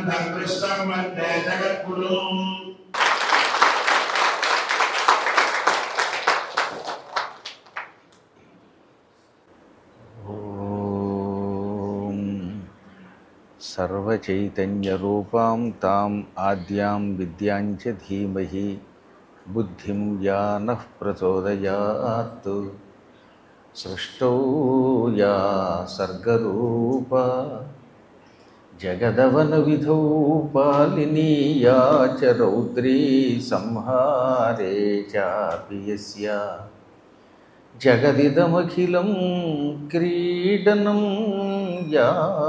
శ్రీమంతం కృష్ణం వందే జగద్గురు ఓం సర్వచైతన్యరూపాం తాం ఆద్యాం విద్యాం చ ధీమహి బుద్ధిం యా నః ప్రచోదయాత్ సృష్టౌ యా సర్గరూపా జగదవన విధౌ పాలినీ యా చ రౌద్రీ సంహారే చాపి యస్యా జగదిదమఖిలం క్రీడనం యా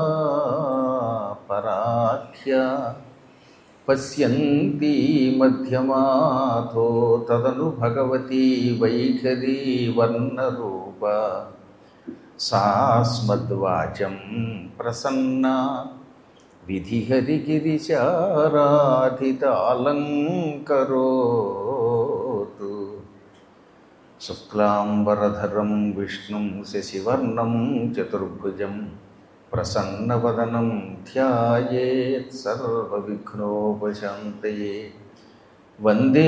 పరాఖ్య పశ్యంతి మధ్యమాథో తదను భగవతి వైఖరీ వర్ణరూప సాస్మద్వాచం ప్రసన్నా విధిహరిగిరిచారాధితాలంకరోతు శుక్లాంబరధరం విష్ణుం శశివర్ణం చతుర్భుజం ప్రసన్నవదనం ధ్యాయేత్ సర్వవిఘ్నోపశాంతయే వందే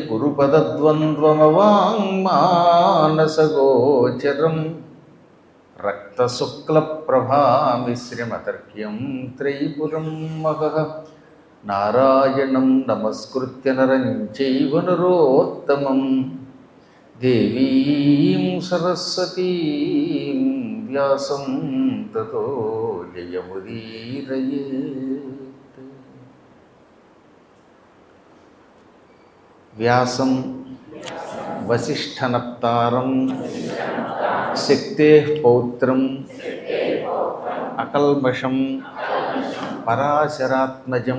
గురుపదద్వంద్వమవాङ्మానసగోచరం రక్తశుక్లప్రభామిశ్రమతర్క్యం త్రైపురం మహః నారాయణం నమస్కృత్య నరం చైవ నరోత్తమం దేవీం సరస్వతీం వ్యాసం తతో జయముదీరయేత్ వ్యాసం వసిష్ఠనప్తారం శక్తే పౌత్రం అకల్మషం పరాశరాత్మజం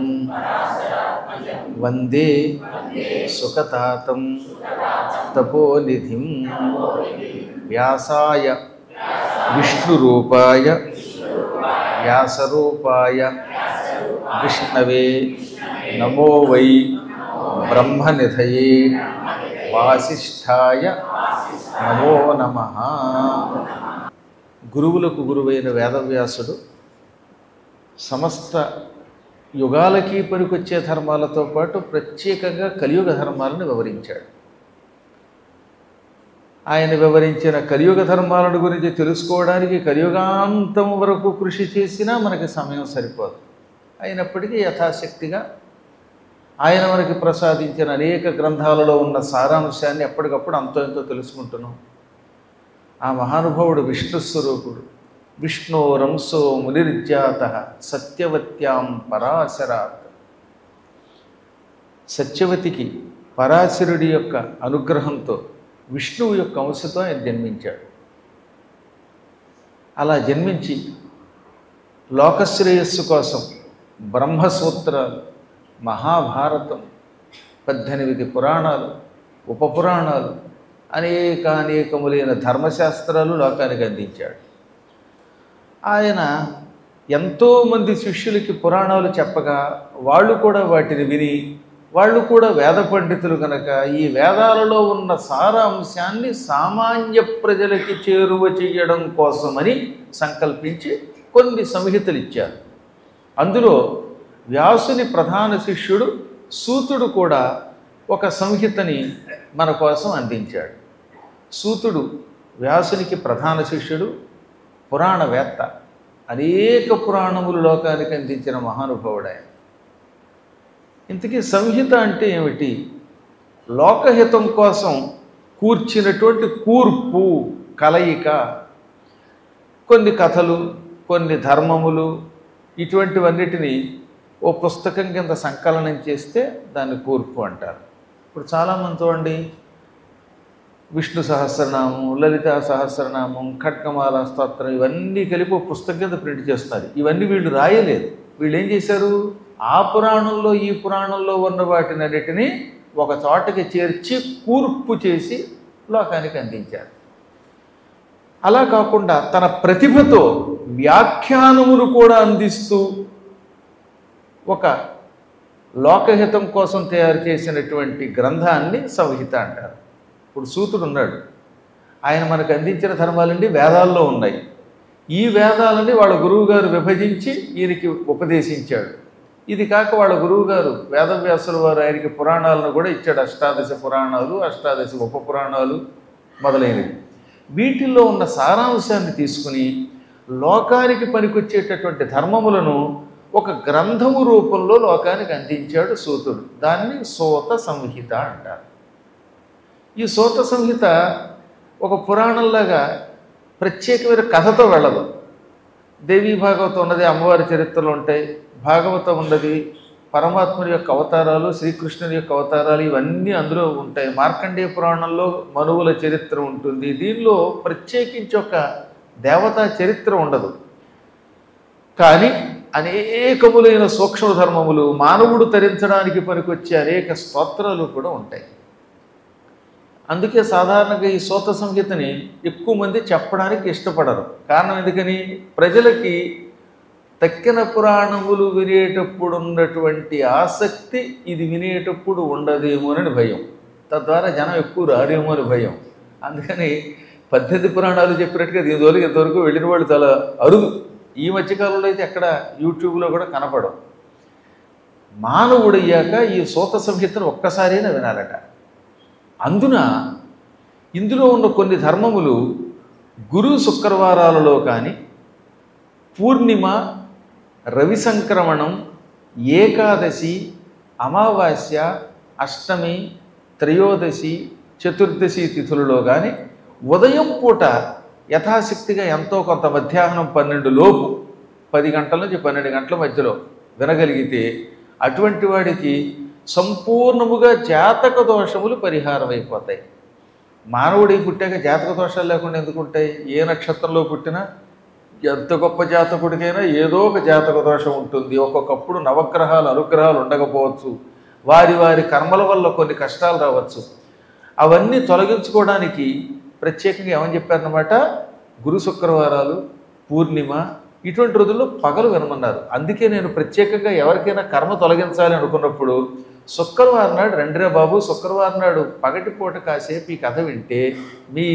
వందే సుఖతాతం తపోనిధిం వ్యాసాయ విష్ణురూపాయ వ్యాసరూపాయ విష్ణవే నమో వై బ్రహ్మనిధయే వాసిష్ఠాయ నమో నమ గురువులకు గురువైన వేదవ్యాసుడు సమస్త యుగాలకి పనికొచ్చే ధర్మాలతో పాటు ప్రత్యేకంగా కలియుగ ధర్మాలను వివరించాడు ఆయన వివరించిన కలియుగ ధర్మాలను గురించి తెలుసుకోవడానికి కలియుగాంతం వరకు కృషి చేసినా మనకి సమయం సరిపోదు అయినప్పటికీ యథాశక్తిగా ఆయన మనకి ప్రసాదించిన అనేక గ్రంథాలలో ఉన్న సారాంశాన్ని ఎప్పటికప్పుడు అంతో ఎంతో తెలుసుకుంటున్నాం ఆ మహానుభావుడు విష్ణు స్వరూపుడు విష్ణు రంసో మునిర్జాత సత్యవత్యాం పరాశరాత్ సత్యవతికి పరాశరుడి యొక్క అనుగ్రహంతో విష్ణువు యొక్క అంశతో ఆయన జన్మించాడు అలా జన్మించి లోకశ్రేయస్సు కోసం బ్రహ్మసూత్రాలు మహాభారతం పద్దెనిమిది పురాణాలు ఉపపురాణాలు అనేక అనేకములైన ధర్మశాస్త్రాలు లోకానికి అందించాడు ఆయన ఎంతోమంది శిష్యులకి పురాణాలు చెప్పగా వాళ్ళు కూడా వాటిని విని వాళ్ళు కూడా వేద పండితులు కనుక ఈ వేదాలలో ఉన్న సారాంశాన్ని సామాన్య ప్రజలకి చేరువ చేయడం కోసమని సంకల్పించి కొన్ని సంహితలు ఇచ్చారు అందులో వ్యాసుని ప్రధాన శిష్యుడు సూతుడు కూడా ఒక సంహితని మన కోసం అందించాడు సూతుడు వ్యాసునికి ప్రధాన శిష్యుడు పురాణవేత్త అనేక పురాణములు లోకానికి అందించిన మహానుభావుడు ఆయన ఇంతకీ సంహిత అంటే ఏమిటి లోకహితం కోసం కూర్చినటువంటి కూర్పు కలయిక కొన్ని కథలు కొన్ని ధర్మములు ఇటువంటివన్నిటిని ఓ పుస్తకం కింద సంకలనం చేస్తే దాన్ని కూర్పు అంటారు ఇప్పుడు చాలామంది చూడండి విష్ణు సహస్రనామం లలిత సహస్రనామం ఖడ్గమాల స్తోత్రం ఇవన్నీ కలిపి ఒక పుస్తకం కింద ప్రింట్ చేస్తున్నారు ఇవన్నీ వీళ్ళు రాయలేదు వీళ్ళు ఏం చేశారు ఆ పురాణంలో ఈ పురాణంలో ఉన్న వాటిని అన్నిటినీ ఒక చోటకి చేర్చి కూర్పు చేసి లోకానికి అందించారు అలా కాకుండా తన ప్రతిభతో వ్యాఖ్యానములు కూడా అందిస్తూ ఒక లోకహితం కోసం తయారు చేసినటువంటి గ్రంథాన్ని సంహిత అంటారు ఇప్పుడు సూతుడు ఉన్నాడు ఆయన మనకు అందించిన ధర్మాలన్నీ వేదాల్లో ఉన్నాయి ఈ వేదాలని వాళ్ళ గురువుగారు విభజించి ఈయనకి ఉపదేశించాడు ఇది కాక వాళ్ళ గురువు గారు వేదవ్యాసుల వారు ఆయనకి పురాణాలను కూడా ఇచ్చాడు అష్టాదశ పురాణాలు అష్టాదశ ఉప పురాణాలు మొదలైనవి వీటిల్లో ఉన్న సారాంశాన్ని తీసుకుని లోకానికి పనికొచ్చేటటువంటి ధర్మములను ఒక గ్రంథము రూపంలో లోకానికి అందించాడు సూతుడు దాన్ని సూత సంహిత అంటారు ఈ సూత సంహిత ఒక పురాణంలాగా ప్రత్యేకమైన కథతో వెళ్ళదు దేవీ భాగవతం ఉన్నది అమ్మవారి చరిత్రలు ఉంటాయి భాగవతం ఉన్నది పరమాత్ముడి యొక్క అవతారాలు శ్రీకృష్ణుడి యొక్క అవతారాలు ఇవన్నీ అందులో ఉంటాయి మార్కండేయ పురాణంలో మనువుల చరిత్ర ఉంటుంది దీనిలో ప్రత్యేకించి ఒక దేవతా చరిత్ర ఉండదు కానీ అనేకములైన సూక్ష్మ ధర్మములు మానవుడు తరించడానికి పనికొచ్చే అనేక స్తోత్రాలు కూడా ఉంటాయి అందుకే సాధారణంగా ఈ సూత సంహితని ఎక్కువ మంది చెప్పడానికి ఇష్టపడరు కారణం ఎందుకని ప్రజలకి తక్కిన పురాణములు వినేటప్పుడు ఉన్నటువంటి ఆసక్తి ఇది వినేటప్పుడు ఉండదేమోనని భయం తద్వారా జనం ఎక్కువ రారేమో అని భయం అందుకని పద్ధతి పురాణాలు చెప్పినట్టుగా దీని జోలికి ఇంతవరకు వెళ్ళిన వాళ్ళు చాలా అరుదు ఈ మధ్యకాలంలో అయితే ఎక్కడ యూట్యూబ్లో కూడా కనపడం మానవుడయ్యాక ఈ సూత సంహితను ఒక్కసారైనా వినాలట అందున ఇందులో ఉన్న కొన్ని ధర్మములు గురు శుక్రవారాలలో కానీ పూర్ణిమ రవి సంక్రమణం ఏకాదశి అమావాస్య అష్టమి త్రయోదశి చతుర్దశి తిథులలో కానీ ఉదయం పూట యథాశక్తిగా ఎంతో కొంత మధ్యాహ్నం పన్నెండు లోపు పది గంటల నుంచి పన్నెండు గంటల మధ్యలో వినగలిగితే అటువంటి వాడికి సంపూర్ణముగా జాతక దోషములు పరిహారం అయిపోతాయి మానవుడికి పుట్టాక జాతక దోషాలు లేకుండా ఎందుకు ఉంటాయి ఏ నక్షత్రంలో పుట్టినా ఎంత గొప్ప జాతకుడికైనా ఏదో ఒక జాతక దోషం ఉంటుంది ఒక్కొక్కప్పుడు నవగ్రహాలు అనుగ్రహాలు ఉండకపోవచ్చు వారి వారి కర్మల వల్ల కొన్ని కష్టాలు రావచ్చు అవన్నీ తొలగించుకోవడానికి ప్రత్యేకంగా ఏమని చెప్పారనమాట గురు శుక్రవారాలు పూర్ణిమ ఇటువంటి రోజుల్లో పగలు వినమన్నారు అందుకే నేను ప్రత్యేకంగా ఎవరికైనా కర్మ తొలగించాలి అనుకున్నప్పుడు శుక్రవారం నాడు రండిరా బాబు శుక్రవారం నాడు పగటిపూట కాసేపు ఈ కథ వింటే మీ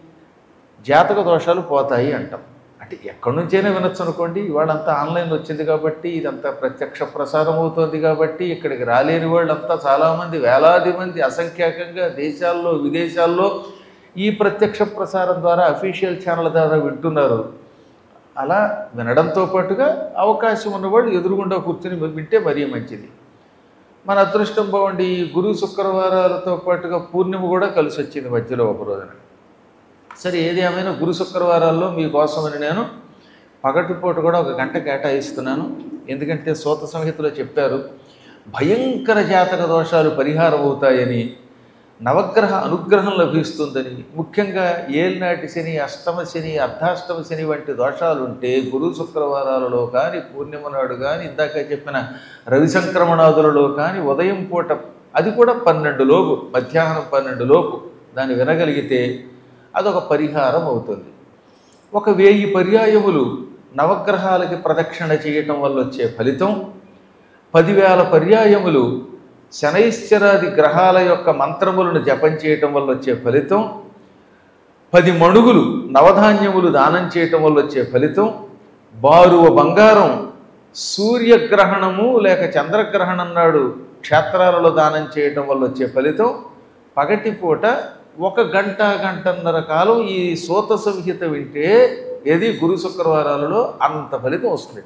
జాతక దోషాలు పోతాయి అంటాం అంటే ఎక్కడి నుంచైనా వినొచ్చు అనుకోండి ఇవాళంతా ఆన్లైన్ వచ్చింది కాబట్టి ఇదంతా ప్రత్యక్ష ప్రసారం అవుతుంది కాబట్టి ఇక్కడికి రాలేని వాళ్ళంతా చాలామంది వేలాది మంది అసంఖ్యాకంగా దేశాల్లో విదేశాల్లో ఈ ప్రత్యక్ష ప్రసారం ద్వారా అఫీషియల్ ఛానల్ ద్వారా వింటున్నారు అలా వినడంతో పాటుగా అవకాశం ఉన్నవాళ్ళు ఎదురుగుండా కూర్చొని వింటే మరీ మంచిది మన అదృష్టం బాగుండి ఈ గురు శుక్రవారాలతో పాటుగా పూర్ణిమ కూడా కలిసి వచ్చింది మధ్యలో ఒక రోజున సరే ఏది ఏమైనా గురు శుక్రవారాల్లో మీకోసమని నేను పగటిపూట కూడా ఒక గంట కేటాయిస్తున్నాను ఎందుకంటే సూత సంహితలో చెప్పారు భయంకర జాతక దోషాలు పరిహారం అవుతాయని నవగ్రహ అనుగ్రహం లభిస్తుందని ముఖ్యంగా ఏలినాటి శని అష్టమ శని అర్ధాష్టమ శని వంటి దోషాలు ఉంటే గురు శుక్రవారాలలో కానీ పూర్ణిమ నాడు కానీ ఇందాక చెప్పిన రవి సంక్రమణాదులలో కానీ ఉదయం పూట అది కూడా పన్నెండు లోపు మధ్యాహ్నం పన్నెండు లోపు దాన్ని వినగలిగితే అదొక పరిహారం అవుతుంది ఒక వేయి పర్యాయములు నవగ్రహాలకి ప్రదక్షిణ చేయటం వల్ల వచ్చే ఫలితం పదివేల పర్యాయములు శనైశ్చరాది గ్రహాల యొక్క మంత్రములను జపం చేయటం వల్ల వచ్చే ఫలితం పది మణుగులు నవధాన్యములు దానం చేయటం వల్ల వచ్చే ఫలితం బారువ బంగారం సూర్యగ్రహణము లేక చంద్రగ్రహణం నాడు క్షేత్రాలలో దానం చేయటం వల్ల వచ్చే ఫలితం పగటిపూట ఒక గంట గంటన్నర కాలం ఈ సూత సంహిత వింటే ఏది గురు శుక్రవారాలలో అంత ఫలితం వస్తుంది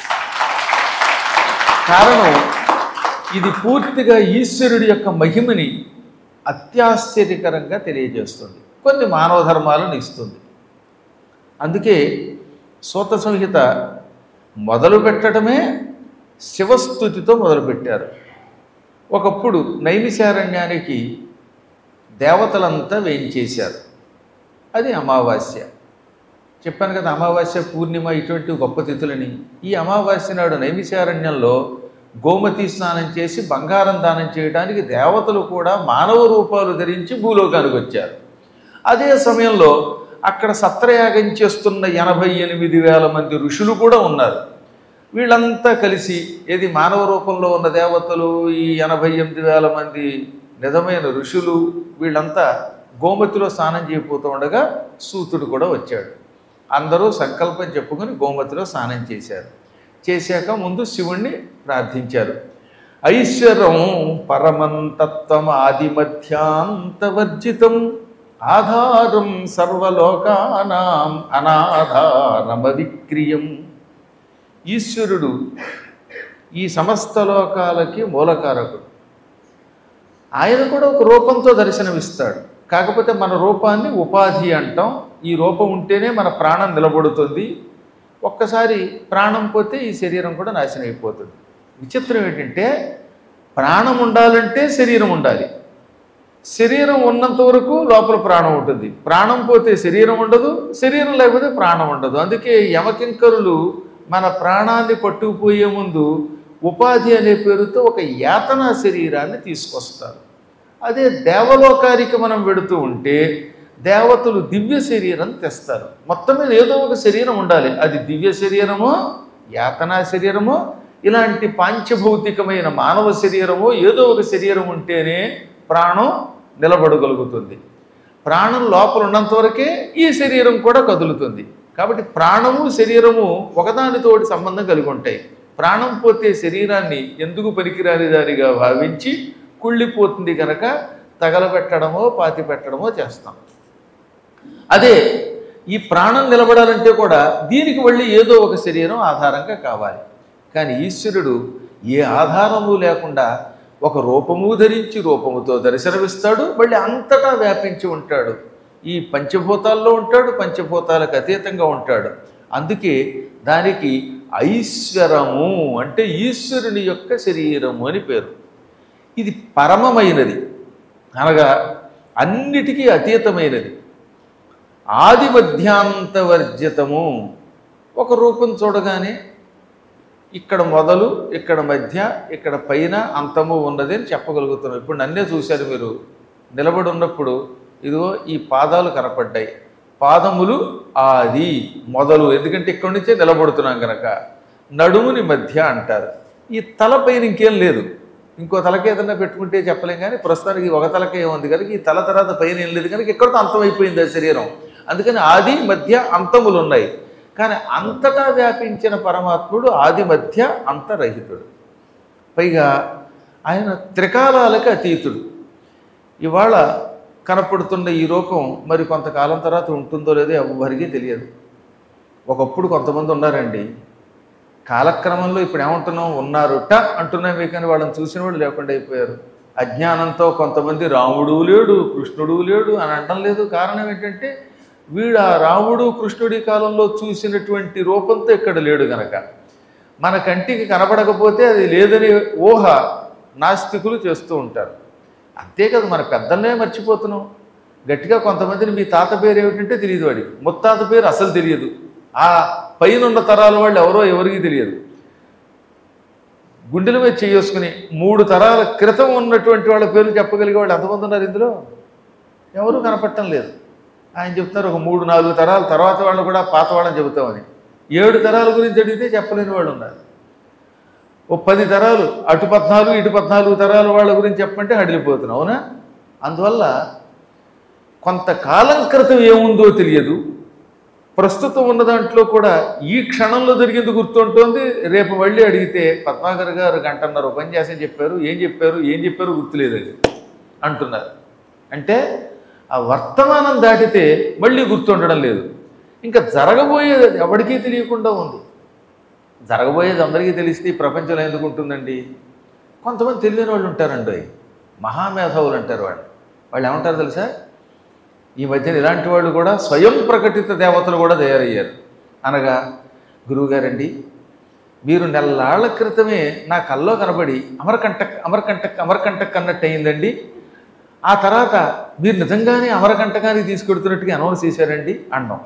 కారణం ఇది పూర్తిగా ఈశ్వరుడి యొక్క మహిమని అత్యాశ్చర్యకరంగా తెలియజేస్తుంది కొన్ని మానవ ధర్మాలను ఇస్తుంది అందుకే సూత సంహిత మొదలు పెట్టడమే శివస్థుతితో మొదలుపెట్టారు ఒకప్పుడు నైమిశారణ్యానికి దేవతలంతా వేయించేశారు అది అమావాస్య చెప్పాను కదా అమావాస్య పూర్ణిమ ఇటువంటి గొప్ప తిథులని ఈ అమావాస్య నాడు నైమిశారణ్యంలో గోమతి స్నానం చేసి బంగారం దానం చేయడానికి దేవతలు కూడా మానవ రూపాలు ధరించి భూలోకానికి వచ్చారు అదే సమయంలో అక్కడ సత్రయాగం చేస్తున్న ఎనభై ఎనిమిది వేల మంది ఋషులు కూడా ఉన్నారు వీళ్ళంతా కలిసి ఏది మానవ రూపంలో ఉన్న దేవతలు ఈ ఎనభై ఎనిమిది వేల మంది నిజమైన ఋషులు వీళ్ళంతా గోమతిలో స్నానం చేయబోతూ ఉండగా సూతుడు కూడా వచ్చాడు అందరూ సంకల్పం చెప్పుకొని గోమతిలో స్నానం చేశారు చేశాక ముందు శివుణ్ణి ప్రార్థించారు ఐశ్వరం పరమంతత్వం ఆది మధ్యాంతవర్జితం ఆధారం సర్వలోకానాం అనాధారమవిక్రియం ఈశ్వరుడు ఈ సమస్త లోకాలకి మూలకారకుడు ఆయన కూడా ఒక రూపంతో దర్శనమిస్తాడు కాకపోతే మన రూపాన్ని ఉపాధి అంటాం ఈ రూపం ఉంటేనే మన ప్రాణం నిలబడుతుంది ఒక్కసారి ప్రాణం పోతే ఈ శరీరం కూడా నాశనం అయిపోతుంది విచిత్రం ఏంటంటే ప్రాణం ఉండాలంటే శరీరం ఉండాలి శరీరం ఉన్నంత వరకు లోపల ప్రాణం ఉంటుంది ప్రాణం పోతే శరీరం ఉండదు శరీరం లేకపోతే ప్రాణం ఉండదు అందుకే యమకింకరులు మన ప్రాణాన్ని పట్టుకుపోయే ముందు ఉపాధి అనే పేరుతో ఒక యాతనా శరీరాన్ని తీసుకొస్తారు అదే దేవలోకానికి మనం వెడుతూ ఉంటే దేవతలు దివ్య శరీరం తెస్తారు మొత్తం మీద ఏదో ఒక శరీరం ఉండాలి అది దివ్య శరీరమో యాతనా శరీరమో ఇలాంటి పాంచభౌతికమైన మానవ శరీరమో ఏదో ఒక శరీరం ఉంటేనే ప్రాణం నిలబడగలుగుతుంది ప్రాణం లోపల ఉన్నంత వరకే ఈ శరీరం కూడా కదులుతుంది కాబట్టి ప్రాణము శరీరము ఒకదానితోటి సంబంధం కలిగి ఉంటాయి ప్రాణం పోతే శరీరాన్ని ఎందుకు పనికిరాని దానిగా భావించి కుళ్ళిపోతుంది కనుక తగలబెట్టడమో పాతి పెట్టడమో చేస్తాం అదే ఈ ప్రాణం నిలబడాలంటే కూడా దీనికి మళ్ళీ ఏదో ఒక శరీరం ఆధారంగా కావాలి కానీ ఈశ్వరుడు ఏ ఆధారము లేకుండా ఒక రూపము ధరించి రూపముతో దర్శనమిస్తాడు మళ్ళీ అంతటా వ్యాపించి ఉంటాడు ఈ పంచభూతాల్లో ఉంటాడు పంచభూతాలకు అతీతంగా ఉంటాడు అందుకే దానికి ఐశ్వరము అంటే ఈశ్వరుని యొక్క శరీరము అని పేరు ఇది పరమమైనది అనగా అన్నిటికీ అతీతమైనది ఆది మధ్యాంతవర్జితము ఒక రూపం చూడగానే ఇక్కడ మొదలు ఇక్కడ మధ్య ఇక్కడ పైన అంతము ఉన్నది అని చెప్పగలుగుతున్నాం ఇప్పుడు నన్నే చూశారు మీరు నిలబడి ఉన్నప్పుడు ఇదిగో ఈ పాదాలు కనపడ్డాయి పాదములు ఆది మొదలు ఎందుకంటే ఇక్కడి నుంచే నిలబడుతున్నాం కనుక నడుముని మధ్య అంటారు ఈ తల పైన ఇంకేం లేదు ఇంకో తలకి ఏదన్నా పెట్టుకుంటే చెప్పలేం కానీ ప్రస్తుతానికి ఒక తలకే ఉంది కనుక ఈ తల తర్వాత పైన ఏం లేదు కనుక ఇక్కడితో అంతమైపోయింది ఆ శరీరం అందుకని ఆది మధ్య అంతములు ఉన్నాయి కానీ అంతటా వ్యాపించిన పరమాత్ముడు ఆది మధ్య అంతరహితుడు పైగా ఆయన త్రికాలాలకు అతీతుడు ఇవాళ కనపడుతున్న ఈ రూపం మరి కొంతకాలం తర్వాత ఉంటుందో లేదో ఎవరికి తెలియదు ఒకప్పుడు కొంతమంది ఉన్నారండి కాలక్రమంలో ఇప్పుడు ఏమంటున్నాం ఉన్నారుట అంటున్నామే కానీ వాళ్ళని చూసిన వాళ్ళు లేకుండా అయిపోయారు అజ్ఞానంతో కొంతమంది రాముడు లేడు కృష్ణుడు లేడు అని అనడం లేదు కారణం ఏంటంటే వీడు ఆ రాముడు కృష్ణుడి కాలంలో చూసినటువంటి రూపంతో ఇక్కడ లేడు గనక మన కంటికి కనబడకపోతే అది లేదని ఊహ నాస్తికులు చేస్తూ ఉంటారు అంతే కదా మన పెద్దలనే మర్చిపోతున్నాం గట్టిగా కొంతమందిని మీ తాత పేరు ఏమిటంటే తెలియదు వాడికి ముత్తాత పేరు అసలు తెలియదు ఆ పైన ఉన్న తరాల వాళ్ళు ఎవరో ఎవరికి తెలియదు గుండెల మీద చేసుకుని మూడు తరాల క్రితం ఉన్నటువంటి వాళ్ళ పేర్లు చెప్పగలిగే వాళ్ళు ఎంతమంది ఉన్నారు ఇందులో ఎవరు కనపడటం లేదు ఆయన చెప్తారు ఒక మూడు నాలుగు తరాల తర్వాత వాళ్ళు కూడా పాత వాళ్ళని చెబుతామని ఏడు తరాల గురించి అడిగితే చెప్పలేని వాళ్ళు ఉన్నారు ఓ పది తరాలు అటు పద్నాలుగు ఇటు పద్నాలుగు తరాల వాళ్ళ గురించి చెప్పమంటే హడిలిపోతున్నాం అవునా అందువల్ల కొంతకాలం క్రితం ఏముందో తెలియదు ప్రస్తుతం ఉన్న దాంట్లో కూడా ఈ క్షణంలో జరిగింది గుర్తుంటోంది రేపు మళ్ళీ అడిగితే పద్మాకర్ గారు గంటన్నర ఉపన్యాసం చెప్పారు ఏం చెప్పారు ఏం చెప్పారు గుర్తులేదు అది అంటున్నారు అంటే ఆ వర్తమానం దాటితే మళ్ళీ గుర్తుండడం లేదు ఇంకా జరగబోయేది అది ఎవరికీ తెలియకుండా ఉంది జరగబోయేది అందరికీ తెలిస్తే ఈ ప్రపంచంలో ఎందుకు ఉంటుందండి కొంతమంది తెలియని వాళ్ళు ఉంటారండి మహామేధావులు అంటారు వాళ్ళు వాళ్ళు ఏమంటారు తెలుసా ఈ మధ్యన ఇలాంటి వాళ్ళు కూడా స్వయం ప్రకటిత దేవతలు కూడా తయారయ్యారు అనగా గురువుగారండి మీరు నెల్లాళ్ల క్రితమే నా కల్లో కనబడి అమరకంటక్ అమరకంటక్ అమరకంటక్ అన్నట్టు అయిందండి ఆ తర్వాత మీరు నిజంగానే అమరకంటకానికి తీసుకెడుతున్నట్టుగా అనౌన్స్ చేశారండి అన్నాం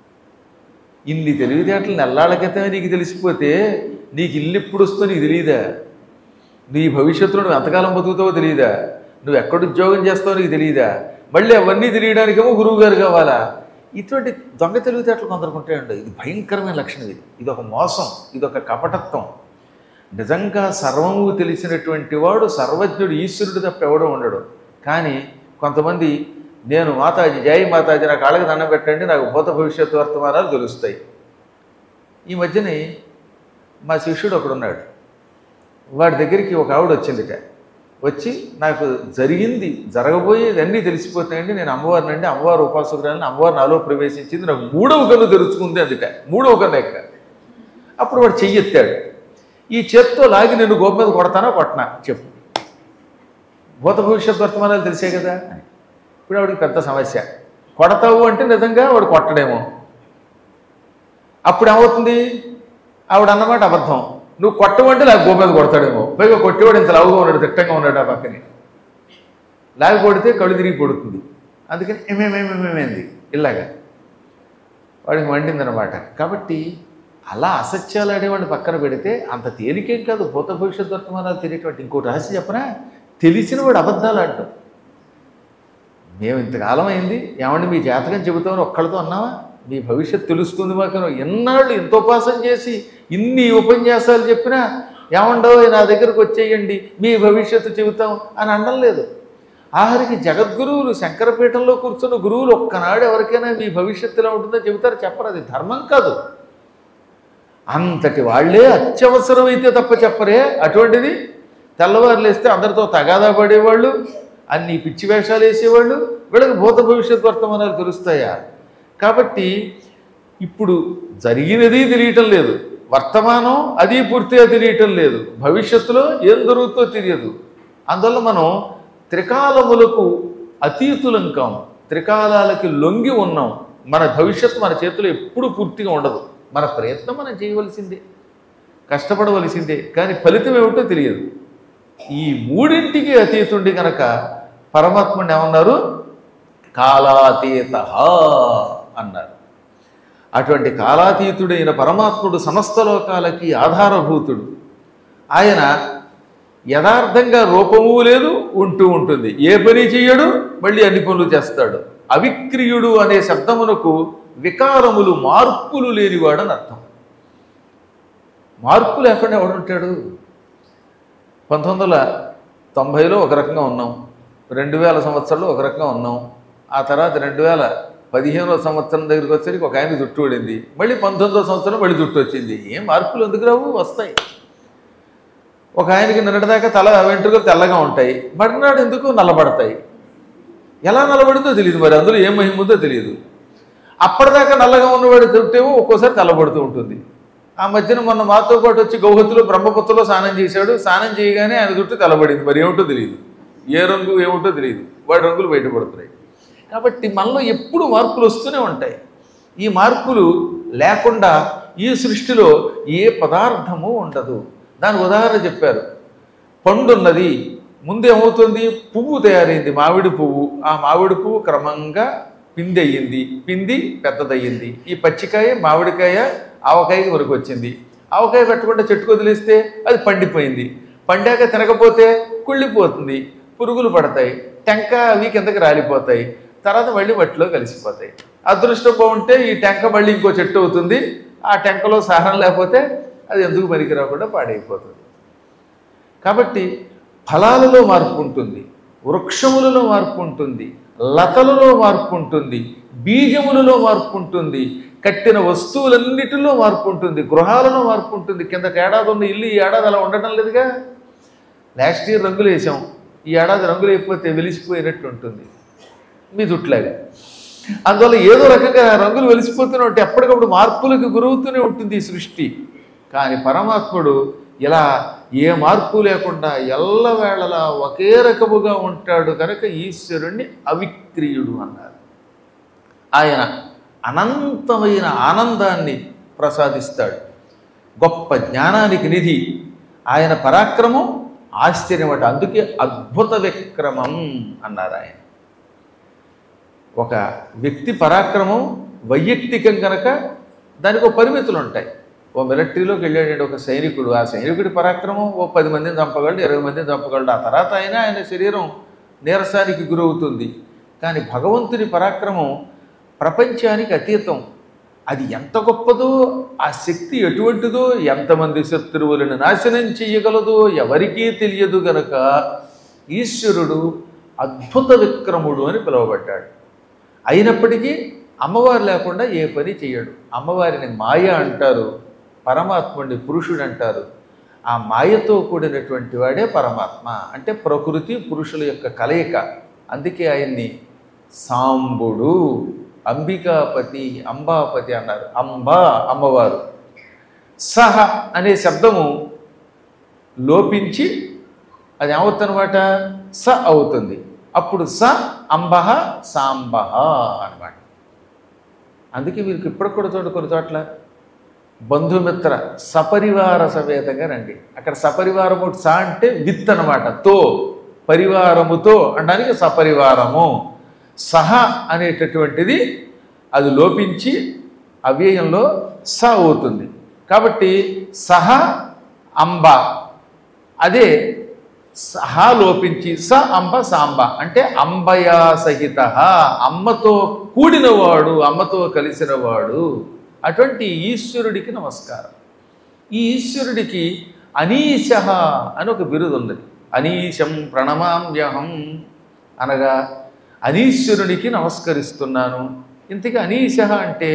ఇన్ని తెలివితేటలు నెల్లాళ్ళ క్రితమే నీకు తెలిసిపోతే నీకు ఇల్లు ఎప్పుడు వస్తుందో నీకు తెలియదా నీ భవిష్యత్తులో నువ్వు ఎంతకాలం బతుకుతావో తెలియదా నువ్వు ఎక్కడ ఉద్యోగం చేస్తావో నీకు తెలియదా మళ్ళీ అవన్నీ తెలియడానికేమో గురువు గారు కావాలా ఇటువంటి దొంగ తెలివితేటలు కొందరికి ఉంటాయండి ఇది భయంకరమైన లక్షణం ఇది ఇది ఒక మోసం ఇది ఒక కపటత్వం నిజంగా సర్వము తెలిసినటువంటి వాడు సర్వజ్ఞుడు ఈశ్వరుడు తప్ప ఎవడో ఉండడు కానీ కొంతమంది నేను మాతాజీ జై మాతాజీ నా కాళ్ళకి దండం పెట్టండి నాకు భూత భవిష్యత్తు వర్తమానాలు తెలుస్తాయి ఈ మధ్యనే మా శిష్యుడు ఒకడున్నాడు వాడి దగ్గరికి ఒక ఆవిడ వచ్చిందిట వచ్చి నాకు జరిగింది జరగబోయేది అన్నీ తెలిసిపోతాయండి నేను అమ్మవారినండి అమ్మవారు ఉపాసకురాలని అమ్మవారు నాలో ప్రవేశించింది నాకు మూడవ కన్ను తెరుచుకుంది అందుట మూడవ కన్ను ఎక్క అప్పుడు వాడు చెయ్యెత్తాడు ఈ చేత్తో లాగి నేను గోపు మీద కొడతానా కొట్టనా చెప్పు భూత భవిష్యత్ వర్తమానాలు తెలిసే కదా అని ఇప్పుడు ఆవిడకి పెద్ద సమస్య కొడతావు అంటే నిజంగా వాడు కొట్టడేమో అప్పుడు ఏమవుతుంది ఆవిడ అన్నమాట అబద్ధం నువ్వు కొట్టమంటే నాకు గోపు మీద కొడతాడేమో పైగా కొట్టేవాడు ఇంత లావుగా ఉన్నాడు తిట్టంగా ఉన్నాడు ఆ పక్కనే లాగి కొడితే కళ్ళు తిరిగి పడుతుంది అందుకని ఏమేమేమేమేంది ఇలాగా వాడికి మండిందనమాట కాబట్టి అలా అసత్యాలు ఆడేవాడిని పక్కన పెడితే అంత తేలికేం కాదు భూత భవిష్యత్ వర్తమానాలు తెలియటువంటి ఇంకోటి రహస్యం చెప్పనా తెలిసిన వాడు అబద్ధాలు ఆడటం మేము ఇంతకాలం అయింది ఏమండి మీ జాతకం చెబుతామని ఒక్కళ్ళతో అన్నావా మీ భవిష్యత్తు తెలుస్తుంది మాకు ఎన్నాళ్ళు ఇంత ఉపాసన చేసి ఇన్ని ఉపన్యాసాలు చెప్పినా ఏమండో నా దగ్గరకు వచ్చేయండి మీ భవిష్యత్తు చెబుతాం అని అనడం లేదు ఆఖరికి జగద్గురువులు శంకరపీఠంలో కూర్చున్న గురువులు ఒక్కనాడు ఎవరికైనా మీ భవిష్యత్తు ఎలా ఉంటుందో చెబుతారు చెప్పరు అది ధర్మం కాదు అంతటి వాళ్ళే అత్యవసరమైతే తప్ప చెప్పరే అటువంటిది తెల్లవారు లేస్తే అందరితో తగాదా పడేవాళ్ళు అన్ని పిచ్చి వేషాలు వేసేవాళ్ళు వీళ్ళకి భూత భవిష్యత్ వర్తమానాలు తెలుస్తాయా కాబట్టి ఇప్పుడు జరిగినది తెలియటం లేదు వర్తమానం అది పూర్తిగా తెలియటం లేదు భవిష్యత్తులో ఏం జరుగుతుందో తెలియదు అందువల్ల మనం త్రికాలములకు అతీతులం కాము త్రికాలాలకి లొంగి ఉన్నాం మన భవిష్యత్తు మన చేతిలో ఎప్పుడూ పూర్తిగా ఉండదు మన ప్రయత్నం మనం చేయవలసిందే కష్టపడవలసిందే కానీ ఫలితం ఏమిటో తెలియదు ఈ మూడింటికి అతీతుండి కనుక పరమాత్ముని ఏమన్నారు కాలాతీత అన్నారు అటువంటి కాలాతీతుడైన పరమాత్ముడు సమస్త లోకాలకి ఆధారభూతుడు ఆయన యథార్థంగా రూపము లేదు ఉంటూ ఉంటుంది ఏ పని చేయడు మళ్ళీ అన్ని పనులు చేస్తాడు అవిక్రియుడు అనే శబ్దమునకు వికారములు మార్పులు లేనివాడని అర్థం మార్పు లేకుండా ఎవడుంటాడు పంతొమ్మిది వందల తొంభైలో ఒక రకంగా ఉన్నాం రెండు వేల సంవత్సరంలో ఒక రకంగా ఉన్నాం ఆ తర్వాత రెండు వేల పదిహేనో సంవత్సరం దగ్గరికి వచ్చేసరికి ఒక ఆయన జుట్టు పడింది మళ్ళీ పంతొమ్మిదో సంవత్సరం మళ్ళీ జుట్టు వచ్చింది ఏం మార్పులు ఎందుకు రావు వస్తాయి ఒక ఆయనకి నిన్నటిదాకా తల వెంట్రుకలు తెల్లగా ఉంటాయి మరునాడు ఎందుకు నల్లబడతాయి ఎలా నల్లబడిందో తెలియదు మరి అందులో ఏం మహిముందో తెలియదు అప్పటిదాకా నల్లగా ఉన్నవాడు చుట్టేమో ఒక్కోసారి తెల్లబడుతూ ఉంటుంది ఆ మధ్యన మొన్న మాతో పాటు వచ్చి గౌహతిలో బ్రహ్మపుత్రలో స్నానం చేశాడు స్నానం చేయగానే ఆయన చుట్టూ తెల్లబడింది మరి ఏమిటో తెలియదు ఏ రంగు ఏమిటో తెలియదు వాడి రంగులు బయటపడుతున్నాయి కాబట్టి మనలో ఎప్పుడు మార్పులు వస్తూనే ఉంటాయి ఈ మార్పులు లేకుండా ఈ సృష్టిలో ఏ పదార్థము ఉండదు దానికి ఉదాహరణ చెప్పారు పండున్నది ముందు ఏమవుతుంది పువ్వు తయారైంది మామిడి పువ్వు ఆ మామిడి పువ్వు క్రమంగా పిండి అయ్యింది పిండి పెద్దదయ్యింది ఈ పచ్చికాయ మామిడికాయ ఆవకాయకి వరకు వచ్చింది ఆవకాయ పెట్టకుండా చెట్టుకు వదిలేస్తే అది పండిపోయింది పండాక తినకపోతే కుళ్ళిపోతుంది పురుగులు పడతాయి టెంక అవి కిందకి రాలిపోతాయి తర్వాత మళ్ళీ మట్టిలో కలిసిపోతాయి అదృష్టం బాగుంటే ఈ టెంక మళ్ళీ ఇంకో చెట్టు అవుతుంది ఆ టెంకలో సారం లేకపోతే అది ఎందుకు పనికి రాకుండా పాడైపోతుంది కాబట్టి ఫలాలలో మార్పు ఉంటుంది వృక్షములలో మార్పు ఉంటుంది లతలలో మార్పు ఉంటుంది బీజములలో మార్పు ఉంటుంది కట్టిన వస్తువులన్నిటిలో మార్పు ఉంటుంది గృహాలలో మార్పు ఉంటుంది కింద ఏడాది ఉన్న ఇల్లు ఈ ఏడాది అలా ఉండటం లేదుగా లాస్ట్ ఇయర్ రంగులు వేసాం ఈ ఏడాది రంగులు అయిపోతే వెలిసిపోయినట్టు ఉంటుంది మీ జుట్లాగా అందువల్ల ఏదో రకంగా రంగులు వెలిసిపోతూనే ఉంటాయి ఎప్పటికప్పుడు మార్పులకు గురవుతూనే ఉంటుంది ఈ సృష్టి కానీ పరమాత్ముడు ఇలా ఏ మార్పు లేకుండా ఎల్లవేళలా ఒకే రకముగా ఉంటాడు కనుక ఈశ్వరుణ్ణి అవిక్రియుడు అన్నారు ఆయన అనంతమైన ఆనందాన్ని ప్రసాదిస్తాడు గొప్ప జ్ఞానానికి నిధి ఆయన పరాక్రమం ఆశ్చర్యమట అందుకే అద్భుత విక్రమం అన్నారు ఆయన ఒక వ్యక్తి పరాక్రమం వైయక్తికం కనుక దానికి ఒక పరిమితులు ఉంటాయి ఓ మిలిటరీలోకి వెళ్ళాడు ఒక సైనికుడు ఆ సైనికుడి పరాక్రమం ఓ పది మందిని చంపగలడు ఇరవై మందిని చంపగలడు ఆ తర్వాత అయినా ఆయన శరీరం నీరసానికి గురవుతుంది కానీ భగవంతుని పరాక్రమం ప్రపంచానికి అతీతం అది ఎంత గొప్పదో ఆ శక్తి ఎటువంటిదో ఎంతమంది శత్రువులను నాశనం చేయగలదో ఎవరికీ తెలియదు గనక ఈశ్వరుడు అద్భుత విక్రముడు అని పిలువబడ్డాడు అయినప్పటికీ అమ్మవారు లేకుండా ఏ పని చేయడు అమ్మవారిని మాయ అంటారు పరమాత్ముడిని పురుషుడు అంటారు ఆ మాయతో కూడినటువంటి వాడే పరమాత్మ అంటే ప్రకృతి పురుషుల యొక్క కలయిక అందుకే ఆయన్ని సాంబుడు అంబికాపతి అంబాపతి అన్నారు అంబా అమ్మవారు సహ అనే శబ్దము లోపించి అది ఏమవుతుందన్నమాట స అవుతుంది అప్పుడు స అంబహ సాంబహ అన్నమాట అందుకే వీరికి ఇప్పటికి కూడా చోట కొన్ని చోట్ల బంధుమిత్ర సపరివార సమేతంగా రండి అక్కడ సపరివారము స అంటే విత్ అనమాట తో పరివారముతో అనడానికి సపరివారము సహ అనేటటువంటిది అది లోపించి అవ్యయంలో స అవుతుంది కాబట్టి సహ అంబ అదే సహ లోపించి స అంబ సాంబ అంటే అంబయా సహిత అమ్మతో కూడినవాడు అమ్మతో కలిసినవాడు అటువంటి ఈశ్వరుడికి నమస్కారం ఈ ఈశ్వరుడికి అనీశ అని ఒక బిరుదు ఉన్నది అనీశం ప్రణమామ్యహం అనగా అనీశ్వరునికి నమస్కరిస్తున్నాను ఇంతకీ అనీశ అంటే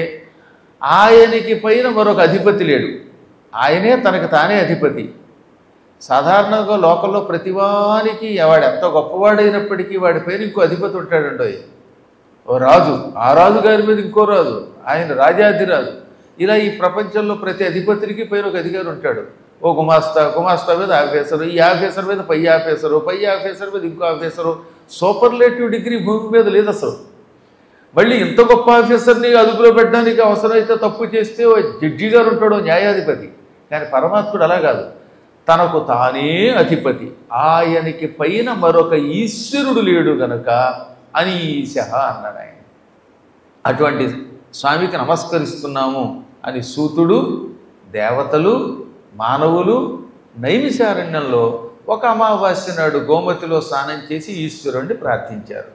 ఆయనకి పైన మరొక అధిపతి లేడు ఆయనే తనకు తానే అధిపతి సాధారణంగా లోకంలో ప్రతివానికి వాడు ఎంత గొప్పవాడైనప్పటికీ వాడి పైన ఇంకో అధిపతి ఉంటాడండి ఓ రాజు ఆ రాజు గారి మీద ఇంకో రాజు ఆయన రాజాధిరాజు ఇలా ఈ ప్రపంచంలో ప్రతి అధిపతికి పైన ఒక అధికారి ఉంటాడు ఓ గుమాస్తా గుమాస్తా మీద ఆఫీసరు ఈ ఆఫీసర్ మీద పై ఆఫీసరు పై ఆఫీసర్ మీద ఇంకో ఆఫీసరు సూపర్లేటివ్ డిగ్రీ భూమి మీద లేదు అసలు మళ్ళీ ఇంత గొప్ప ఆఫీసర్ని అదుపులో పెట్టడానికి అవసరమైతే తప్పు చేస్తే ఓ జడ్జి గారు ఉంటాడు ఓ న్యాయాధిపతి కానీ పరమాత్ముడు అలా కాదు తనకు తానే అధిపతి ఆయనకి పైన మరొక ఈశ్వరుడు లేడు గనుక అనీశ అన్నాడు ఆయన అటువంటి స్వామికి నమస్కరిస్తున్నాము అని సూతుడు దేవతలు మానవులు నైమిషారణ్యంలో ఒక అమావాస్య నాడు గోమతిలో స్నానం చేసి ఈశ్వరుణ్ణి ప్రార్థించారు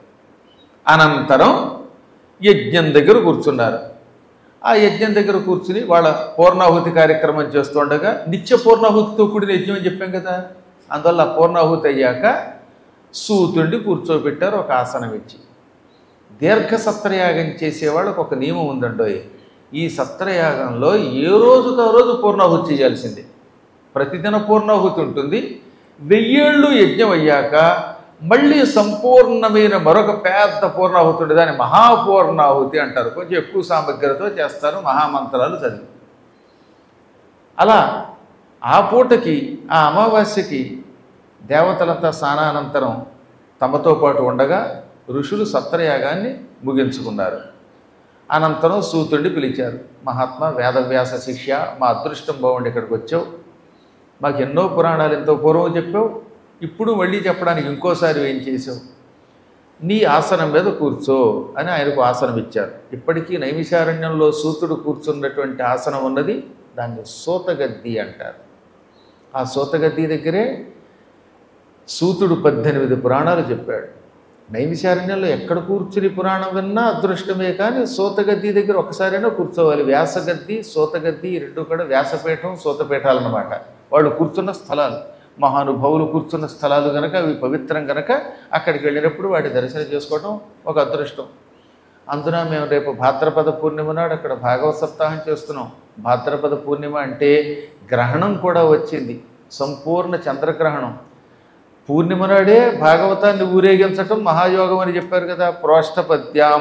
అనంతరం యజ్ఞం దగ్గర కూర్చున్నారు ఆ యజ్ఞం దగ్గర కూర్చుని వాళ్ళ పూర్ణాహుతి కార్యక్రమం చేస్తుండగా నిత్య పూర్ణాహుతితో కూడిన యజ్ఞం అని చెప్పాం కదా అందువల్ల ఆ పూర్ణాహుతి అయ్యాక సూతుడిని కూర్చోబెట్టారు ఒక ఆసనం ఇచ్చి దీర్ఘ సత్రయాగం చేసేవాళ్ళకి ఒక నియమం ఉందండోయ్ ఈ సత్రయాగంలో ఏ రోజుకు ఆ రోజు పూర్ణాహుతి చేయాల్సిందే ప్రతిదిన పూర్ణాహుతి ఉంటుంది వెయ్యేళ్ళు యజ్ఞం అయ్యాక మళ్ళీ సంపూర్ణమైన మరొక పెద్ద పూర్ణాహుతి ఉంటుంది దాన్ని మహాపూర్ణాహుతి అంటారు కొంచెం ఎక్కువ సామగ్రితో చేస్తారు మహామంత్రాలు చదివి అలా ఆ పూటకి ఆ అమావాస్యకి దేవతలంతా స్నానానంతరం తమతో పాటు ఉండగా ఋషులు సత్రయాగాన్ని ముగించుకున్నారు అనంతరం సూతుడిని పిలిచారు మహాత్మా వేదవ్యాస శిష్య మా అదృష్టం బాగుండి ఇక్కడికి వచ్చావు మాకు ఎన్నో పురాణాలు ఎంతో పూర్వం చెప్పావు ఇప్పుడు మళ్ళీ చెప్పడానికి ఇంకోసారి ఏం చేసావు నీ ఆసనం మీద కూర్చో అని ఆయనకు ఆసనం ఇచ్చారు ఇప్పటికీ నైమిషారణ్యంలో సూతుడు కూర్చున్నటువంటి ఆసనం ఉన్నది దాన్ని సూతగద్ది అంటారు ఆ సూతగద్ది దగ్గరే సూతుడు పద్దెనిమిది పురాణాలు చెప్పాడు నైమిషారణ్యంలో ఎక్కడ కూర్చుని పురాణం విన్నా అదృష్టమే కానీ సూతగద్ది దగ్గర ఒకసారైనా కూర్చోవాలి వ్యాసగద్ది సూతగద్ది ఈ రెండు కూడా వ్యాసపీఠం సూతపీఠాలు అన్నమాట వాళ్ళు కూర్చున్న స్థలాలు మహానుభావులు కూర్చున్న స్థలాలు కనుక అవి పవిత్రం కనుక అక్కడికి వెళ్ళినప్పుడు వాటి దర్శనం చేసుకోవడం ఒక అదృష్టం అందున మేము రేపు భాద్రపద పూర్ణిమ నాడు అక్కడ భాగవత సప్తాహం చేస్తున్నాం భాద్రపద పూర్ణిమ అంటే గ్రహణం కూడా వచ్చింది సంపూర్ణ చంద్రగ్రహణం పూర్ణిమ నాడే భాగవతాన్ని ఊరేగించటం మహాయోగం అని చెప్పారు కదా ప్రోష్టపద్యాం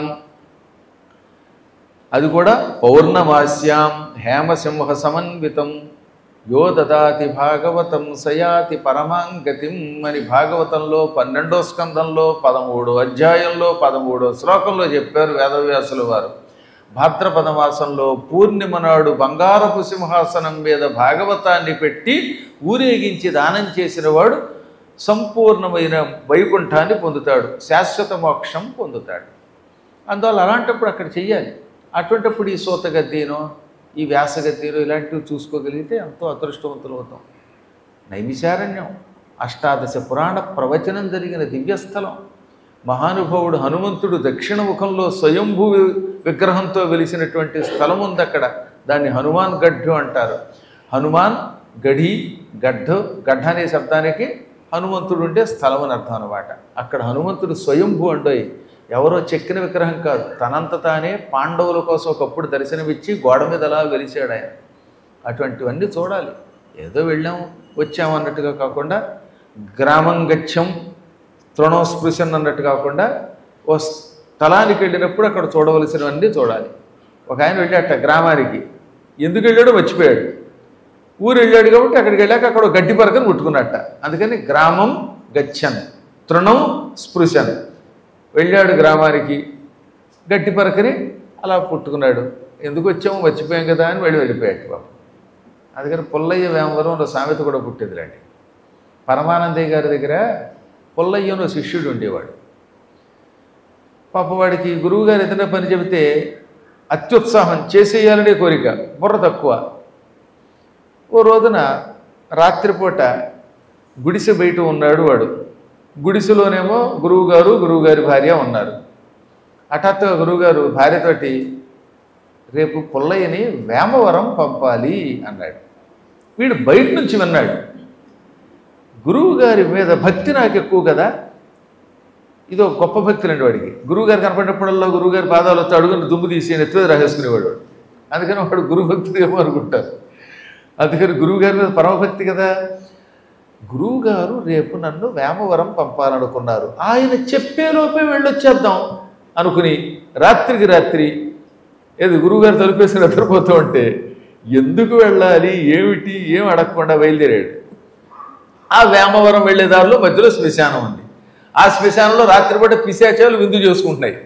అది కూడా పౌర్ణమాస్యాం హేమసింహ సమన్వితం యో దదాతి భాగవతం సయాతి పరమాంగతిం అని భాగవతంలో పన్నెండో స్కందంలో పదమూడో అధ్యాయంలో పదమూడో శ్లోకంలో చెప్పారు వేదవ్యాసుల వారు భాద్రపద మాసంలో పూర్ణిమ నాడు బంగారపు సింహాసనం మీద భాగవతాన్ని పెట్టి ఊరేగించి దానం చేసిన వాడు సంపూర్ణమైన వైకుంఠాన్ని పొందుతాడు శాశ్వత మోక్షం పొందుతాడు అందువల్ల అలాంటప్పుడు అక్కడ చెయ్యాలి అటువంటిప్పుడు ఈ సూతగద్దీనో ఈ వ్యాసగద్దీనో ఇలాంటివి చూసుకోగలిగితే ఎంతో అదృష్టవంతులు అవుతాం నైమిషారణ్యం అష్టాదశ పురాణ ప్రవచనం జరిగిన దివ్యస్థలం మహానుభావుడు హనుమంతుడు దక్షిణ ముఖంలో స్వయంభూ విగ్రహంతో వెలిసినటువంటి స్థలం ఉంది అక్కడ దాన్ని హనుమాన్ గడ్డు అంటారు హనుమాన్ గడి గడ్డు గడ్డ అనే శబ్దానికి హనుమంతుడు ఉండే స్థలం అని అర్థం అనమాట అక్కడ హనుమంతుడు స్వయంభూ అండోయ్ ఎవరో చెక్కిన విగ్రహం కాదు తనంత తానే పాండవుల కోసం ఒకప్పుడు దర్శనమిచ్చి గోడ మీద అలా వెలిసాడు ఆయన అటువంటివన్నీ చూడాలి ఏదో వెళ్ళాం వచ్చాం అన్నట్టుగా కాకుండా గ్రామం గత్యం తృణం స్పృశన్ అన్నట్టు కాకుండా ఓ స్థలానికి వెళ్ళినప్పుడు అక్కడ చూడవలసినవన్నీ చూడాలి ఒక ఆయన వెళ్ళాట గ్రామానికి ఎందుకు వెళ్ళాడో మర్చిపోయాడు ఊరు వెళ్ళాడు కాబట్టి అక్కడికి వెళ్ళాక అక్కడ ఒక గడ్డి పరకని ముట్టుకున్నట్ట అందుకని గ్రామం గచ్చన్ తృణం స్పృశన్ వెళ్ళాడు గ్రామానికి గట్టి పరకని అలా పుట్టుకున్నాడు ఎందుకు వచ్చాము మర్చిపోయాం కదా అని వెళ్ళి వెళ్ళిపోయాడు బాబు అందుకని పుల్లయ్య వేమవరంలో సామెత కూడా పుట్టేదిలేండి పరమానందయ్య గారి దగ్గర పుల్లయ్య అనే శిష్యుడు ఉండేవాడు పాప వాడికి గురువు గారు ఏదైనా పని చెబితే అత్యుత్సాహం చేసేయాలనే కోరిక బుర్ర తక్కువ ఓ రోజున రాత్రిపూట గుడిసె బయట ఉన్నాడు వాడు గుడిసెలోనేమో గురువుగారు గురువుగారి భార్య ఉన్నారు హఠాత్తుగా గురువుగారు భార్యతోటి రేపు పుల్లయ్యని వేమవరం పంపాలి అన్నాడు వీడు బయట నుంచి విన్నాడు గురువు గారి మీద భక్తి నాకు ఎక్కువ కదా ఇదో గొప్ప భక్తి అండి వాడికి గురువు గారు కనపడినప్పుడల్లా గురువు గారి పాదాలు వచ్చి అడుగుని దుమ్ము తీసి నెత్తిమీద రాసేసుకునేవాడు వాడు అందుకని వాడు గురువు భక్తుడు ఏమో అనుకుంటారు అందుకని గురువు గారి మీద పరమభక్తి కదా గురువు గారు రేపు నన్ను వేమవరం పంపాలనుకున్నారు ఆయన చెప్పేలోపే వెళ్ళొచ్చేద్దాం అనుకుని రాత్రికి రాత్రి ఏది గురువుగారు తలుపేసి నిద్రపోతూ ఉంటే ఎందుకు వెళ్ళాలి ఏమిటి ఏం అడగకుండా బయలుదేరాడు ఆ వేమవరం వెళ్ళే దారిలో మధ్యలో శ్మశానం ఉంది ఆ శ్మశానంలో రాత్రిపూట పిశాచాలు విందు చేసుకుంటున్నాయి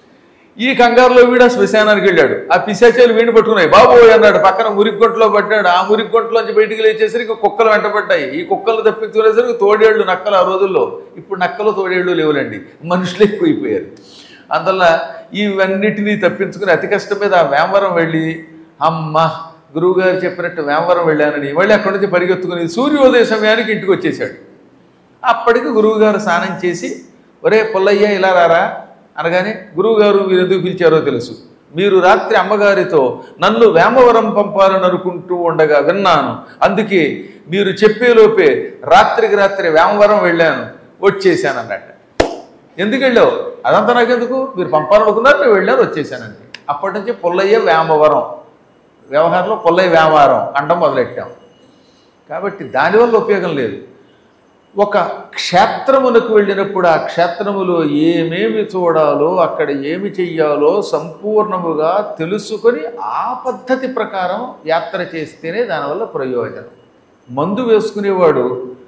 ఈ కంగారులో వీడు ఆ శ్మశానానికి వెళ్ళాడు ఆ పిశాచాలు వీడిని పట్టుకున్నాయి బాబు అన్నాడు పక్కన మురిగ్గొంట్లో పడ్డాడు ఆ మురిగ్గొంట్లోంచి బయటికి లేచేసరికి కుక్కలు వెంటబడ్డాయి ఈ కుక్కలు తప్పించుకునేసరికి తోడేళ్ళు నక్కలు ఆ రోజుల్లో ఇప్పుడు నక్కలు తోడేళ్ళు లేవులండి మనుషులు ఎక్కువైపోయారు అందువల్ల ఇవన్నిటినీ తప్పించుకుని అతి కష్టం మీద ఆ వేమవరం వెళ్ళి అమ్మ గురువుగారు చెప్పినట్టు వేమవరం వెళ్ళానని మళ్ళీ అక్కడి నుంచి పరిగెత్తుకుని సూర్యోదయ సమయానికి ఇంటికి వచ్చేసాడు అప్పటికి గురువుగారు స్నానం చేసి ఒరే పుల్లయ్య ఇలా రారా అనగానే గురువుగారు మీరు ఎందుకు పిలిచారో తెలుసు మీరు రాత్రి అమ్మగారితో నన్ను వేమవరం పంపాలని అనుకుంటూ ఉండగా విన్నాను అందుకే మీరు చెప్పేలోపే రాత్రికి రాత్రి వేమవరం వెళ్ళాను వచ్చేసాను అన్నట్ట ఎందుకు వెళ్ళావు అదంతా నాకెందుకు మీరు పంపాలనుకున్నారు నేను వెళ్ళాను వచ్చేసానండి అప్పటి నుంచి పుల్లయ్య వేమవరం వ్యవహారంలో పుల్లయ్య వేమవరం అండం మొదలెట్టాం కాబట్టి దానివల్ల ఉపయోగం లేదు ఒక క్షేత్రమునకు వెళ్ళినప్పుడు ఆ క్షేత్రములో ఏమేమి చూడాలో అక్కడ ఏమి చెయ్యాలో సంపూర్ణముగా తెలుసుకొని ఆ పద్ధతి ప్రకారం యాత్ర చేస్తేనే దానివల్ల ప్రయోజనం మందు వేసుకునేవాడు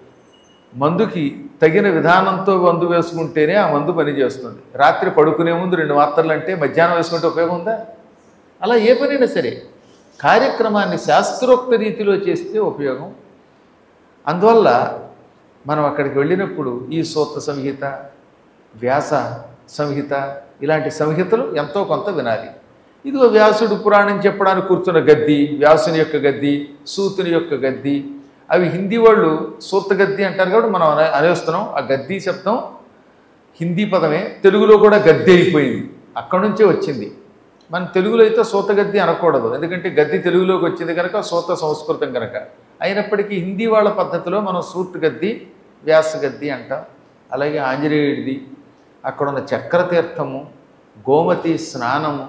మందుకి తగిన విధానంతో మందు వేసుకుంటేనే ఆ మందు పనిచేస్తుంది రాత్రి పడుకునే ముందు రెండు మాత్రలు అంటే మధ్యాహ్నం వేసుకుంటే ఉపయోగం ఉందా అలా ఏ పనైనా సరే కార్యక్రమాన్ని శాస్త్రోక్త రీతిలో చేస్తే ఉపయోగం అందువల్ల మనం అక్కడికి వెళ్ళినప్పుడు ఈ సూత్ర సంహిత వ్యాస సంహిత ఇలాంటి సంహితలు ఎంతో కొంత వినాలి ఇదిగో వ్యాసుడు పురాణం చెప్పడానికి కూర్చున్న గద్ది వ్యాసుని యొక్క గద్ది సూతుని యొక్క గద్ది అవి హిందీ వాళ్ళు సూత గద్ది అంటారు కాబట్టి మనం అనే అనేస్తున్నాం ఆ గద్ది శబ్దం హిందీ పదమే తెలుగులో కూడా గద్ది అయిపోయింది అక్కడి నుంచే వచ్చింది మన తెలుగులో అయితే సూత గద్ది అనకూడదు ఎందుకంటే గద్ది తెలుగులోకి వచ్చింది కనుక సూత సంస్కృతం కనుక అయినప్పటికీ హిందీ వాళ్ళ పద్ధతిలో మనం సూట్ గద్ది వ్యాస గద్ది అంటాం అలాగే ఆంజనేయుడిది అక్కడ ఉన్న చక్రతీర్థము గోమతి స్నానము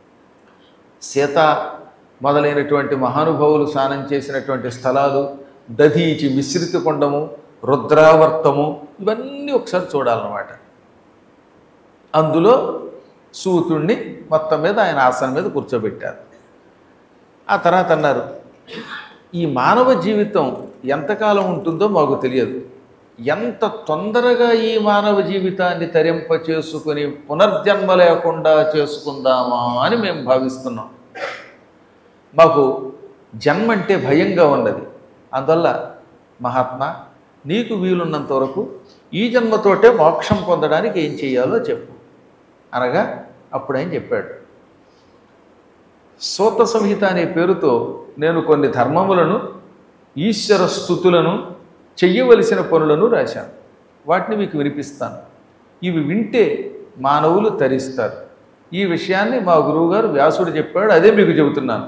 సీత మొదలైనటువంటి మహానుభావులు స్నానం చేసినటువంటి స్థలాలు దధీచి మిశ్రిత కొండము రుద్రావర్తము ఇవన్నీ ఒకసారి చూడాలన్నమాట అందులో సూతుణ్ణి మొత్తం మీద ఆయన ఆసనం మీద కూర్చోబెట్టారు ఆ తర్వాత అన్నారు ఈ మానవ జీవితం ఎంతకాలం ఉంటుందో మాకు తెలియదు ఎంత తొందరగా ఈ మానవ జీవితాన్ని తరింప చేసుకుని పునర్జన్మ లేకుండా చేసుకుందామా అని మేము భావిస్తున్నాం మాకు జన్మ అంటే భయంగా ఉన్నది అందువల్ల మహాత్మా నీకు వీలున్నంత వరకు ఈ జన్మతోటే మోక్షం పొందడానికి ఏం చేయాలో చెప్పు అనగా అప్పుడు ఆయన చెప్పాడు సూత సంహిత అనే పేరుతో నేను కొన్ని ధర్మములను ఈశ్వర స్థుతులను చెయ్యవలసిన పనులను రాశాను వాటిని మీకు వినిపిస్తాను ఇవి వింటే మానవులు తరిస్తారు ఈ విషయాన్ని మా గురువుగారు వ్యాసుడు చెప్పాడు అదే మీకు చెబుతున్నాను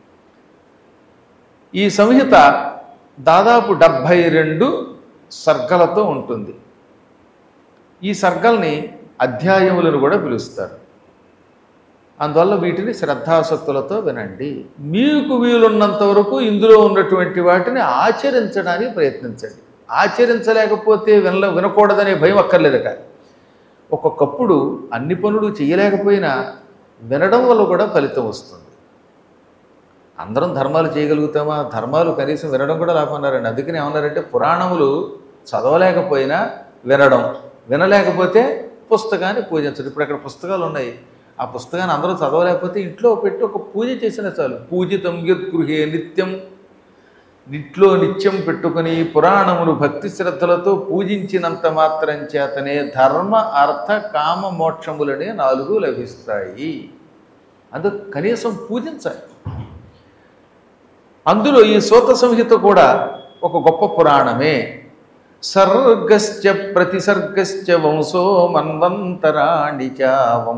ఈ సంహిత దాదాపు డెబ్భై రెండు సర్గలతో ఉంటుంది ఈ సర్గల్ని అధ్యాయములను కూడా పిలుస్తారు అందువల్ల వీటిని శ్రద్ధాసక్తులతో వినండి మీకు వీలున్నంత వరకు ఇందులో ఉన్నటువంటి వాటిని ఆచరించడానికి ప్రయత్నించండి ఆచరించలేకపోతే వినల వినకూడదనే భయం అక్కర్లేదట ఒక్కొక్కప్పుడు అన్ని పనులు చేయలేకపోయినా వినడం వల్ల కూడా ఫలితం వస్తుంది అందరం ధర్మాలు చేయగలుగుతామా ధర్మాలు కనీసం వినడం కూడా లేకున్నారండి అందుకని ఏమన్నారంటే పురాణములు చదవలేకపోయినా వినడం వినలేకపోతే పుస్తకాన్ని పూజించడం ఇప్పుడు అక్కడ పుస్తకాలు ఉన్నాయి ఆ పుస్తకాన్ని అందరూ చదవలేకపోతే ఇంట్లో పెట్టి ఒక పూజ చేసినా చాలు పూజితం గృహే నిత్యం ఇంట్లో నిత్యం పెట్టుకుని పురాణములు భక్తి శ్రద్ధలతో పూజించినంత మాత్రం చేతనే ధర్మ అర్థ కామ మోక్షములనే నాలుగు లభిస్తాయి అందుకు కనీసం పూజించాలి అందులో ఈ సూత సంహిత కూడా ఒక గొప్ప పురాణమే సర్గశ్చ ప్రతిసర్గశ్చ వంశో మన్వంతరాణి చ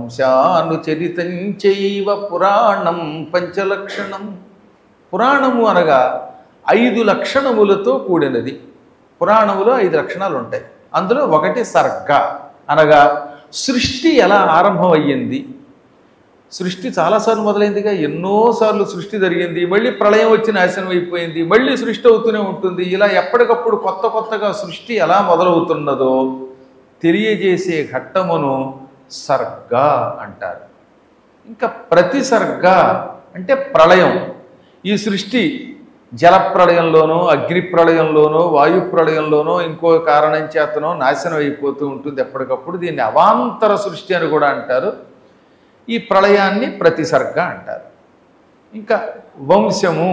వంశానుచరితంచైవ పురాణం పంచలక్షణం పురాణము అనగా ఐదు లక్షణములతో కూడినది పురాణములో ఐదు లక్షణాలు ఉంటాయి అందులో ఒకటి సర్గ అనగా సృష్టి ఎలా ఆరంభమయ్యింది సృష్టి చాలాసార్లు మొదలైందిగా ఎన్నోసార్లు సృష్టి జరిగింది మళ్ళీ ప్రళయం వచ్చి నాశనం అయిపోయింది మళ్ళీ సృష్టి అవుతూనే ఉంటుంది ఇలా ఎప్పటికప్పుడు కొత్త కొత్తగా సృష్టి ఎలా మొదలవుతున్నదో తెలియజేసే ఘట్టమును సర్గ అంటారు ఇంకా ప్రతి సర్గ అంటే ప్రళయం ఈ సృష్టి జల ప్రళయంలోనో అగ్ని ప్రళయంలోనో వాయు ప్రళయంలోనో ఇంకో కారణం చేతనో నాశనం అయిపోతూ ఉంటుంది ఎప్పటికప్పుడు దీన్ని అవాంతర సృష్టి అని కూడా అంటారు ఈ ప్రళయాన్ని ప్రతిసర్గ అంటారు ఇంకా వంశము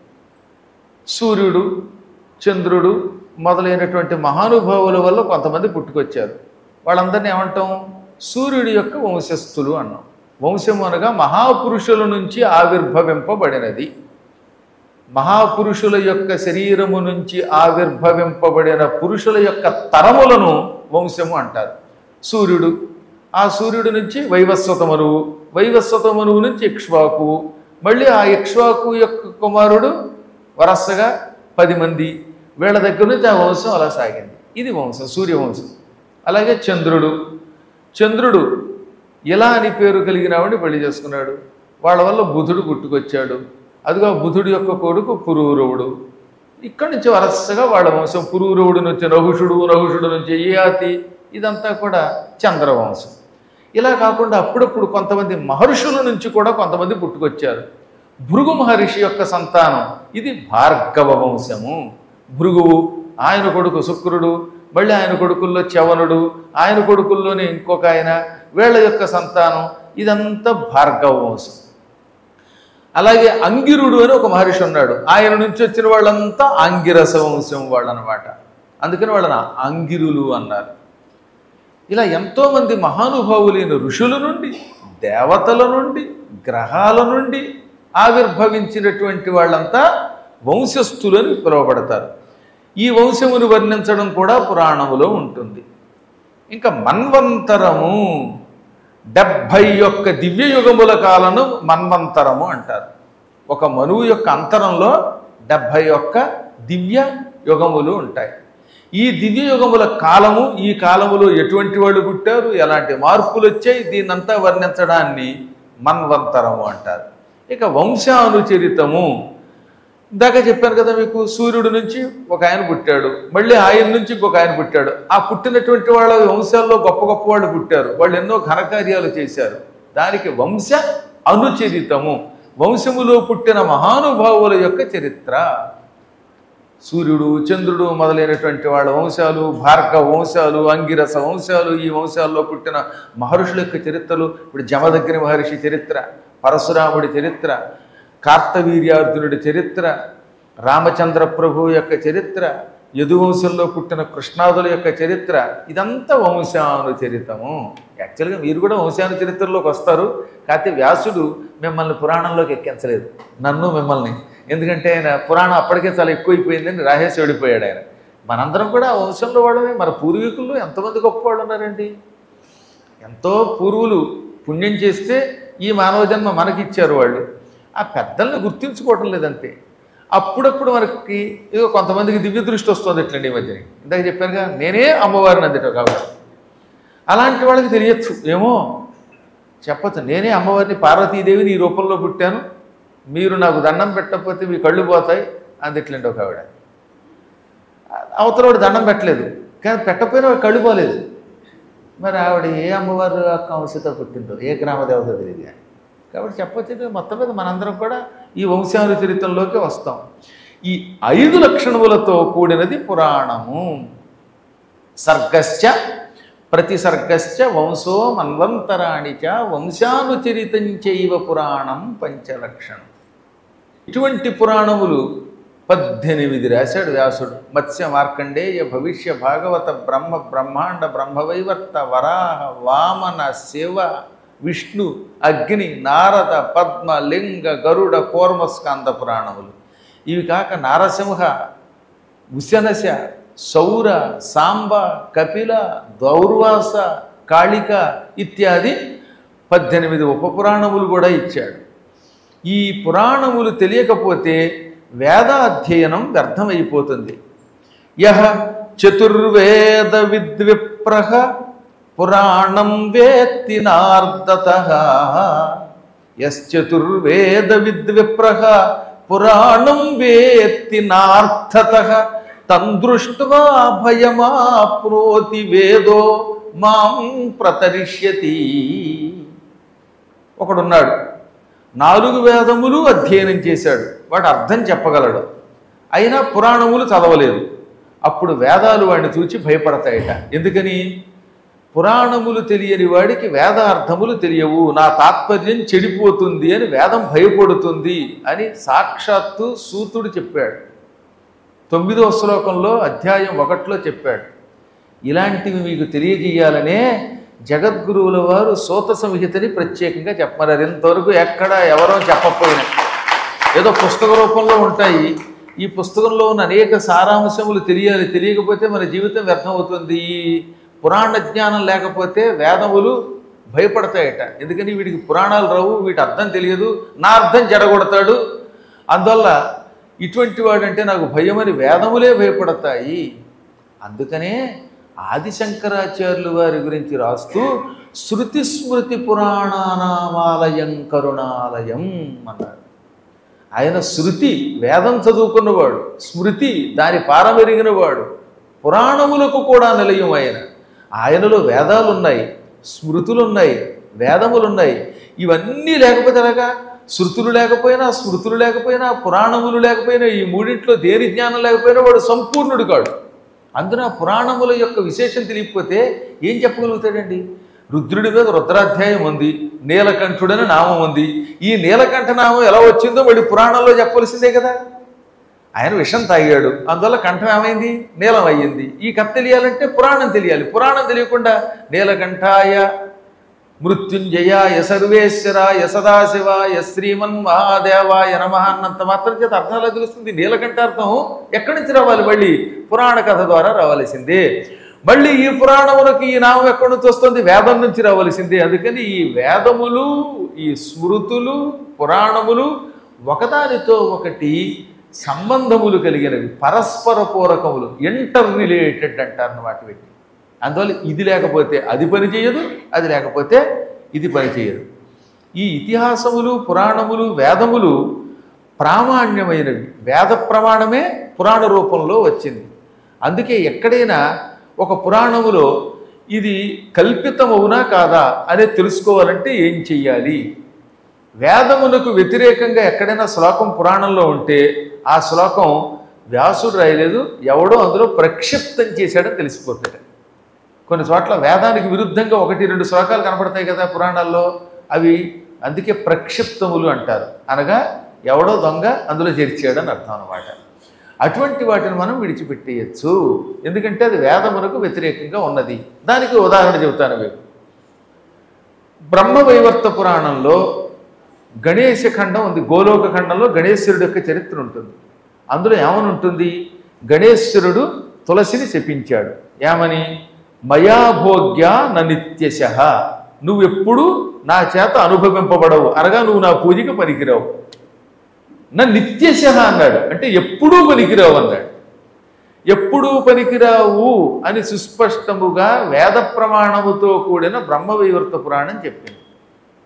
సూర్యుడు చంద్రుడు మొదలైనటువంటి మహానుభావుల వల్ల కొంతమంది పుట్టుకొచ్చారు వాళ్ళందరినీ ఏమంటాం సూర్యుడి యొక్క వంశస్థులు అన్నాం వంశము అనగా మహాపురుషుల నుంచి ఆవిర్భవింపబడినది మహాపురుషుల యొక్క శరీరము నుంచి ఆవిర్భవింపబడిన పురుషుల యొక్క తరములను వంశము అంటారు సూర్యుడు ఆ సూర్యుడి నుంచి వైవస్వత మనువు వైవస్వత మనువు నుంచి ఇక్ష్వాకు మళ్ళీ ఆ ఇక్ష్వాకు యొక్క కుమారుడు వరసగా పది మంది వీళ్ళ దగ్గర నుంచి ఆ వంశం అలా సాగింది ఇది వంశం సూర్యవంశం అలాగే చంద్రుడు చంద్రుడు ఇలా అని పేరు కలిగిన ఆవిడని పెళ్లి చేసుకున్నాడు వాళ్ళ వల్ల బుధుడు పుట్టుకొచ్చాడు అదిగో బుధుడు యొక్క కొడుకు పురూరవుడు ఇక్కడి నుంచి వరసగా వాళ్ళ వంశం పురూరవుడు నుంచి నహుషుడు నహుషుడు నుంచి ఇయాతి ఇదంతా కూడా చంద్రవంశం ఇలా కాకుండా అప్పుడప్పుడు కొంతమంది మహర్షుల నుంచి కూడా కొంతమంది పుట్టుకొచ్చారు భృగు మహర్షి యొక్క సంతానం ఇది భార్గవ వంశము భృగువు ఆయన కొడుకు శుక్రుడు మళ్ళీ ఆయన కొడుకుల్లో చవనుడు ఆయన కొడుకుల్లోనే ఇంకొక ఆయన వీళ్ళ యొక్క సంతానం ఇదంతా భార్గవ వంశం అలాగే అంగిరుడు అని ఒక మహర్షి ఉన్నాడు ఆయన నుంచి వచ్చిన వాళ్ళంతా ఆంగిరస వంశం వాళ్ళు అనమాట అందుకని వాళ్ళని అంగిరులు అన్నారు ఇలా ఎంతోమంది మహానుభావులైన ఋషుల నుండి దేవతల నుండి గ్రహాల నుండి ఆవిర్భవించినటువంటి వాళ్ళంతా వంశస్థులని పిలువబడతారు ఈ వంశమును వర్ణించడం కూడా పురాణములో ఉంటుంది ఇంకా మన్వంతరము డెబ్భై యొక్క దివ్య యుగముల కాలను మన్వంతరము అంటారు ఒక మనువు యొక్క అంతరంలో డెబ్భై యొక్క దివ్య యుగములు ఉంటాయి ఈ దివ్య యుగముల కాలము ఈ కాలములో ఎటువంటి వాళ్ళు పుట్టారు ఎలాంటి మార్పులు వచ్చాయి దీన్నంతా వర్ణించడాన్ని మన్వంతరము అంటారు ఇక వంశానుచరితము ఇందాక చెప్పాను కదా మీకు సూర్యుడి నుంచి ఒక ఆయన పుట్టాడు మళ్ళీ ఆయన నుంచి ఇంకొక ఆయన పుట్టాడు ఆ పుట్టినటువంటి వాళ్ళ వంశాల్లో గొప్ప గొప్ప వాళ్ళు పుట్టారు వాళ్ళు ఎన్నో ఘనకార్యాలు చేశారు దానికి వంశ అనుచరితము వంశములో పుట్టిన మహానుభావుల యొక్క చరిత్ర సూర్యుడు చంద్రుడు మొదలైనటువంటి వాళ్ళ వంశాలు భార్గవ వంశాలు అంగిరస వంశాలు ఈ వంశాల్లో పుట్టిన మహర్షుల యొక్క చరిత్రలు ఇప్పుడు జమదగ్ని మహర్షి చరిత్ర పరశురాముడి చరిత్ర కార్తవీర్యార్జునుడి చరిత్ర రామచంద్ర ప్రభు యొక్క చరిత్ర యదువంశంలో పుట్టిన కృష్ణాదుల యొక్క చరిత్ర ఇదంతా వంశానుచరితము యాక్చువల్గా మీరు కూడా వంశానుచరిత్రలోకి వస్తారు కాకపోతే వ్యాసుడు మిమ్మల్ని పురాణంలోకి ఎక్కించలేదు నన్ను మిమ్మల్ని ఎందుకంటే ఆయన పురాణం అప్పటికే చాలా ఎక్కువైపోయిందని రాహేసి వెళ్ళిపోయాడు ఆయన మనందరం కూడా ఆ వంశంలో వాళ్ళమే మన పూర్వీకుల్లో ఎంతమంది గొప్ప వాళ్ళు ఉన్నారండి ఎంతో పూర్వులు పుణ్యం చేస్తే ఈ మానవ జన్మ మనకిచ్చారు వాళ్ళు ఆ పెద్దల్ని గుర్తించుకోవటం లేదంతే అప్పుడప్పుడు మనకి ఏదో కొంతమందికి దివ్య దృష్టి వస్తుంది ఇట్లండి ఈ మధ్యని ఇందాక చెప్పానుగా నేనే అమ్మవారిని అందుట కాబట్టి అలాంటి వాళ్ళకి తెలియచ్చు ఏమో చెప్పచ్చు నేనే అమ్మవారిని పార్వతీదేవిని ఈ రూపంలో పుట్టాను మీరు నాకు దండం పెట్టకపోతే మీ కళ్ళు పోతాయి అందిట్లండి ఒక ఆవిడ అవతలవాడు దండం పెట్టలేదు కానీ పెట్టకపోయినా వాడి కళ్ళు పోలేదు మరి ఆవిడ ఏ అమ్మవారు కంశతో పుట్టిందో ఏ గ్రామ దేవత తెలియదు కానీ కాబట్టి చెప్పొచ్చు మొత్తం మీద మనందరం కూడా ఈ వంశానుచరితంలోకి వస్తాం ఈ ఐదు లక్షణములతో కూడినది పురాణము సర్గశ్చ ప్రతి సర్గశ్చ వంశో మన్వంతరాణి చ వంశానుచరితం చైవ పురాణం పంచలక్షణం ఇటువంటి పురాణములు పద్దెనిమిది రాశాడు వ్యాసుడు మత్స్య మార్కండేయ భవిష్య భాగవత బ్రహ్మ బ్రహ్మాండ బ్రహ్మవైవర్త వరాహ వామన శివ విష్ణు అగ్ని నారద పద్మ లింగ గరుడ కూర్మస్కాంద పురాణములు ఇవి కాక నారసింహ ఉశనశ సౌర సాంబ కపిల దౌర్వాస కాళిక ఇత్యాది పద్దెనిమిది ఉపపురాణములు కూడా ఇచ్చాడు ఈ పురాణములు తెలియకపోతే వేదాధ్యయనం వ్యర్థమైపోతుంది యహ చతుర్వేద విద్విప్రహ పురాణం వేత్తి నార్దత యశ్చతుర్వేద విద్విప్రహ పురాణం వేత్తి నార్థత తందృష్ట్వా భయమాప్నోతి వేదో మాం ప్రతరిష్యతి ఒకడున్నాడు నాలుగు వేదములు అధ్యయనం చేశాడు వాడు అర్థం చెప్పగలడు అయినా పురాణములు చదవలేదు అప్పుడు వేదాలు వాడిని చూచి భయపడతాయట ఎందుకని పురాణములు తెలియని వాడికి వేదార్థములు తెలియవు నా తాత్పర్యం చెడిపోతుంది అని వేదం భయపడుతుంది అని సాక్షాత్తు సూతుడు చెప్పాడు తొమ్మిదవ శ్లోకంలో అధ్యాయం ఒకటిలో చెప్పాడు ఇలాంటివి మీకు తెలియజేయాలనే జగద్గురువుల వారు సూత సంహితని ప్రత్యేకంగా చెప్పమన్నారు ఇంతవరకు ఎక్కడ ఎవరో చెప్పకపోయినా ఏదో పుస్తక రూపంలో ఉంటాయి ఈ పుస్తకంలో ఉన్న అనేక సారాంశములు తెలియాలి తెలియకపోతే మన జీవితం వ్యర్థమవుతుంది ఈ పురాణ జ్ఞానం లేకపోతే వేదములు భయపడతాయట ఎందుకని వీడికి పురాణాలు రావు వీటి అర్థం తెలియదు నా అర్థం జడగొడతాడు అందువల్ల ఇటువంటి వాడంటే నాకు భయమని వేదములే భయపడతాయి అందుకనే ఆదిశంకరాచార్యులు వారి గురించి రాస్తూ శృతి స్మృతి పురాణానామాలయం కరుణాలయం అన్నాడు ఆయన శృతి వేదం చదువుకున్నవాడు స్మృతి దాని పారమెరిగినవాడు పురాణములకు కూడా నిలయం ఆయన ఆయనలో వేదాలు ఉన్నాయి స్మృతులు ఉన్నాయి వేదములు ఉన్నాయి ఇవన్నీ లేకపోతే ఎలాగా శృతులు లేకపోయినా స్మృతులు లేకపోయినా పురాణములు లేకపోయినా ఈ మూడింట్లో దేని జ్ఞానం లేకపోయినా వాడు సంపూర్ణుడు కాడు అందున పురాణముల యొక్క విశేషం తెలియకపోతే ఏం చెప్పగలుగుతాడండి రుద్రుడి మీద రుద్రాధ్యాయం ఉంది నీలకంఠుడని నామం ఉంది ఈ నీలకంఠ నామం ఎలా వచ్చిందో మళ్ళీ పురాణంలో చెప్పవలసిందే కదా ఆయన విషం తాగాడు అందువల్ల కంఠం ఏమైంది నీలం అయ్యింది ఈ కథ తెలియాలంటే పురాణం తెలియాలి పురాణం తెలియకుండా నీలకంఠాయ మృత్యుంజయాయ సర్వేశ్వరాయ సదాశివాయ శ్రీమన్ మహాదేవాయ నమ అన్నంత మాత్రం చేత అర్థాలు తెలుస్తుంది నీలకంఠార్థం ఎక్కడి నుంచి రావాలి మళ్ళీ పురాణ కథ ద్వారా రావాల్సిందే మళ్ళీ ఈ పురాణములకు ఈ నామం ఎక్కడి నుంచి వస్తుంది వేదం నుంచి రావాల్సిందే అందుకని ఈ వేదములు ఈ స్మృతులు పురాణములు ఒకదానితో ఒకటి సంబంధములు కలిగినవి పరస్పర పూరకములు ఇంటర్ రిలేటెడ్ అంటారు అన్నమాట వీటిని అందువల్ల ఇది లేకపోతే అది పని చేయదు అది లేకపోతే ఇది పని చేయదు ఈ ఇతిహాసములు పురాణములు వేదములు ప్రామాణ్యమైనవి వేద ప్రమాణమే పురాణ రూపంలో వచ్చింది అందుకే ఎక్కడైనా ఒక పురాణములో ఇది కల్పితమవునా కాదా అనేది తెలుసుకోవాలంటే ఏం చెయ్యాలి వేదమునకు వ్యతిరేకంగా ఎక్కడైనా శ్లోకం పురాణంలో ఉంటే ఆ శ్లోకం వ్యాసుడు రాయలేదు ఎవడో అందులో ప్రక్షిప్తం చేశాడని తెలిసిపోతాడు కొన్ని చోట్ల వేదానికి విరుద్ధంగా ఒకటి రెండు శ్లోకాలు కనపడతాయి కదా పురాణాల్లో అవి అందుకే ప్రక్షిప్తములు అంటారు అనగా ఎవడో దొంగ అందులో చేర్చాడని అర్థం అనమాట అటువంటి వాటిని మనం విడిచిపెట్టేయచ్చు ఎందుకంటే అది వేదమునకు వ్యతిరేకంగా ఉన్నది దానికి ఉదాహరణ చెబుతాను మీకు బ్రహ్మవైవర్త పురాణంలో గణేశ ఖండం ఉంది గోలోక ఖండంలో గణేశ్వరుడు యొక్క చరిత్ర ఉంటుంది అందులో ఏమని ఉంటుంది గణేశ్వరుడు తులసిని శపించాడు ఏమని మయాభోగ్య నిత్యశ నువ్వెప్పుడు నా చేత అనుభవింపబడవు అనగా నువ్వు నా పూజకి పనికిరావు నా నిత్యశ అన్నాడు అంటే ఎప్పుడూ పనికిరావు అన్నాడు ఎప్పుడూ పనికిరావు అని సుస్పష్టముగా వేద ప్రమాణముతో కూడిన బ్రహ్మవైవర్త పురాణం చెప్పింది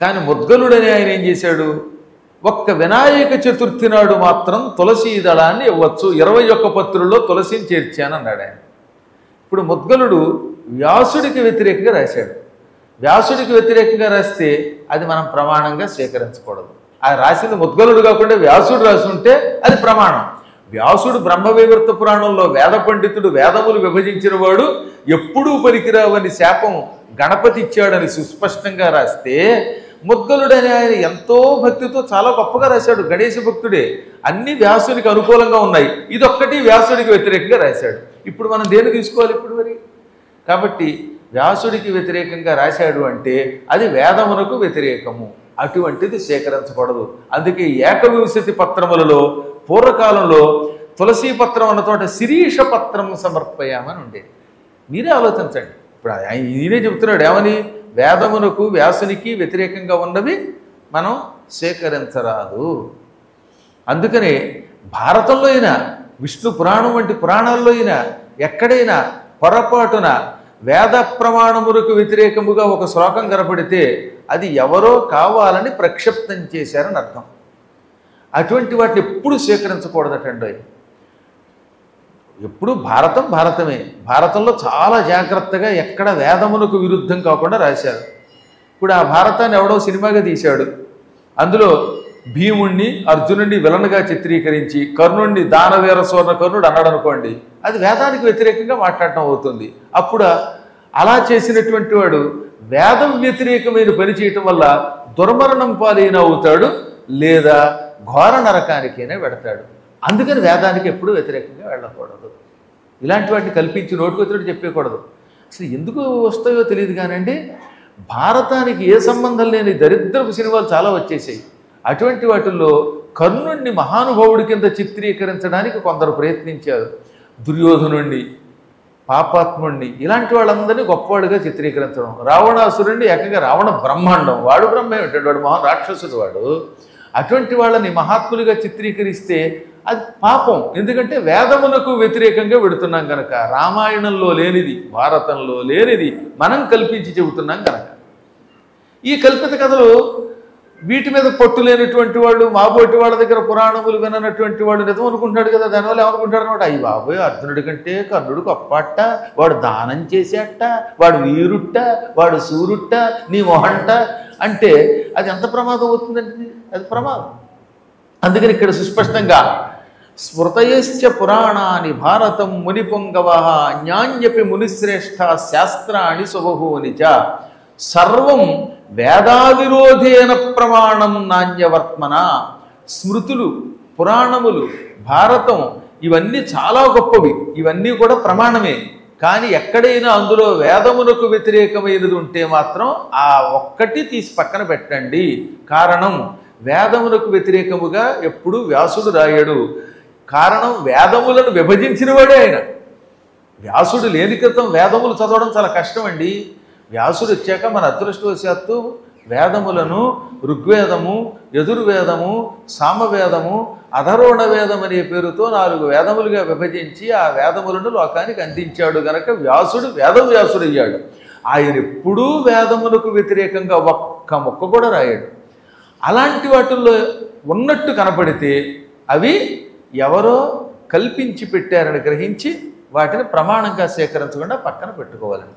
కానీ ముద్గలుడని ఆయన ఏం చేశాడు ఒక్క వినాయక చతుర్థి నాడు మాత్రం తులసీ దళాన్ని ఇవ్వచ్చు ఇరవై ఒక్క పత్రుల్లో తులసిని చేర్చాను అన్నాడు ఆయన ఇప్పుడు ముద్గలుడు వ్యాసుడికి వ్యతిరేకంగా రాశాడు వ్యాసుడికి వ్యతిరేకంగా రాస్తే అది మనం ప్రమాణంగా స్వీకరించకూడదు ఆ రాసింది ముద్గలుడు కాకుండా వ్యాసుడు రాసి ఉంటే అది ప్రమాణం వ్యాసుడు బ్రహ్మవివర్త పురాణంలో వేద పండితుడు వేదములు విభజించిన వాడు ఎప్పుడూ పనికిరావని శాపం గణపతి ఇచ్చాడని సుస్పష్టంగా రాస్తే ముద్గలుడని ఆయన ఎంతో భక్తితో చాలా గొప్పగా రాశాడు గణేశ భక్తుడే అన్ని వ్యాసునికి అనుకూలంగా ఉన్నాయి ఇదొక్కటి వ్యాసుడికి వ్యతిరేకంగా రాశాడు ఇప్పుడు మనం దేన్ని తీసుకోవాలి ఇప్పుడు మరి కాబట్టి వ్యాసుడికి వ్యతిరేకంగా రాశాడు అంటే అది వేదమునకు వ్యతిరేకము అటువంటిది సేకరించకూడదు అందుకే ఏకవింశతి పత్రములలో పూర్వకాలంలో తులసీ పత్రం అన్న చోట శిరీష పత్రం సమర్పయామని ఉండేది మీరే ఆలోచించండి ఇప్పుడు ఆయన ఈయనే చెబుతున్నాడు ఏమని వేదమునకు వ్యాసునికి వ్యతిరేకంగా ఉన్నవి మనం సేకరించరాదు అందుకనే భారతంలో అయినా విష్ణు పురాణం వంటి పురాణాల్లో అయినా ఎక్కడైనా పొరపాటున వేద ప్రమాణములకు వ్యతిరేకముగా ఒక శ్లోకం కనపడితే అది ఎవరో కావాలని ప్రక్షిప్తం చేశారని అర్థం అటువంటి వాటిని ఎప్పుడు స్వీకరించకూడదటండి ఎప్పుడు భారతం భారతమే భారతంలో చాలా జాగ్రత్తగా ఎక్కడ వేదమునకు విరుద్ధం కాకుండా రాశారు ఇప్పుడు ఆ భారతాన్ని ఎవడో సినిమాగా తీశాడు అందులో భీముణ్ణి అర్జునుడిని విలన్గా చిత్రీకరించి కర్ణుడిని దానవీర సూర్ణ కర్ణుడు అన్నాడు అనుకోండి అది వేదానికి వ్యతిరేకంగా మాట్లాడటం అవుతుంది అప్పుడు అలా చేసినటువంటి వాడు వేదం వ్యతిరేకమైన పని చేయటం వల్ల దుర్మరణం పాలైన అవుతాడు లేదా ఘోర నరకానికైనా వెడతాడు అందుకని వేదానికి ఎప్పుడూ వ్యతిరేకంగా వెళ్ళకూడదు ఇలాంటి వాటిని కల్పించి నోటుకొచ్చినట్టు చెప్పకూడదు అసలు ఎందుకు వస్తాయో తెలియదు కానండి భారతానికి ఏ సంబంధం లేని దరిద్రపు సినిమాలు చాలా వచ్చేసాయి అటువంటి వాటిల్లో కర్ణుణ్ణి మహానుభావుడి కింద చిత్రీకరించడానికి కొందరు ప్రయత్నించారు దుర్యోధనుణ్ణి పాపాత్ముణ్ణి ఇలాంటి వాళ్ళందరినీ గొప్పవాడుగా చిత్రీకరించడం రావణాసురుణ్ణి ఏకంగా రావణ బ్రహ్మాండం వాడు బ్రహ్మ ఏమిటాడు వాడు మహా రాక్షసుడు వాడు అటువంటి వాళ్ళని మహాత్ములుగా చిత్రీకరిస్తే అది పాపం ఎందుకంటే వేదమునకు వ్యతిరేకంగా పెడుతున్నాం కనుక రామాయణంలో లేనిది భారతంలో లేనిది మనం కల్పించి చెబుతున్నాం కనుక ఈ కల్పిత కథలు వీటి మీద పట్టు లేనటువంటి వాళ్ళు మాబోటి వాళ్ళ దగ్గర పురాణములు విననటువంటి వాడు నిజం అనుకుంటున్నాడు కదా దానివల్ల ఏమనుకుంటాడు అనమాట అయ్యి బాబోయ్ అర్జునుడి కంటే కర్ణుడు గొప్పట్ట వాడు దానం చేసేట వాడు వీరుట్ట వాడు సూరుట్ట నీ మొహంట అంటే అది ఎంత ప్రమాదం అవుతుందండి అది ప్రమాదం అందుకని ఇక్కడ సుస్పష్టంగా స్మృతయశ్చ పురాణాని భారతం మునిపొంగవ జ్ఞాన్యపి మునిశ్రేష్ఠ శాస్త్రాణి సుబహూని చ సర్వం వేదావిరోధేన ప్రమాణం నాణ్యవర్త్మన స్మృతులు పురాణములు భారతం ఇవన్నీ చాలా గొప్పవి ఇవన్నీ కూడా ప్రమాణమే కానీ ఎక్కడైనా అందులో వేదమునకు వ్యతిరేకమైనది ఉంటే మాత్రం ఆ ఒక్కటి తీసి పక్కన పెట్టండి కారణం వేదమునకు వ్యతిరేకముగా ఎప్పుడు వ్యాసుడు రాయడు కారణం వేదములను విభజించిన వాడే ఆయన వ్యాసుడు లేని క్రితం వేదములు చదవడం చాలా కష్టం అండి వ్యాసుడు వచ్చాక మన అదృష్టవశాత్తు వేదములను ఋగ్వేదము యజుర్వేదము సామవేదము అధరోణ వేదం అనే పేరుతో నాలుగు వేదములుగా విభజించి ఆ వేదములను లోకానికి అందించాడు గనక వ్యాసుడు వేదవ్యాసుడు అయ్యాడు ఆయన ఎప్పుడూ వేదములకు వ్యతిరేకంగా ఒక్క మొక్క కూడా రాయాడు అలాంటి వాటిల్లో ఉన్నట్టు కనపడితే అవి ఎవరో కల్పించి పెట్టారని గ్రహించి వాటిని ప్రమాణంగా సేకరించకుండా పక్కన పెట్టుకోవాలని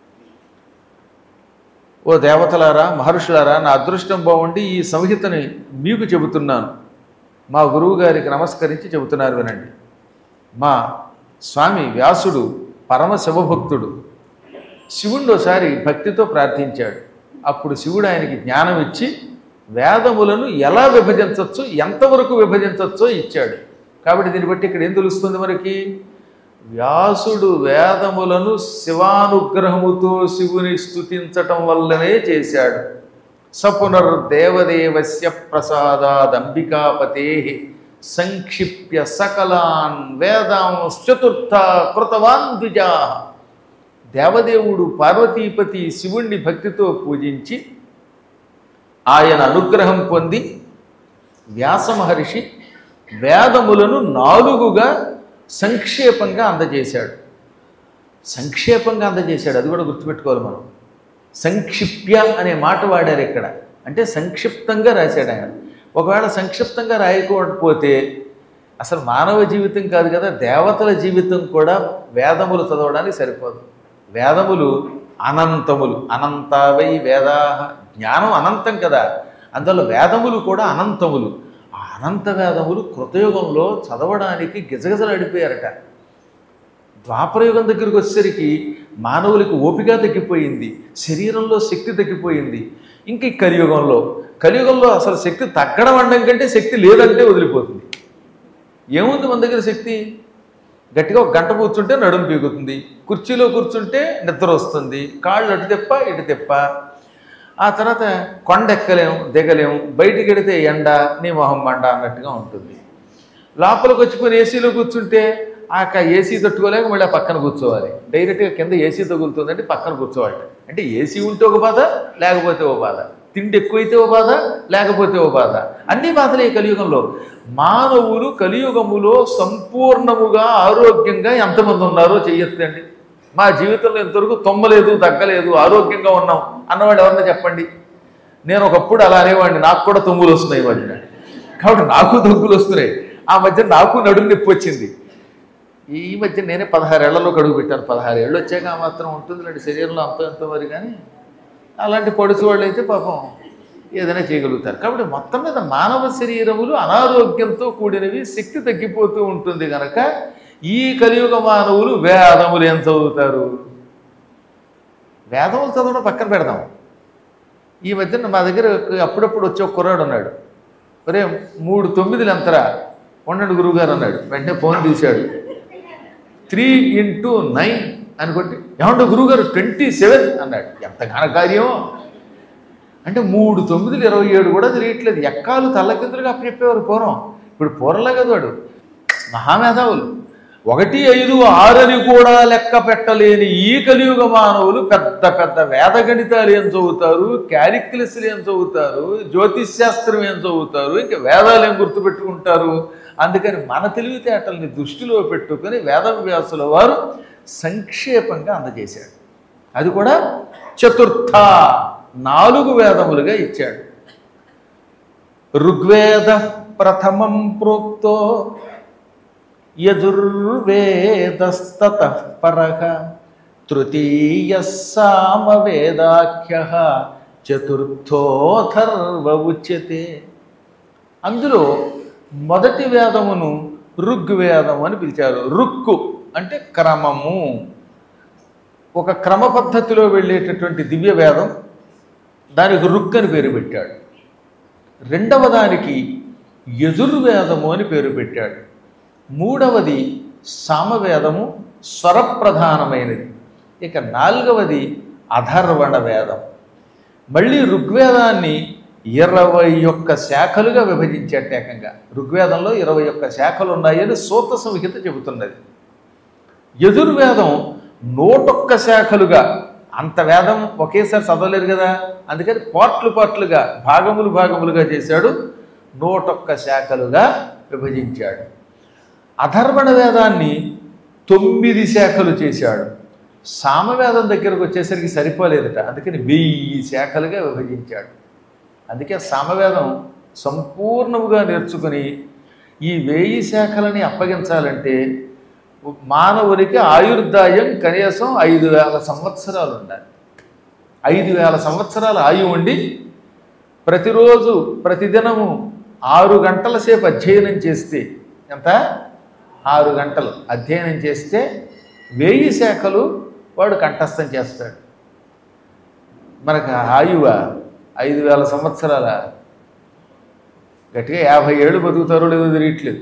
ఓ దేవతలారా మహర్షులారా నా అదృష్టం బాగుండి ఈ సంహితని మీకు చెబుతున్నాను మా గురువు గారికి నమస్కరించి చెబుతున్నారు వినండి మా స్వామి వ్యాసుడు పరమ శివభక్తుడు శివుడు ఒకసారి భక్తితో ప్రార్థించాడు అప్పుడు శివుడు ఆయనకి జ్ఞానం ఇచ్చి వేదములను ఎలా విభజించవచ్చో ఎంతవరకు విభజించవచ్చో ఇచ్చాడు కాబట్టి దీన్ని బట్టి ఇక్కడ ఏం తెలుస్తుంది మనకి వ్యాసుడు వేదములను శివానుగ్రహముతో శివుని స్తుతించటం వల్లనే చేశాడు సపునర్దేవదేవస్య ప్రసాదాదంబికాపతే సంక్షిప్య సకలాన్ వేదాంశ్చతుర్థ కృతవాన్ ద్విజా దేవదేవుడు పార్వతీపతి శివుణ్ణి భక్తితో పూజించి ఆయన అనుగ్రహం పొంది వ్యాస మహర్షి వేదములను నాలుగుగా సంక్షేపంగా అందజేశాడు సంక్షేపంగా అందజేశాడు అది కూడా గుర్తుపెట్టుకోవాలి మనం సంక్షిప్య అనే మాట వాడారు ఇక్కడ అంటే సంక్షిప్తంగా రాశాడు ఆయన ఒకవేళ సంక్షిప్తంగా రాయకపోతే అసలు మానవ జీవితం కాదు కదా దేవతల జీవితం కూడా వేదములు చదవడానికి సరిపోదు వేదములు అనంతములు అనంతావై వేదా జ్ఞానం అనంతం కదా అందువల్ల వేదములు కూడా అనంతములు ఆ అనంత వేదములు కృతయుగంలో చదవడానికి గిజగిజలాడిపోయారట ద్వాపరయుగం దగ్గరికి వచ్చేసరికి మానవులకి ఓపిక తగ్గిపోయింది శరీరంలో శక్తి తగ్గిపోయింది ఇంక ఈ కలియుగంలో కలియుగంలో అసలు శక్తి తగ్గడం అనడం కంటే శక్తి లేదంటే వదిలిపోతుంది ఏముంది మన దగ్గర శక్తి గట్టిగా ఒక గంట కూర్చుంటే నడుము పీకుతుంది కుర్చీలో కూర్చుంటే నిద్ర వస్తుంది కాళ్ళు అటు తెప్ప ఇటు తెప్ప ఆ తర్వాత కొండ ఎక్కలేం దిగలేం బయటికి వెడితే ఎండ నీ మొహం మండ అన్నట్టుగా ఉంటుంది లోపలికి వచ్చిపోయిన ఏసీలో కూర్చుంటే ఆ క- ఏసీ తట్టుకోలేక మళ్ళీ ఆ పక్కన కూర్చోవాలి డైరెక్ట్గా కింద ఏసీ తగులుతుందంటే పక్కన కూర్చోవాలి అంటే ఏసీ ఉంటే ఒక బాధ లేకపోతే ఓ బాధ తిండి ఎక్కువైతే ఓ బాధ లేకపోతే ఓ బాధ అన్ని బాధలే ఈ కలియుగంలో మానవులు కలియుగములో సంపూర్ణముగా ఆరోగ్యంగా ఎంతమంది ఉన్నారో చెయ్యొద్దండి మా జీవితంలో ఇంతవరకు తొమ్మలేదు తగ్గలేదు ఆరోగ్యంగా ఉన్నాం అన్నవాడు ఎవరన్నా చెప్పండి నేను ఒకప్పుడు అలా అనేవాడిని నాకు కూడా తుమ్ములు వస్తున్నాయి ఈ మధ్యన కాబట్టి నాకు దగ్గులు వస్తున్నాయి ఆ మధ్య నాకు నడుము నొప్పి వచ్చింది ఈ మధ్య నేనే పదహారేళ్లలో కడుగు పెట్టాను పదహారు ఏళ్ళు వచ్చాక ఆ మాత్రం ఉంటుందిలేండి శరీరంలో అంత ఎంతో మరి కానీ అలాంటి పొడుసు వాళ్ళు అయితే పాపం ఏదైనా చేయగలుగుతారు కాబట్టి మొత్తం మీద మానవ శరీరములు అనారోగ్యంతో కూడినవి శక్తి తగ్గిపోతూ ఉంటుంది కనుక ఈ కలియుగ మానవులు వేదములు ఏం చదువుతారు వేదములు చదవడం పక్కన పెడదాం ఈ మధ్యన మా దగ్గర అప్పుడప్పుడు వచ్చే ఒక కుర్రాడు ఉన్నాడు ఒరే మూడు తొమ్మిదిలు ఎంతరా ఉండండి గురువుగారు అన్నాడు వెంటనే ఫోన్ తీశాడు త్రీ ఇంటూ నైన్ అని కొట్టి ఏమంటే గురువుగారు ట్వంటీ సెవెన్ అన్నాడు ఎంత ఘనకార్యం అంటే మూడు తొమ్మిదిలు ఇరవై ఏడు కూడా తెలియట్లేదు ఎక్కాలు తల్లకిందులుగా చెప్పేవారు పూర్వం ఇప్పుడు పూర్వలే కదా వాడు మహామేధావులు ఒకటి ఐదు ఆరని కూడా లెక్క పెట్టలేని ఈ కలియుగ మానవులు పెద్ద పెద్ద వేద గణితాలు ఏం చదువుతారు క్యాలిక్యులస్లు ఏం చదువుతారు జ్యోతిష్ శాస్త్రం ఏం చదువుతారు ఇంకా వేదాలు ఏం గుర్తుపెట్టుకుంటారు అందుకని మన తెలివితేటల్ని దృష్టిలో పెట్టుకొని వేద వ్యాసుల వారు సంక్షేపంగా అందజేశాడు అది కూడా చతుర్థ నాలుగు వేదములుగా ఇచ్చాడు ఋగ్వేద ప్రథమం ప్రోక్తో యజుర్వేదస్తత పరః తృతీయ సామవేదాఖ్య చతుర్థోథర్వ ఉచ్యతే అందులో మొదటి వేదమును ఋగ్వేదం అని పిలిచారు రుక్కు అంటే క్రమము ఒక క్రమ పద్ధతిలో వెళ్ళేటటువంటి దివ్య వేదం దానికి రుక్ అని పేరు పెట్టాడు రెండవ దానికి యజుర్వేదము అని పేరు పెట్టాడు మూడవది సామవేదము స్వరప్రధానమైనది ఇక నాలుగవది అధర్వణ వేదం మళ్ళీ ఋగ్వేదాన్ని ఇరవై ఒక్క శాఖలుగా విభజించాడు ఏకంగా ఋగ్వేదంలో ఇరవై ఒక్క శాఖలు ఉన్నాయని సూత సంహిత చెబుతున్నది యజుర్వేదం నూటొక్క శాఖలుగా అంత వేదం ఒకేసారి చదవలేరు కదా అందుకని పార్ట్లు పార్ట్లుగా భాగములు భాగములుగా చేశాడు నూటొక్క శాఖలుగా విభజించాడు అధర్వణ వేదాన్ని తొమ్మిది శాఖలు చేశాడు సామవేదం దగ్గరకు వచ్చేసరికి సరిపోలేదట అందుకని వెయ్యి శాఖలుగా విభజించాడు అందుకే సామవేదం సంపూర్ణముగా నేర్చుకుని ఈ వేయి శాఖలని అప్పగించాలంటే మానవునికి ఆయుర్దాయం కనీసం ఐదు వేల సంవత్సరాలు ఉండాలి ఐదు వేల సంవత్సరాల ఆయువు ఉండి ప్రతిరోజు ప్రతిదినము ఆరు గంటల సేపు అధ్యయనం చేస్తే ఎంత ఆరు గంటలు అధ్యయనం చేస్తే వేయి శాఖలు వాడు కంఠస్థం చేస్తాడు మనకు ఆయువ ఐదు వేల సంవత్సరాల గట్టిగా యాభై ఏళ్ళు బతుకుతారో లేదో తెలియట్లేదు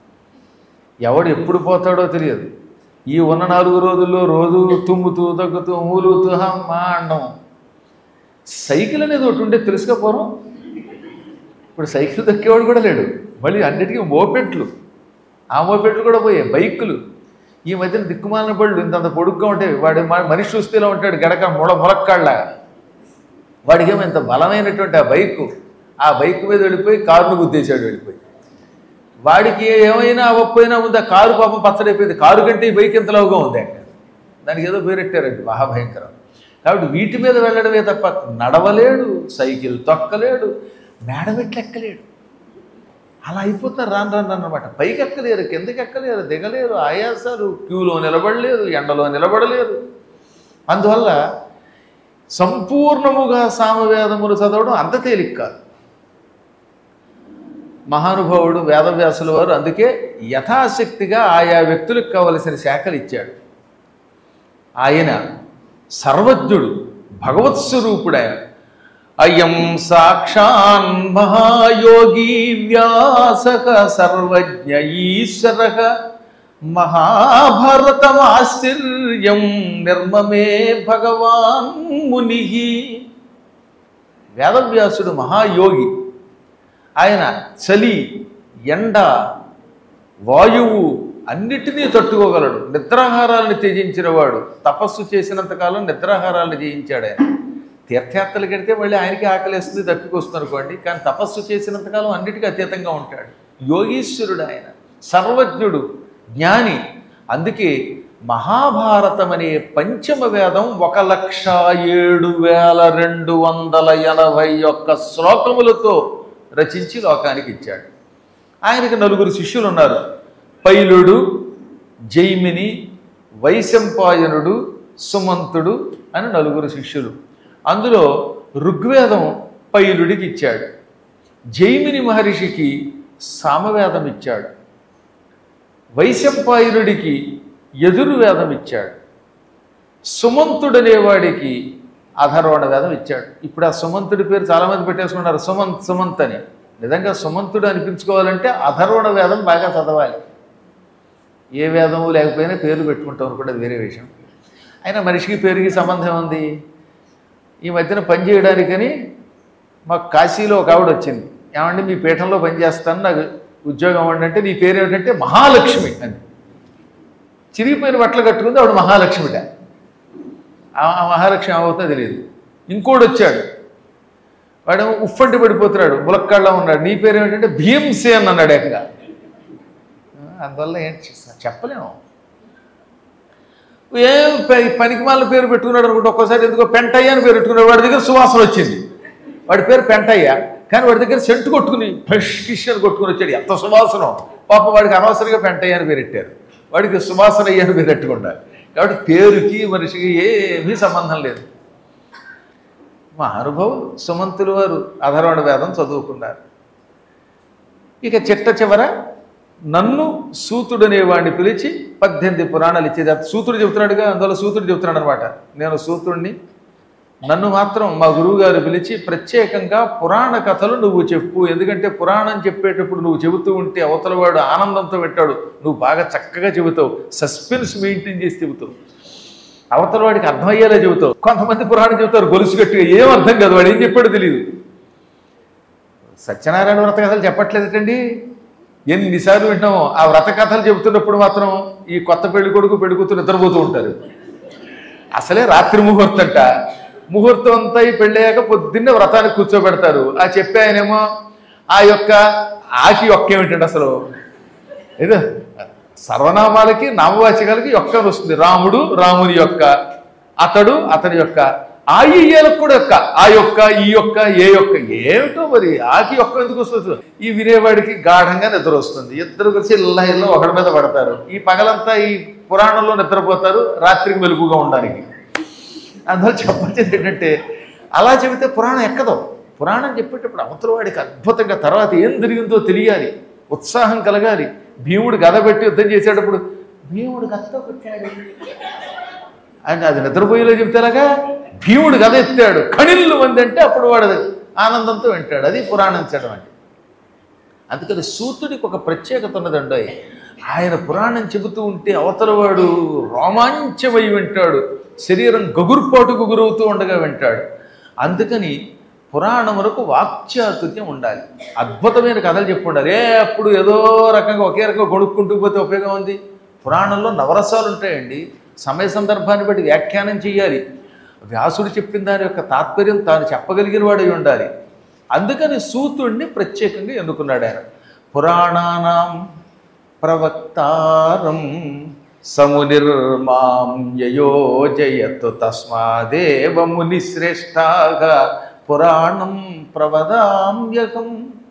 ఎవడు ఎప్పుడు పోతాడో తెలియదు ఈ ఉన్న నాలుగు రోజుల్లో రోజు తుమ్ముతూ దగ్గుతూ మూలుతూ మా అండం సైకిల్ అనేది ఒకటి ఉండే తెలుసుగా పూర్వం ఇప్పుడు సైకిల్ దొక్కేవాడు కూడా లేడు మళ్ళీ అన్నిటికీ మోపెట్లు ఆ మోపెట్లు కూడా పోయాయి బైకులు ఈ మధ్యన దిక్కుమాలిన బళ్ళు ఇంతంత పొడుగ్గా ఉంటాయి వాడు మ- మనిషి చూస్తే ఇలా ఉంటాడు గడక ముడ ములక్కాళ్ళగా వాడికేమో ఇంత బలమైనటువంటి ఆ బైకు ఆ బైక్ మీద వెళ్ళిపోయి కారును గుద్దేశాడు వెళ్ళిపోయి వాడికి ఏమైనా అవ్వకపోయినా ఉంది ఆ కారు పాపం పచ్చడైపోయింది కారు కంటే ఈ బైక్ ఎంతలోగా ఉంది అక్కడ దానికి ఏదో పేరెట్టారండి మహాభయంకరం కాబట్టి వీటి మీద వెళ్ళడమే తప్ప నడవలేడు సైకిల్ తొక్కలేడు మేడమెట్లు ఎక్కలేడు అలా అయిపోతున్నారు రాను రాను అన్నమాట పైకి ఎక్కలేరు కిందకి ఎక్కలేరు దిగలేరు ఆయాసాలు క్యూలో నిలబడలేరు ఎండలో నిలబడలేరు అందువల్ల సంపూర్ణముగా సామవేదములు చదవడం అంత తేలిక కాదు మహానుభావుడు వేదవ్యాసుల వారు అందుకే యథాశక్తిగా ఆయా వ్యక్తులకు కావలసిన శాఖలు ఇచ్చాడు ఆయన సర్వజ్ఞుడు భగవత్ స్వరూపుడు ఆయన అయం సాక్షాన్ మహాయోగి వ్యాసక సర్వజ్ఞ ఈశ్వర మహాభారతమాశ్చర్యం నిర్మమే భగవాన్ ముని వేదవ్యాసుడు మహాయోగి ఆయన చలి ఎండ వాయువు అన్నిటినీ తట్టుకోగలడు నిద్రాహారాలను త్యజించిన వాడు తపస్సు చేసినంతకాలం నిద్రాహారాలను జయించాడు ఆయన తీర్థయాత్రలు కడితే మళ్ళీ ఆయనకి ఆకలేస్తుంది తప్పికొస్తుంది అనుకోండి కానీ తపస్సు చేసినంతకాలం అన్నిటికీ అతీతంగా ఉంటాడు యోగీశ్వరుడు ఆయన సర్వజ్ఞుడు జ్ఞాని అందుకే మహాభారతం అనే పంచమ వేదం ఒక లక్ష ఏడు వేల రెండు వందల ఎనభై ఒక్క శ్లోకములతో రచించి లోకానికి ఇచ్చాడు ఆయనకి నలుగురు శిష్యులు ఉన్నారు పైలుడు జైమిని వైశంపాయనుడు సుమంతుడు అని నలుగురు శిష్యులు అందులో ఋగ్వేదం పైలుడికి ఇచ్చాడు జైమిని మహర్షికి సామవేదం ఇచ్చాడు వైశంపాయనుడికి ఎదురు వేదం ఇచ్చాడు సుమంతుడనేవాడికి అధర్వణ వేదం ఇచ్చాడు ఇప్పుడు ఆ సుమంతుడి పేరు చాలామంది పెట్టేసుకున్నారు సుమంత్ సుమంత్ అని నిజంగా సుమంతుడు అనిపించుకోవాలంటే అధర్వణ వేదం బాగా చదవాలి ఏ వేదము లేకపోయినా పేరు పెట్టుకుంటాం అనుకుంటే అది వేరే విషయం అయినా మనిషికి పేరుకి సంబంధం ఉంది ఈ మధ్యన పని చేయడానికని మాకు కాశీలో ఒక ఆవిడ వచ్చింది ఏమండి మీ పీఠంలో పనిచేస్తాను నాకు ఉద్యోగం ఇవ్వండి అంటే నీ పేరు ఏమిటంటే మహాలక్ష్మి అని చిరిగిపోయిన బట్టలు కట్టుకుంది ఆవిడ మహాలక్ష్మిట ఆ ఆ మహాలక్ష్మి ఏమవుతుందో తెలియదు ఇంకోటి వచ్చాడు వాడేమో ఉఫ్ఫంటి పడిపోతున్నాడు ములక్కాళ్ళ ఉన్నాడు నీ పేరు ఏమిటంటే భీమ్సేన్ అన్నాడు ఏకంగా అందువల్ల ఏంటి చేస్తా చెప్పలేము ఏం ప- పనికి మాల పేరు పెట్టుకున్నాడు అనుకుంటే ఒక్కోసారి ఎందుకో పెంటయ్య అని పేరు పెట్టుకున్నాడు వాడి దగ్గర సువాసన వచ్చింది వాడి పేరు పెంటయ్య కానీ వాడి దగ్గర సెంటు కొట్టుకుని ఫ్రెష్ అని కొట్టుకుని వచ్చాడు ఎంత సువాసనం పాప వాడికి అనవసరంగా పెంటయ్య అని పేరు పెట్టారు వాడికి సువాసన అయ్య అని పేరు పెట్టుకున్నాడు కాబట్టి పేరుకి మనిషికి ఏమీ సంబంధం లేదు మా అనుభవం సుమంతులు వారు అధర్వణ వేదం చదువుకున్నారు ఇక చిట్ట చివర నన్ను సూతుడు అనేవాడిని పిలిచి పద్దెనిమిది పురాణాలు ఇచ్చేది అది సూతుడు చెబుతున్నాడుగా అందువల్ల సూతుడు చెబుతున్నాడు అనమాట నేను సూతుడిని నన్ను మాత్రం మా గురువు గారు పిలిచి ప్రత్యేకంగా పురాణ కథలు నువ్వు చెప్పు ఎందుకంటే పురాణం చెప్పేటప్పుడు నువ్వు చెబుతూ ఉంటే అవతలవాడు ఆనందంతో పెట్టాడు నువ్వు బాగా చక్కగా చెబుతావు సస్పెన్స్ మెయింటైన్ చేసి చెబుతావు అవతల వాడికి అర్థమయ్యేలా చెబుతావు కొంతమంది పురాణం చెబుతారు గొలుసు గట్టిగా ఏం అర్థం కాదు వాడు ఏం చెప్పాడో తెలియదు సత్యనారాయణ వ్రత కథలు చెప్పట్లేదటండి ఎన్నిసార్లు వింటామో ఆ వ్రత కథలు చెబుతున్నప్పుడు మాత్రం ఈ కొత్త పెళ్లి కొడుకు పెళ్లి కూతురు నిద్రపోతూ ఉంటారు అసలే రాత్రి ముహూర్తంట ముహూర్తం అంతా ఈ పెళ్ళయ్యాక పొద్దున్నే వ్రతానికి కూర్చోబెడతారు ఆ చెప్పే ఆయనేమో ఆ యొక్క ఆకి యొక్క ఏమిటండి అసలు ఏదో సర్వనామాలకి నామవాచకాలకి యొక్క అని వస్తుంది రాముడు రాముని యొక్క అతడు అతడి యొక్క ఆ ఈయలకు కూడా యొక్క ఆ యొక్క ఈ యొక్క ఏ యొక్క ఏమిటో మరి ఆకి యొక్క ఎందుకు వస్తుంది ఈ వినేవాడికి గాఢంగా నిద్ర వస్తుంది ఇద్దరు కలిసి ఇళ్ళ ఇళ్ళ ఒకడి మీద పడతారు ఈ పగలంతా ఈ పురాణంలో నిద్రపోతారు రాత్రికి వెలుగుగా ఉండడానికి అందువల్ల చెప్పొచ్చేది ఏంటంటే అలా చెబితే పురాణం ఎక్కదు పురాణం చెప్పేటప్పుడు అవతల వాడికి అద్భుతంగా తర్వాత ఏం జరిగిందో తెలియాలి ఉత్సాహం కలగాలి భీముడు గద పెట్టి యుద్ధం చేసేటప్పుడు భీముడు గదతో కొట్టాడు అని అది నిద్రపోయేలో చెప్తేలాగా భీముడు గద ఎత్తాడు కణిల్లు మంది అంటే అప్పుడు వాడు ఆనందంతో వింటాడు అది పురాణం చదవం అంటే అందుకని సూతుడికి ఒక ప్రత్యేకత ఉన్నదండి ఆయన పురాణం చెబుతూ ఉంటే అవతల వాడు రోమాంచమై వింటాడు శరీరం గగుర్పాటుకు గురవుతూ ఉండగా వింటాడు అందుకని పురాణములకు వాక్చాతుర్యం ఉండాలి అద్భుతమైన కథలు చెప్పు ఉండాలి ఏ అప్పుడు ఏదో రకంగా ఒకే రకంగా కొనుక్కుంటూ పోతే ఉపయోగం ఉంది పురాణంలో నవరసాలు ఉంటాయండి సమయ సందర్భాన్ని బట్టి వ్యాఖ్యానం చేయాలి వ్యాసుడు చెప్పిన దాని యొక్క తాత్పర్యం తాను చెప్పగలిగిన వాడై ఉండాలి అందుకని సూతుడిని ప్రత్యేకంగా ఎన్నుకున్నాడు ఆయన పురాణానాం ప్రవక్తారం సమునిర్మాం యయోజయతు తస్మాదేవ మునిశ్రేష్టాగా పురాణం ప్రవదామ్యకం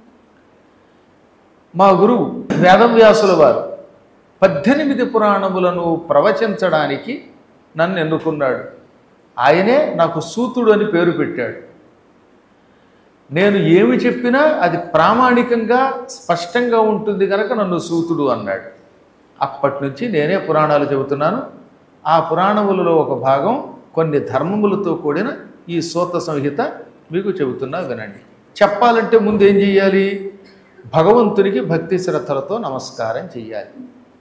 మా గురువు వేదవ్యాసుల వారు పద్దెనిమిది పురాణములను ప్రవచించడానికి నన్ను ఎన్నుకున్నాడు ఆయనే నాకు సూతుడు అని పేరు పెట్టాడు నేను ఏమి చెప్పినా అది ప్రామాణికంగా స్పష్టంగా ఉంటుంది కనుక నన్ను సూతుడు అన్నాడు అప్పటి నుంచి నేనే పురాణాలు చెబుతున్నాను ఆ పురాణములలో ఒక భాగం కొన్ని ధర్మములతో కూడిన ఈ సూత సంహిత మీకు చెబుతున్నా వినండి చెప్పాలంటే ముందు ఏం చెయ్యాలి భగవంతునికి భక్తి శ్రద్ధలతో నమస్కారం చెయ్యాలి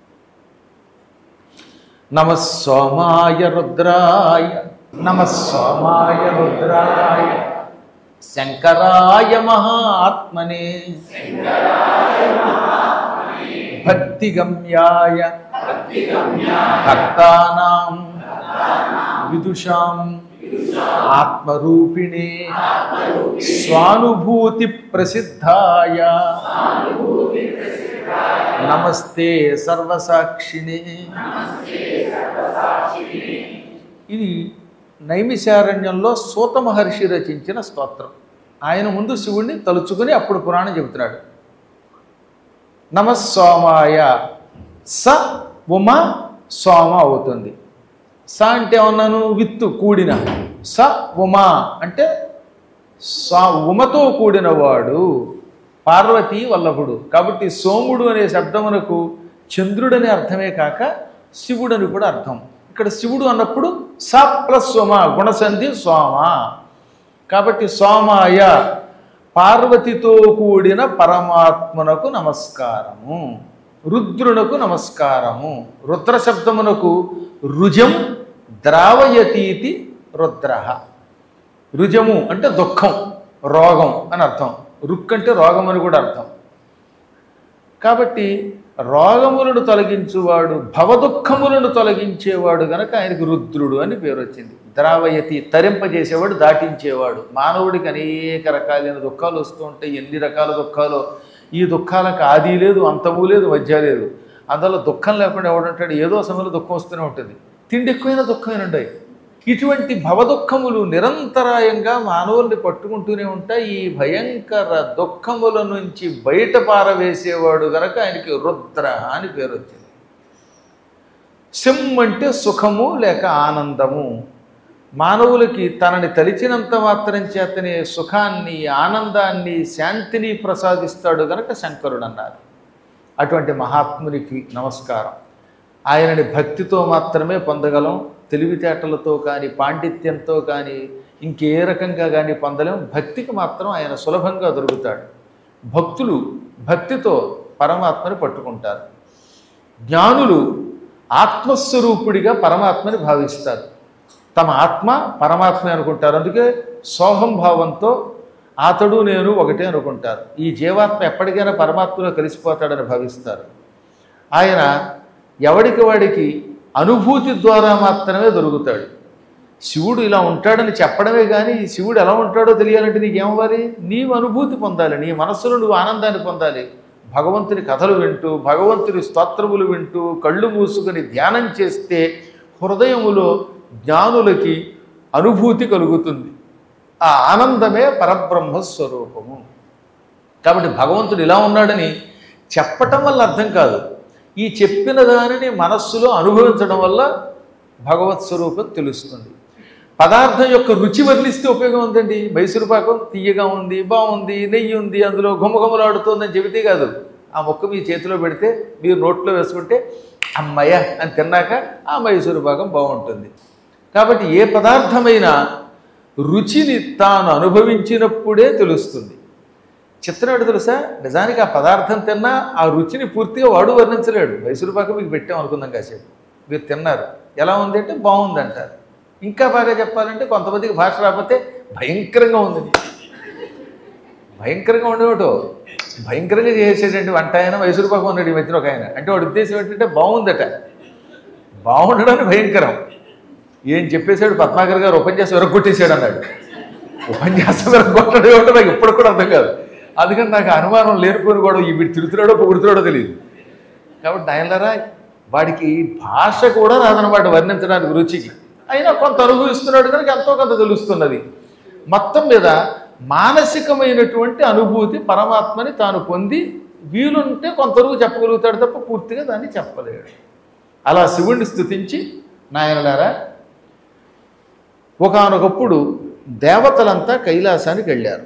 నమ సోమాయ రుద్రాయ నమ సోమాయ రుద్రాయ శంకరాయ మహాత్మనే భక్తిగమ్యాయ భక్తానాం విదుషాం ఆత్మరూపిణే స్వానుభూతి ప్రసిద్ధాయ నమస్తే సర్వసాక్షిణే ఇది నైమిశారణ్యంలో సూత మహర్షి రచించిన స్తోత్రం ఆయన ముందు శివుణ్ణి తలుచుకుని అప్పుడు పురాణం చెబుతున్నాడు నమస్సోమాయ స ఉమ సోమ అవుతుంది స అంటే ఏమన్నాను విత్తు కూడిన స ఉమ అంటే సా ఉమతో కూడిన వాడు పార్వతీ వల్లభుడు కాబట్టి సోముడు అనే శబ్దమునకు చంద్రుడనే అర్థమే కాక శివుడని కూడా అర్థం ఇక్కడ శివుడు అన్నప్పుడు స ప్లస్ సోమ గుణసంధి సోమ కాబట్టి సోమాయ పార్వతితో కూడిన పరమాత్మనకు నమస్కారము రుద్రునకు నమస్కారము రుద్ర శబ్దమునకు రుజం ద్రావయతీతి రుద్ర రుజము అంటే దుఃఖం రోగం అని అర్థం రుక్ అంటే రోగం అని కూడా అర్థం కాబట్టి రోగములను తొలగించువాడు భవదుఖములను తొలగించేవాడు గనక ఆయనకు రుద్రుడు అని పేరు వచ్చింది ద్రావయతి తరింపజేసేవాడు దాటించేవాడు మానవుడికి అనేక రకాలైన దుఃఖాలు వస్తూ ఉంటాయి ఎన్ని రకాల దుఃఖాలు ఈ దుఃఖాలకు ఆది లేదు అంతము లేదు మధ్య లేదు అందులో దుఃఖం లేకుండా ఎవడంటాడు ఏదో సమయంలో దుఃఖం వస్తూనే ఉంటుంది తిండి ఎక్కువైనా దుఃఖమైన ఉంటాయి ఇటువంటి భవదుఖములు నిరంతరాయంగా మానవుల్ని పట్టుకుంటూనే ఉంటాయి ఈ భయంకర దుఃఖముల నుంచి బయట పారవేసేవాడు గనక ఆయనకి రుద్ర అని పేరు వచ్చింది సిమ్ అంటే సుఖము లేక ఆనందము మానవులకి తనని తలిచినంత మాత్రం చేతనే సుఖాన్ని ఆనందాన్ని శాంతిని ప్రసాదిస్తాడు గనక శంకరుడు అన్నారు అటువంటి మహాత్మునికి నమస్కారం ఆయనని భక్తితో మాత్రమే పొందగలం తెలివితేటలతో కానీ పాండిత్యంతో కానీ ఇంకే రకంగా కానీ పొందలేం భక్తికి మాత్రం ఆయన సులభంగా దొరుకుతాడు భక్తులు భక్తితో పరమాత్మని పట్టుకుంటారు జ్ఞానులు ఆత్మస్వరూపుడిగా పరమాత్మని భావిస్తారు తమ ఆత్మ పరమాత్మ అనుకుంటారు అందుకే సోహం భావంతో అతడు నేను ఒకటే అనుకుంటారు ఈ జీవాత్మ ఎప్పటికైనా పరమాత్మలో కలిసిపోతాడని భావిస్తారు ఆయన ఎవడికి వాడికి అనుభూతి ద్వారా మాత్రమే దొరుకుతాడు శివుడు ఇలా ఉంటాడని చెప్పడమే కానీ ఈ శివుడు ఎలా ఉంటాడో తెలియాలంటే నీకేమవ్వాలి నీవు అనుభూతి పొందాలి నీ మనస్సులో నువ్వు ఆనందాన్ని పొందాలి భగవంతుని కథలు వింటూ భగవంతుని స్తోత్రములు వింటూ కళ్ళు మూసుకొని ధ్యానం చేస్తే హృదయములో జ్ఞానులకి అనుభూతి కలుగుతుంది ఆ ఆనందమే పరబ్రహ్మ స్వరూపము కాబట్టి భగవంతుడు ఇలా ఉన్నాడని చెప్పటం వల్ల అర్థం కాదు ఈ చెప్పిన దానిని మనస్సులో అనుభవించడం వల్ల భగవత్ స్వరూపం తెలుస్తుంది పదార్థం యొక్క రుచి వర్ణిస్తే ఉపయోగం ఉందండి మైసూరు పాకం తీయగా ఉంది బాగుంది నెయ్యి ఉంది అందులో గుమగుమలాడుతోందని చెబితే కాదు ఆ మొక్క మీ చేతిలో పెడితే మీరు నోట్లో వేసుకుంటే అమ్మయ్య అని తిన్నాక ఆ మైసూరు పాకం బాగుంటుంది కాబట్టి ఏ పదార్థమైనా రుచిని తాను అనుభవించినప్పుడే తెలుస్తుంది చిత్రం ఏంటో తెలుసా నిజానికి ఆ పదార్థం తిన్నా ఆ రుచిని పూర్తిగా వాడు వర్ణించలేడు మైసూరు పాక మీకు పెట్టాం అనుకుందాం కాసేపు మీరు తిన్నారు ఎలా ఉంది అంటే బాగుంది అంటారు ఇంకా బాగా చెప్పాలంటే కొంతమందికి భాష రాకపోతే భయంకరంగా ఉంది భయంకరంగా ఉండేవాడు భయంకరంగా చేసేటండి వంట ఆయన మైసూరు పాకం ఉన్నాడు ఈ మధ్యన ఒక ఆయన అంటే వాడి ఉద్దేశం ఏంటంటే బాగుందట బాగుండడానికి భయంకరం ఏం చెప్పేశాడు పద్మాకర్ గారు ఉపన్యాసం విరగొట్టేశాడు అన్నాడు ఉపన్యాసం విరగొట్టడం ఏమిటో నాకు ఇప్పుడు కూడా అర్థం కాదు అందుకని నాకు అనుమానం లేనిపోయిన కూడా ఈ వీడు తిరుగుతున్నాడో పొగుడుతున్నాడో తెలియదు కాబట్టి ఆయనలారా వాడికి భాష కూడా రాదనమాట వర్ణించడానికి రుచికి అయినా కొంత అనుభవిస్తున్నాడు కనుక ఎంతో కొంత తెలుస్తున్నది మొత్తం మీద మానసికమైనటువంటి అనుభూతి పరమాత్మని తాను పొంది వీలుంటే కొంతవరకు చెప్పగలుగుతాడు తప్ప పూర్తిగా దాన్ని చెప్పలేడు అలా శివుణ్ణి స్తుతించి నాయనలారా ఒకానొకప్పుడు దేవతలంతా కైలాసానికి వెళ్ళారు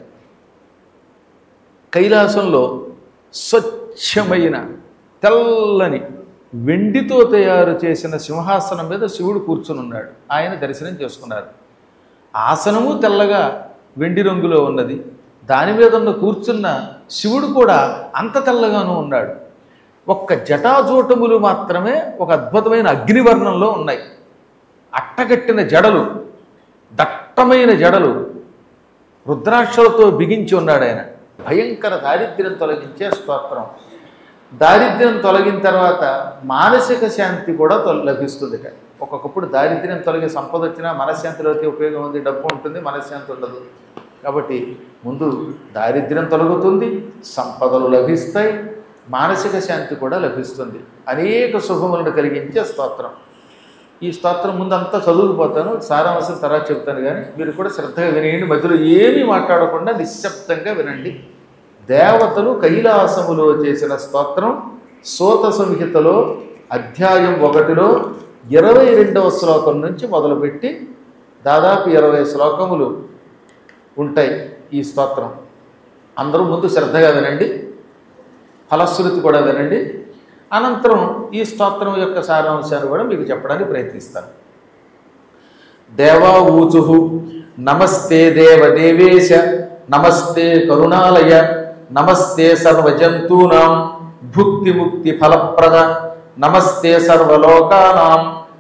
కైలాసంలో స్వచ్ఛమైన తెల్లని వెండితో తయారు చేసిన సింహాసనం మీద శివుడు కూర్చుని ఉన్నాడు ఆయన దర్శనం చేసుకున్నారు ఆసనము తెల్లగా వెండి రంగులో ఉన్నది దాని మీద ఉన్న కూర్చున్న శివుడు కూడా అంత తెల్లగాను ఉన్నాడు ఒక్క జటాజూటములు మాత్రమే ఒక అద్భుతమైన అగ్నివర్ణంలో ఉన్నాయి అట్టగట్టిన జడలు దట్టమైన జడలు రుద్రాక్షలతో బిగించి ఉన్నాడు ఆయన భయంకర దారిద్ర్యం తొలగించే స్తోత్రం దారిద్ర్యం తొలగిన తర్వాత మానసిక శాంతి కూడా తొల- లభిస్తుంది ఇక్కడ ఒక్కొక్కప్పుడు దారిద్ర్యం తొలగి సంపద వచ్చినా మనశ్శాంతిలో అయితే ఉపయోగం ఉంది డబ్బు ఉంటుంది మనశ్శాంతి ఉండదు కాబట్టి ముందు దారిద్ర్యం తొలగుతుంది సంపదలు లభిస్తాయి మానసిక శాంతి కూడా లభిస్తుంది అనేక శుభములను కలిగించే స్తోత్రం ఈ స్తోత్రం ముందు అంతా చదువుకుపోతాను సారాంశం తర్వాత చెప్తాను కానీ మీరు కూడా శ్రద్ధగా వినేయండి మధ్యలో ఏమీ మాట్లాడకుండా నిశ్శబ్దంగా వినండి దేవతలు కైలాసములో చేసిన స్తోత్రం సోత సంహితలో అధ్యాయం ఒకటిలో ఇరవై రెండవ శ్లోకం నుంచి మొదలుపెట్టి దాదాపు ఇరవై శ్లోకములు ఉంటాయి ఈ స్తోత్రం అందరూ ముందు శ్రద్ధగా వినండి ఫలశ్రుతి కూడా వినండి అనంతరం ఈ స్తోత్రం యొక్క సారాంశాన్ని కూడా మీకు చెప్పడానికి ప్రయత్నిస్తాను దేవా ఊచు నమస్తే దేవదేవేశ నమస్తే కరుణాలయ నమస్తే సర్వజంతూనాం భుక్తి ముక్తి ఫలప్రద నమస్తే సర్వలోకానాం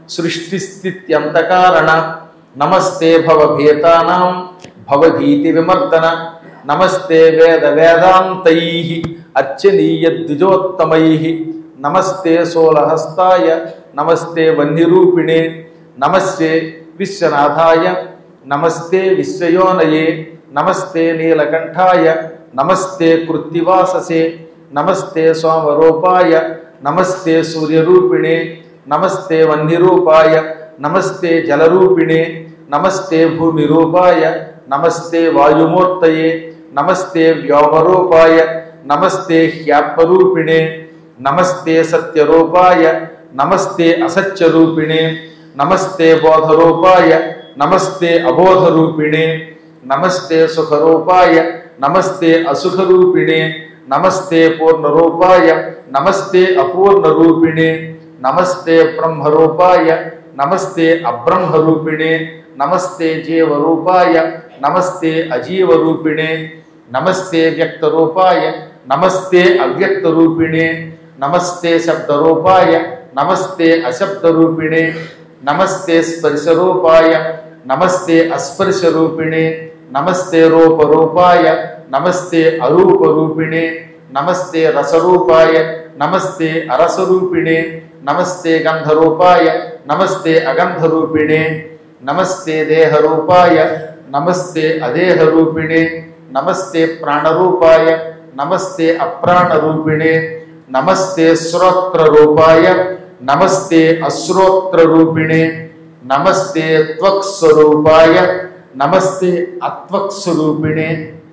సృష్టిస్థిత్యంతకారణ నమస్తే భవభీతానాం భవభీతి విమర్దన నమస్తే వేద వేదాంతై అర్చనీయ ద్విజోత్తమై నమస్తే సోలహస్తాయ నమస్తే వన్నిరూపిణే నమస్తే విశ్వనాథాయ నమస్తే విశ్వయోనయే నమస్తే నీలకంఠాయ నమస్తే కృత్తివాససే నమస్తే సోమరూపాయ నమస్తే సూర్యరూపిణే నమస్తే వన్నిరూపాయ నమస్తే జలరూపిణే నమస్తే భూమిరూపాయ నమస్తే వాయుమూర్తయే నమస్తే వ్యోమరూపాయ నమస్తే హ్యాత్మరూపిణే నమస్తే సత్యరూపాయ నమస్తే అసత్యరూపిణే నమస్తే బోధరూపాయ నమస్తే అబోధరూపిణే నమస్తే సుఖరూపాయ నమస్తే అసుఖరూపిణే నమస్తే పూర్ణరూపాయ నమస్తే అపూర్ణరూపిణే నమస్తే బ్రహ్మరూపాయ నమస్తే అబ్రహ్మరూపిణే నమస్తే జీవరూపాయ నమస్తే అజీవరూపిణే నమస్తే వ్యక్తరూపాయ నమస్తే అవ్యక్తరూపిణే నమస్తే శబ్దరూపాయ నమస్తే అశబ్దరూపిణే నమస్తే స్పర్శరూపాయ నమస్తే అస్పర్శరూపిణే నమస్తే రూపరూపాయ నమస్తే అరూపరూపిణే నమస్తే రసరూపాయ నమస్తే అరసరూపిణే నమస్తే గంధరూపాయ నమస్తే అగంధరూపిణే నమస్తే దేహరూపాయ నమస్తే అదేహరూపిణే నమస్తే ప్రాణరూపాయ నమస్తే అప్రాణరూపిణే నమస్తే శ్రోత్రరూపాయ నమస్తే అశ్రోత్రరూపిణే నమస్తే త్వక్స్వరూపాయ నమస్తే అత్వక్స్వరూపిణే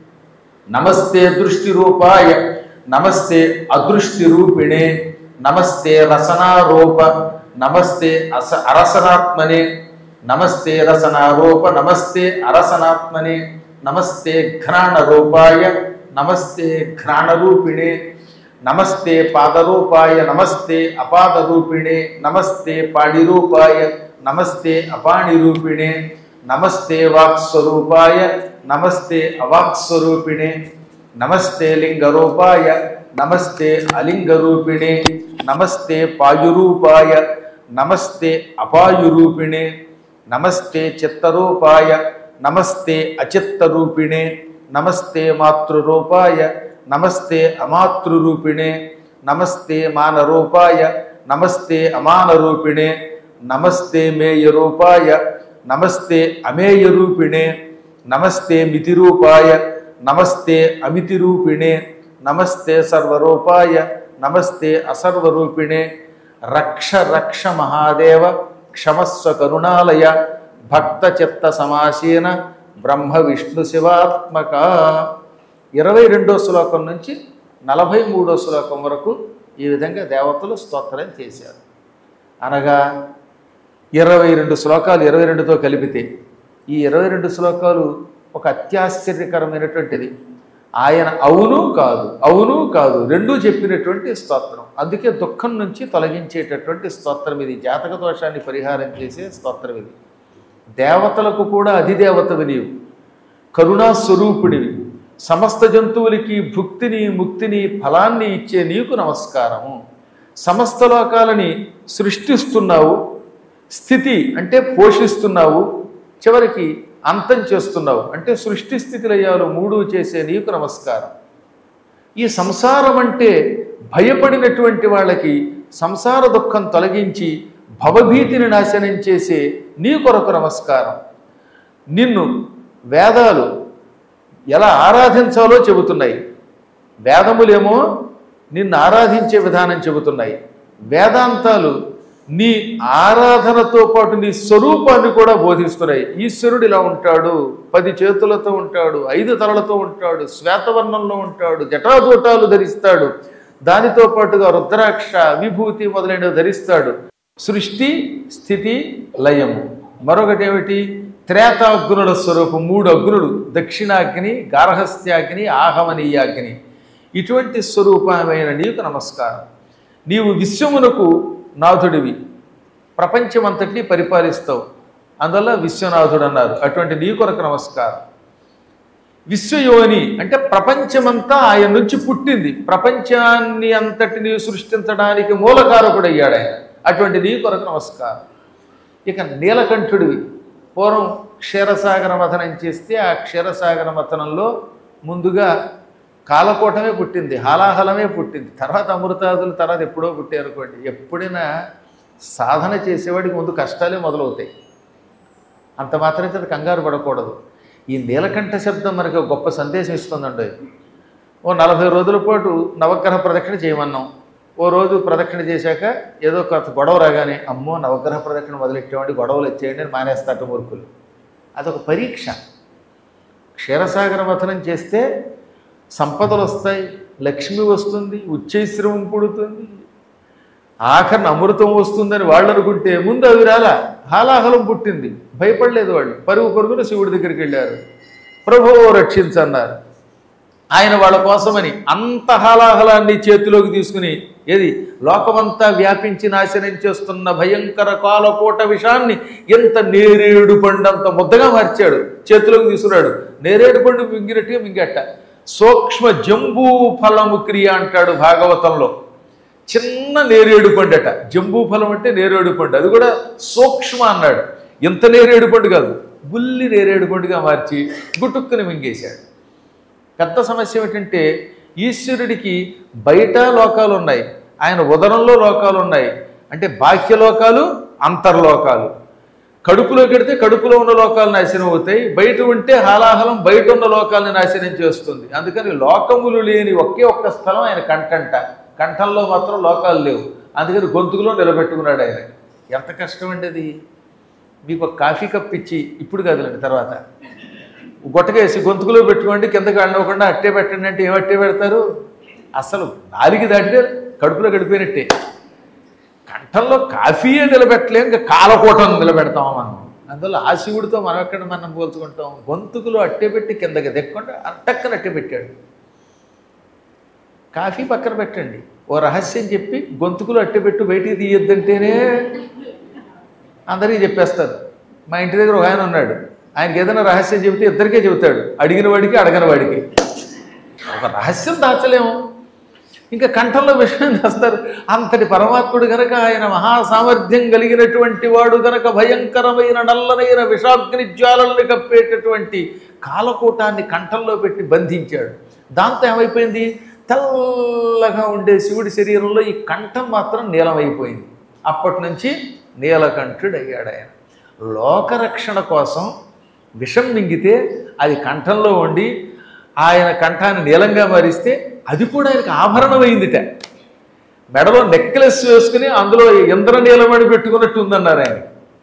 నమస్తే దృష్టిరూపాయ నమస్తే అదృష్టిరూపిణే నమస్తే రసనారూప నమస్తే అస అరసనాత్మనే నమస్తే రసనారూప నమస్తే అరసనాత్మనే నమస్తే ఘ్రాణరూపాయ నమస్తే ఘ్రాణరూపిణే నమస్తే పాదరూపాయ నమస్తే అపాదరూపిణే నమస్తే పాణిరూపాయ నమస్తే అపాణిరూపిణే నమస్తే వాక్స్వరూపాయ నమస్తే అవాక్స్వరూపిణే నమస్తే లింగరూపాయ నమస్తే అలింగరూపిణే నమస్తే పాయురూపాయ నమస్తే అపాయురూపిణే నమస్తే చిత్తరూపాయ నమస్తే అచిత్తరూపిణే నమస్తే మాతృరూపాయ నమస్తే అమాతృరూపిణే నమస్తే మానరూపాయ నమస్తే అమానరూపిణే నమస్తే మేయరూపాయ నమస్తే అమేయరూపిణే నమస్తే మితిరూపాయ నమస్తే అమితిరూపిణే నమస్తే సర్వరూపాయ నమస్తే అసర్వరూపిణే రక్ష రక్ష మహాదేవ క్షమస్వ కరుణాలయ భక్త చిత్త సమాసీన బ్రహ్మ విష్ణు శివాత్మక ఇరవై రెండో శ్లోకం నుంచి నలభై మూడో శ్లోకం వరకు ఈ విధంగా దేవతలు స్తోత్రం చేశారు అనగా ఇరవై రెండు శ్లోకాలు ఇరవై రెండుతో కలిపితే ఈ ఇరవై రెండు శ్లోకాలు ఒక అత్యాశ్చర్యకరమైనటువంటిది ఆయన అవును కాదు అవును కాదు రెండూ చెప్పినటువంటి స్తోత్రం అందుకే దుఃఖం నుంచి తొలగించేటటువంటి స్తోత్రం ఇది జాతక దోషాన్ని పరిహారం చేసే స్తోత్రం ఇది దేవతలకు కూడా అధిదేవతవి నీవు కరుణా స్వరూపుడివి సమస్త జంతువులకి భుక్తిని ముక్తిని ఫలాన్ని ఇచ్చే నీకు నమస్కారము సమస్త లోకాలని సృష్టిస్తున్నావు స్థితి అంటే పోషిస్తున్నావు చివరికి అంతం చేస్తున్నావు అంటే సృష్టి స్థితి లయాలు మూడు చేసే నీకు నమస్కారం ఈ సంసారం అంటే భయపడినటువంటి వాళ్ళకి సంసార దుఃఖం తొలగించి భవభీతిని నాశనం చేసే నీ కొరకు నమస్కారం నిన్ను వేదాలు ఎలా ఆరాధించాలో చెబుతున్నాయి వేదములేమో నిన్ను ఆరాధించే విధానం చెబుతున్నాయి వేదాంతాలు నీ ఆరాధనతో పాటు నీ స్వరూపాన్ని కూడా బోధిస్తున్నాయి ఈశ్వరుడు ఇలా ఉంటాడు పది చేతులతో ఉంటాడు ఐదు తలలతో ఉంటాడు శ్వేతవర్ణంలో ఉంటాడు జటాజూటాలు ధరిస్తాడు దానితో పాటుగా రుద్రాక్ష విభూతి మొదలైనవి ధరిస్తాడు సృష్టి స్థితి లయము మరొకటి ఏమిటి త్రేతాగ్నుల స్వరూపం మూడు అగ్నులు దక్షిణాగ్ని గార్హస్థ్యాగ్ని ఆహమనీయాగ్ని ఇటువంటి స్వరూపమైన నీకు నమస్కారం నీవు విశ్వమునకు నాథుడివి ప్రపంచమంతటినీ పరిపాలిస్తావు అందువల్ల విశ్వనాథుడు అన్నారు అటువంటి నీ కొరకు నమస్కారం విశ్వయోని అంటే ప్రపంచమంతా ఆయన నుంచి పుట్టింది ప్రపంచాన్ని అంతటిని సృష్టించడానికి మూలకారకుడయ్యాడు ఆయన అటువంటి నీ కొరకు నమస్కారం ఇక నీలకంఠుడివి పూర్వం క్షీరసాగర మథనం చేస్తే ఆ క్షీరసాగర మథనంలో ముందుగా కాలకోటమే పుట్టింది హాలాహలమే పుట్టింది తర్వాత అమృతాదులు తర్వాత ఎప్పుడో పుట్టారనుకోండి ఎప్పుడైనా సాధన చేసేవాడికి ముందు కష్టాలే మొదలవుతాయి అంత మాత్రం చేత కంగారు పడకూడదు ఈ నీలకంఠ శబ్దం మనకి ఒక గొప్ప సందేశం ఇస్తుందండి ఓ నలభై రోజుల పాటు నవగ్రహ ప్రదక్షిణ చేయమన్నాం ఓ రోజు ప్రదక్షిణ చేశాక ఏదో కొంత గొడవ రాగానే అమ్మో నవగ్రహ ప్రదక్షిణ మొదలెట్టేవాడి గొడవలు వచ్చేయండి అని మానేస్తాట మూర్ఖులు అదొక పరీక్ష క్షీరసాగర మథనం చేస్తే సంపదలు వస్తాయి లక్ష్మి వస్తుంది ఉచ్చైశ్రవం పుడుతుంది ఆఖరిని అమృతం వస్తుందని వాళ్ళు అనుకుంటే ముందు అవి రాలా హాలాహలం పుట్టింది భయపడలేదు వాళ్ళు పరుగు పరుగున శివుడి దగ్గరికి వెళ్ళారు ప్రభు రక్షించన్నారు ఆయన వాళ్ళ కోసమని అంత హాలాహలాన్ని చేతిలోకి తీసుకుని ఏది లోకమంతా వ్యాపించి నాశనం చేస్తున్న భయంకర కాలకోట విషాన్ని ఎంత నేరేడు పండు అంత ముద్దగా మార్చాడు చేతిలోకి తీసుకున్నాడు నేరేడు పండు మింగినట్టుగా మింగట్ట సూక్ష్మ జంబూ ఫలము క్రియ అంటాడు భాగవతంలో చిన్న నేరేడు పండు అట జంబూ ఫలం అంటే నేరేడు పండు అది కూడా సూక్ష్మ అన్నాడు ఎంత నేరేడు పండు కాదు బుల్లి నేరేడు పండుగా మార్చి గుటుక్కుని మింగేశాడు పెద్ద సమస్య ఏమిటంటే ఈశ్వరుడికి బయట లోకాలు ఉన్నాయి ఆయన ఉదరంలో లోకాలు ఉన్నాయి అంటే బాహ్య లోకాలు అంతర్లోకాలు కడుపులో కడితే కడుపులో ఉన్న లోకాలు నాశనం అవుతాయి బయట ఉంటే హాలాహలం బయట ఉన్న లోకాలను నాశనం చేస్తుంది అందుకని లోకములు లేని ఒకే ఒక్క స్థలం ఆయన కంఠంట కంఠంలో మాత్రం లోకాలు లేవు అందుకని గొంతుకులో నిలబెట్టుకున్నాడు ఆయన ఎంత కష్టం అండి అది మీకు ఒక కాఫీ కప్ ఇచ్చి ఇప్పుడు కాదులేండి తర్వాత గొట్టకేసి గొంతుకులో పెట్టుకోండి కిందకి అండవకుండా అట్టే పెట్టండి అంటే ఏం అట్టే పెడతారు అసలు నాలుగు దాటితే కడుపులో గడిపోయినట్టే కంఠంలో కాఫీయే నిలబెట్టలేం ఇంకా కాలకూటం నిలబెడతాం మనం అందువల్ల ఆ శివుడితో మనం ఎక్కడ మనం పోల్చుకుంటాం గొంతుకులో అట్టే పెట్టి కిందకి దెక్కుండా అట్టక్కన అట్టే పెట్టాడు కాఫీ పక్కన పెట్టండి ఓ రహస్యం చెప్పి గొంతుకులో అట్టే పెట్టి బయటికి తీయొద్దంటేనే అందరికీ చెప్పేస్తారు మా ఇంటి దగ్గర ఒక ఆయన ఉన్నాడు ఆయనకి ఏదైనా రహస్యం చెబితే ఇద్దరికే చెబుతాడు అడిగిన వాడికి అడగని వాడికి ఒక రహస్యం దాచలేము ఇంకా కంఠంలో విషయం చేస్తారు అంతటి పరమాత్ముడు గనక ఆయన మహాసామర్థ్యం కలిగినటువంటి వాడు గనక భయంకరమైన నల్లనైన విషాగ్ని జ్వాలల్ని కప్పేటటువంటి కాలకూటాన్ని కంఠంలో పెట్టి బంధించాడు దాంతో ఏమైపోయింది తెల్లగా ఉండే శివుడి శరీరంలో ఈ కంఠం మాత్రం నీలమైపోయింది అప్పటి నుంచి నీలకంఠుడు అయ్యాడు ఆయన లోకరక్షణ కోసం విషం మింగితే అది కంఠంలో ఉండి ఆయన కంఠాన్ని నీలంగా మారిస్తే అది కూడా ఆయనకు ఆభరణమైందిట మెడలో నెక్లెస్ వేసుకుని అందులో ఇంద్ర నీలమణి పెట్టుకున్నట్టు ఉందన్నారు ఆయన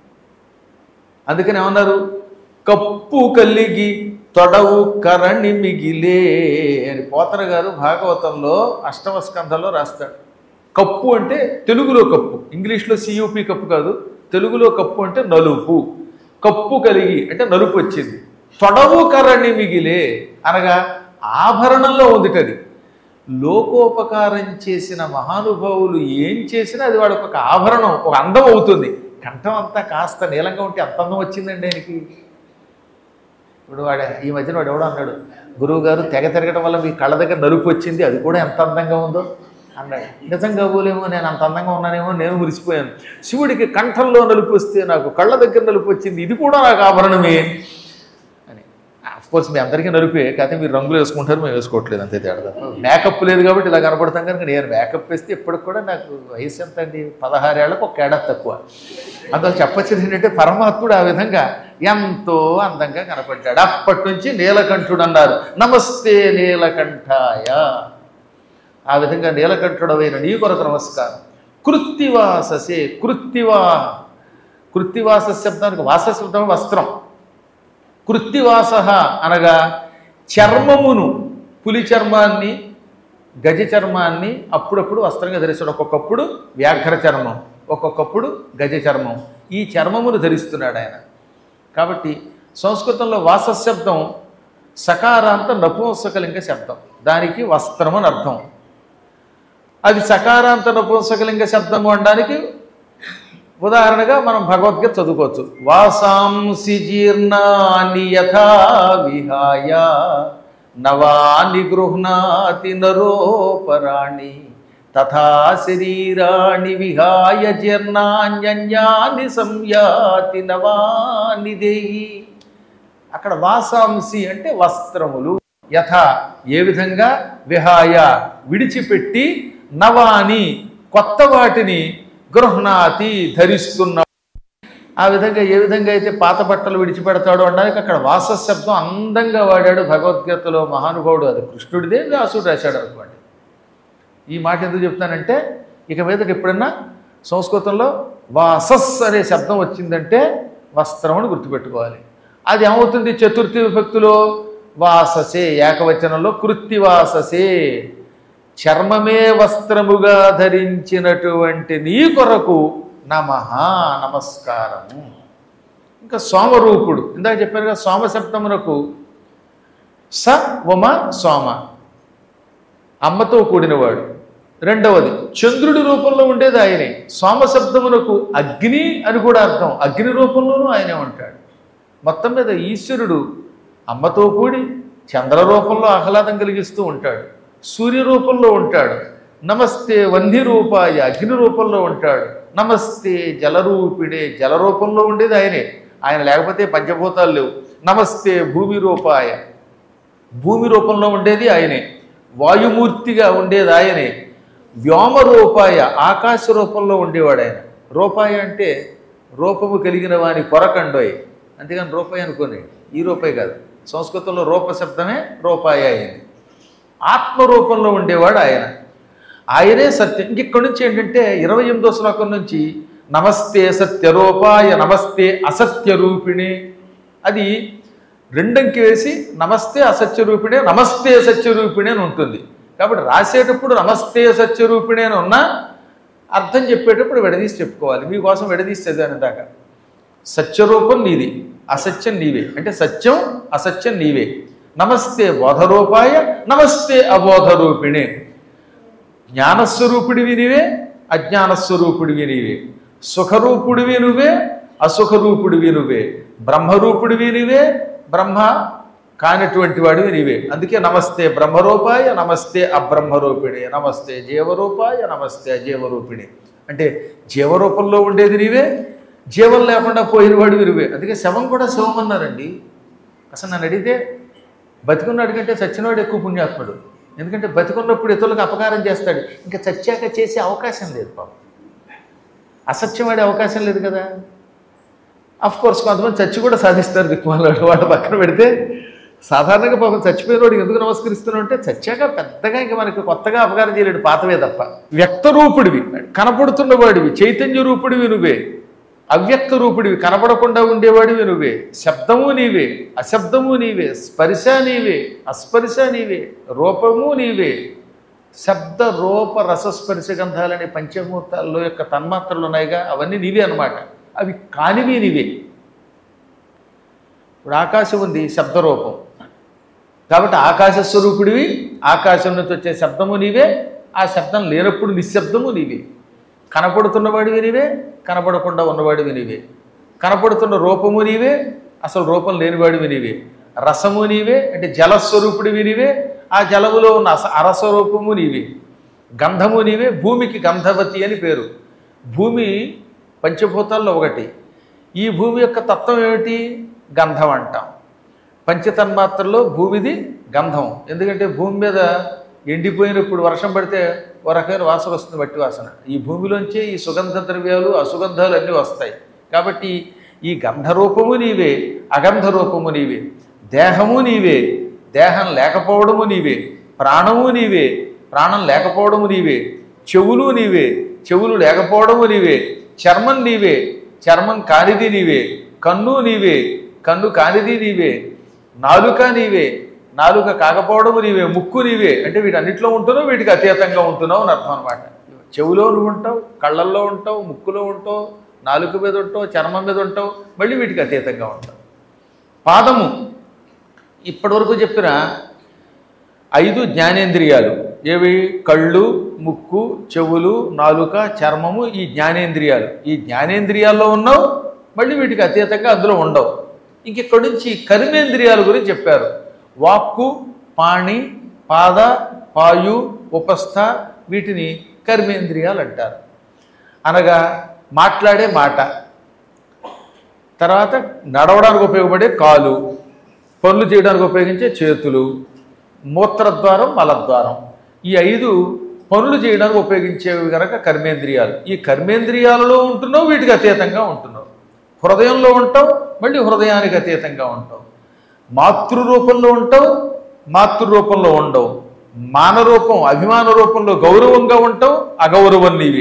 అందుకని ఏమన్నారు కప్పు కలిగి తొడవు కరణి మిగిలే అని పోతన గారు భాగవతంలో అష్టమ స్కంధంలో రాస్తాడు కప్పు అంటే తెలుగులో కప్పు ఇంగ్లీష్లో సియూపి కప్పు కాదు తెలుగులో కప్పు అంటే నలుపు కప్పు కలిగి అంటే నలుపు వచ్చింది తొడవు కరణి మిగిలే అనగా ఆభరణంలో ఉందిటది లోకోపకారం చేసిన మహానుభావులు ఏం చేసినా అది వాడికి ఒక ఆభరణం ఒక అందం అవుతుంది కంఠం అంతా కాస్త నీలంగా ఉంటే అంత అందం వచ్చిందండి ఆయనకి ఇప్పుడు వాడు ఈ మధ్యన వాడు ఎవడో అన్నాడు గురువు గారు తెగ తిరగడం వల్ల మీ కళ్ళ దగ్గర నలుపు వచ్చింది అది కూడా ఎంత అందంగా ఉందో అన్నాడు నిజంగా పోలేమో నేను అంత అందంగా ఉన్నానేమో నేను మురిసిపోయాను శివుడికి కంఠంలో నలుపు వస్తే నాకు కళ్ళ దగ్గర నలుపు వచ్చింది ఇది కూడా నాకు ఆభరణమే అని కోర్స్ మీ అందరికీ నలుపే కాకపోతే మీరు రంగులు వేసుకుంటారు మేము వేసుకోవట్లేదు అంతే తేడా మేకప్ లేదు కాబట్టి ఇలా కనపడతాం కనుక నేను మేకప్ వేస్తే ఇప్పటికి కూడా నాకు వయసు ఎంత అండి పదహారేళ్లకు ఒక ఏడాది తక్కువ అందులో చెప్పొచ్చేది ఏంటంటే పరమాత్ముడు ఆ విధంగా ఎంతో అందంగా కనపడ్డాడు అప్పటి నుంచి నీలకంఠుడు అన్నారు నమస్తే నీలకంఠాయ ఆ విధంగా నీలకంఠుడమైన నీ కొరకు నమస్కారం కృత్తివాససే కృత్తివా కృత్తివాస శబ్దానికి వాస శబ్దం వస్త్రం కృత్తివాస అనగా చర్మమును పులి చర్మాన్ని గజ చర్మాన్ని అప్పుడప్పుడు వస్త్రంగా ధరిస్తాడు ఒక్కొక్కప్పుడు వ్యాఘ్ర చర్మం ఒక్కొక్కప్పుడు గజ చర్మం ఈ చర్మమును ధరిస్తున్నాడు ఆయన కాబట్టి సంస్కృతంలో వాస శబ్దం సకారాంత నపుంసకలింగ శబ్దం దానికి వస్త్రం అని అర్థం అది సకారాంత నపుంసకలింగ శబ్దము అనడానికి ఉదాహరణగా మనం భగవద్గీత చదువుకోవచ్చు వాసాంసి జీర్ణాని యథా విహాయ నవాని గృహ్ణాతి నరోపరాణి తథా శరీరాణి విహాయ జీర్ణాన్యన్యాని సంయాతి నవాని దేహి అక్కడ వాసాంసి అంటే వస్త్రములు యథ ఏ విధంగా విహాయ విడిచిపెట్టి నవాని కొత్త వాటిని గృహ్ణాతి ధరిస్తున్న ఆ విధంగా ఏ విధంగా అయితే పాత బట్టలు విడిచిపెడతాడో అనడానికి అక్కడ వాస శబ్దం అందంగా వాడాడు భగవద్గీతలో మహానుభావుడు అది కృష్ణుడిదే వ్యాసుడు రాశాడు అనుకోండి ఈ మాట ఎందుకు చెప్తానంటే ఇక మీదట ఎప్పుడన్నా సంస్కృతంలో వాసస్ అనే శబ్దం వచ్చిందంటే వస్త్రం అని గుర్తుపెట్టుకోవాలి అది ఏమవుతుంది చతుర్థి విభక్తిలో వాససే ఏకవచనంలో కృత్తివాససే చర్మమే వస్త్రముగా ధరించినటువంటి నీ కొరకు నమ నమస్కారము ఇంకా సోమరూపుడు ఇందాక చెప్పారు కదా సోమ శబ్దమునకు స ఉమ సోమ అమ్మతో కూడినవాడు రెండవది చంద్రుడి రూపంలో ఉండేది ఆయనే సోమ శబ్దమునకు అగ్ని అని కూడా అర్థం అగ్ని రూపంలోనూ ఆయనే ఉంటాడు మొత్తం మీద ఈశ్వరుడు అమ్మతో కూడి చంద్ర రూపంలో ఆహ్లాదం కలిగిస్తూ ఉంటాడు సూర్య రూపంలో ఉంటాడు నమస్తే వన్య రూపాయ అగ్ని రూపంలో ఉంటాడు నమస్తే జలరూపిడే జల రూపంలో ఉండేది ఆయనే ఆయన లేకపోతే పంచభూతాలు లేవు నమస్తే భూమి రూపాయ భూమి రూపంలో ఉండేది ఆయనే వాయుమూర్తిగా ఉండేది ఆయనే వ్యోమ రూపాయ ఆకాశ రూపంలో ఉండేవాడు ఆయన రూపాయ అంటే రూపము కలిగిన వాని కొరకండోయ్ అంతేగాని రూపాయి అనుకోని ఈ రూపాయి కాదు సంస్కృతంలో రూప శబ్దమే రూపాయ అయింది ఆత్మ రూపంలో ఉండేవాడు ఆయన ఆయనే సత్యం ఇంక ఇక్కడి నుంచి ఏంటంటే ఇరవై ఎనిమిదో శ్లోకం నుంచి నమస్తే సత్యరూపాయ నమస్తే అసత్య రూపిణి అది రెండంకి వేసి నమస్తే అసత్యరూపిణే నమస్తే సత్యరూపిణి అని ఉంటుంది కాబట్టి రాసేటప్పుడు నమస్తే సత్యరూపిణి అని ఉన్నా అర్థం చెప్పేటప్పుడు విడదీసి చెప్పుకోవాలి మీకోసం విడదీసి చదివాను దాకా సత్యరూపం నీది అసత్యం నీవే అంటే సత్యం అసత్యం నీవే నమస్తే బోధరూపాయ నమస్తే అబోధరూపిణే జ్ఞానస్వరూపుడివి నీవే అజ్ఞానస్వరూపుడివి నీవే సుఖరూపుడివి నువ్వే అసుఖరూపుడివి నువ్వే బ్రహ్మరూపుడివి నీవే బ్రహ్మ కానిటువంటి వాడివి నీవే అందుకే నమస్తే బ్రహ్మరూపాయ నమస్తే అబ్రహ్మరూపిణి నమస్తే జీవరూపాయ నమస్తే అజీవరూపిణి అంటే జీవరూపంలో ఉండేది నీవే జీవం లేకుండా పోయిన వాడివి నువ్వే అందుకే శవం కూడా శవం అన్నారండి అసలు నన్ను అడిగితే బతికున్నాడు కంటే చచ్చినవాడు ఎక్కువ పుణ్యాత్ముడు ఎందుకంటే బతికున్నప్పుడు ఇతరులకు అపకారం చేస్తాడు ఇంకా చచ్చాక చేసే అవకాశం లేదు పాపం అసత్యం ఆడే అవకాశం లేదు కదా అఫ్ కోర్స్ కొంతమంది చచ్చి కూడా సాధిస్తారు దిక్కుమాలాడు వాడు పక్కన పెడితే సాధారణంగా పాపం చచ్చిపోయినోడు ఎందుకు నమస్కరిస్తున్నావు అంటే చచ్చాక పెద్దగా ఇంకా మనకి కొత్తగా అపకారం చేయలేడు పాతవే తప్ప వ్యక్త రూపుడివి కనపడుతున్న వాడివి చైతన్య రూపుడివి నువ్వే అవ్యక్త రూపుడివి కనపడకుండా ఉండేవాడివి నువ్వే శబ్దము నీవే అశబ్దము నీవే స్పర్శ నీవే అస్పర్శ నీవే రూపము నీవే శబ్ద రూప రసస్పర్శ గంధాలనే పంచముహూర్తాల్లో యొక్క తన్మాత్రలు ఉన్నాయిగా అవన్నీ నీవే అన్నమాట అవి కానివి నీవే ఇప్పుడు ఆకాశం ఉంది శబ్దరూపం కాబట్టి ఆకాశ స్వరూపుడివి ఆకాశం నుంచి వచ్చే శబ్దము నీవే ఆ శబ్దం లేనప్పుడు నిశ్శబ్దము నీవే కనపడుతున్నవాడివి నీవే కనపడకుండా ఉన్నవాడివి నీవే కనపడుతున్న రూపము నీవే అసలు రూపం లేనివాడివి నీవే రసము నీవే అంటే జలస్వరూపుడివి నీవే ఆ జలములో ఉన్న అస అరస్వరూపము నీవే గంధము నీవే భూమికి గంధవతి అని పేరు భూమి పంచభూతాల్లో ఒకటి ఈ భూమి యొక్క తత్వం ఏమిటి గంధం అంటాం పంచతన్మాత్రలో భూమిది గంధం ఎందుకంటే భూమి మీద ఎండిపోయినప్పుడు వర్షం పడితే ఒక రకమైన వాసన వస్తుంది మట్టి వాసన ఈ భూమిలోంచే ఈ సుగంధ ద్రవ్యాలు అసుగంధాలు అన్నీ వస్తాయి కాబట్టి ఈ గంధ రూపము నీవే అగంధ రూపము నీవే దేహము నీవే దేహం లేకపోవడము నీవే ప్రాణము నీవే ప్రాణం లేకపోవడము నీవే చెవులు నీవే చెవులు లేకపోవడము నీవే చర్మం నీవే చర్మం కానిది నీవే కన్ను నీవే కన్ను కానిది నీవే నాలుక నీవే నాలుక కాకపోవడము నీవే ముక్కు నీవే అంటే వీటన్నిటిలో ఉంటున్నావు వీటికి అతీతంగా ఉంటున్నావు అని అర్థం అనమాట చెవులో నువ్వు ఉంటావు కళ్ళల్లో ఉంటావు ముక్కులో ఉంటావు నాలుక మీద ఉంటావు చర్మం మీద ఉంటావు మళ్ళీ వీటికి అతీతంగా ఉంటావు పాదము ఇప్పటివరకు చెప్పిన ఐదు జ్ఞానేంద్రియాలు ఏవి కళ్ళు ముక్కు చెవులు నాలుక చర్మము ఈ జ్ఞానేంద్రియాలు ఈ జ్ఞానేంద్రియాల్లో ఉన్నావు మళ్ళీ వీటికి అతీతంగా అందులో ఉండవు ఇంక ఇక్కడి నుంచి కర్మేంద్రియాల గురించి చెప్పారు వాక్కు పాణి పాద పాయు ఉపస్థ వీటిని కర్మేంద్రియాలు అంటారు అనగా మాట్లాడే మాట తర్వాత నడవడానికి ఉపయోగపడే కాలు పనులు చేయడానికి ఉపయోగించే చేతులు మూత్రద్వారం మలద్వారం ఈ ఐదు పనులు చేయడానికి ఉపయోగించేవి కనుక కర్మేంద్రియాలు ఈ కర్మేంద్రియాలలో ఉంటున్నావు వీటికి అతీతంగా ఉంటున్నావు హృదయంలో ఉంటావు మళ్ళీ హృదయానికి అతీతంగా ఉంటావు మాతృరూపంలో ఉంటావు మాతృరూపంలో ఉండవు మానరూపం అభిమాన రూపంలో గౌరవంగా ఉంటావు అగౌరవం నీవే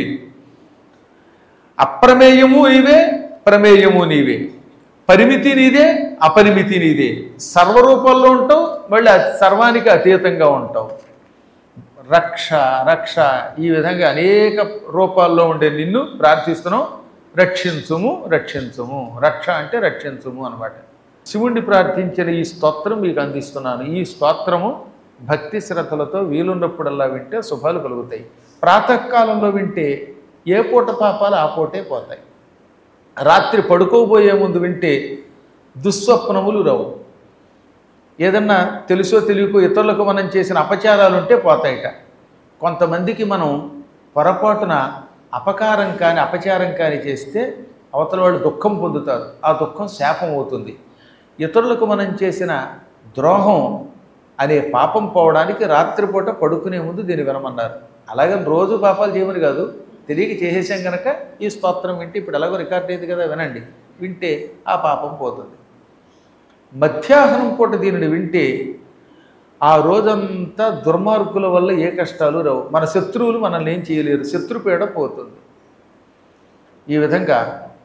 అప్రమేయము నీవే ప్రమేయము నీవే పరిమితి నీదే అపరిమితి నీదే సర్వరూపాల్లో ఉంటావు మళ్ళీ అ- సర్వానికి అతీతంగా ఉంటావు రక్ష రక్ష ఈ విధంగా అనేక రూపాల్లో ఉండే నిన్ను ప్రార్థిస్తున్నాం రక్షించుము రక్షించుము రక్ష అంటే రక్షించుము అనమాట శివుణ్ణి ప్రార్థించిన ఈ స్తోత్రం మీకు అందిస్తున్నాను ఈ స్తోత్రము భక్తి శ్రద్ధలతో వీలున్నప్పుడల్లా వింటే శుభాలు కలుగుతాయి ప్రాతకాలంలో వింటే ఏ పూట పాపాలు ఆ పూటే పోతాయి రాత్రి పడుకోబోయే ముందు వింటే దుస్వప్నములు రావు ఏదన్నా తెలుసో తెలియకో ఇతరులకు మనం చేసిన అపచారాలు ఉంటే పోతాయిట కొంతమందికి మనం పొరపాటున అపకారం కానీ అపచారం కానీ చేస్తే అవతల వాళ్ళు దుఃఖం పొందుతారు ఆ దుఃఖం శాపం అవుతుంది ఇతరులకు మనం చేసిన ద్రోహం అనే పాపం పోవడానికి రాత్రిపూట పడుకునే ముందు దీన్ని వినమన్నారు అలాగే రోజు పాపాలు చేయమని కాదు తెలియక చేసేసాం కనుక ఈ స్తోత్రం వింటే ఇప్పుడు ఎలాగో రికార్డ్ అయింది కదా వినండి వింటే ఆ పాపం పోతుంది మధ్యాహ్నం పూట దీనిని వింటే ఆ రోజంతా దుర్మార్గుల వల్ల ఏ కష్టాలు రావు మన శత్రువులు మనల్ని ఏం చేయలేరు శత్రుపీడ పోతుంది ఈ విధంగా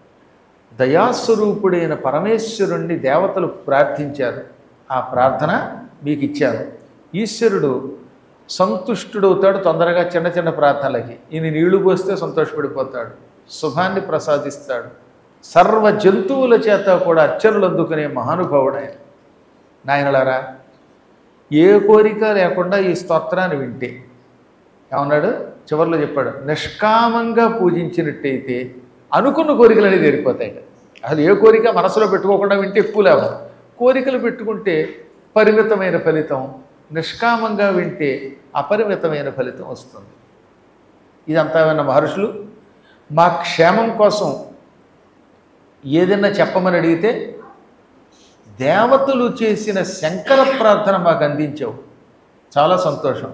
దయాస్వరూపుడైన పరమేశ్వరుణ్ణి దేవతలు ప్రార్థించారు ఆ ప్రార్థన మీకు ఇచ్చాను ఈశ్వరుడు సంతుష్టుడవుతాడు తొందరగా చిన్న చిన్న ప్రార్థనలకి ఈయన నీళ్లు పోస్తే సంతోషపడిపోతాడు శుభాన్ని ప్రసాదిస్తాడు సర్వ జంతువుల చేత కూడా అర్చనలు అందుకునే మహానుభావుడు ఆయన నాయనలారా ఏ కోరిక లేకుండా ఈ స్తోత్రాన్ని వింటే ఏమన్నాడు చివరిలో చెప్పాడు నిష్కామంగా పూజించినట్టయితే అనుకున్న కోరికలన్నీ తీరిపోతాయి అసలు ఏ కోరిక మనసులో పెట్టుకోకుండా వింటే ఎక్కువ లాభం కోరికలు పెట్టుకుంటే పరిమితమైన ఫలితం నిష్కామంగా వింటే అపరిమితమైన ఫలితం వస్తుంది ఇదంతా విన్న మహర్షులు మా క్షేమం కోసం ఏదైనా చెప్పమని అడిగితే దేవతలు చేసిన శంకర ప్రార్థన మాకు అందించావు చాలా సంతోషం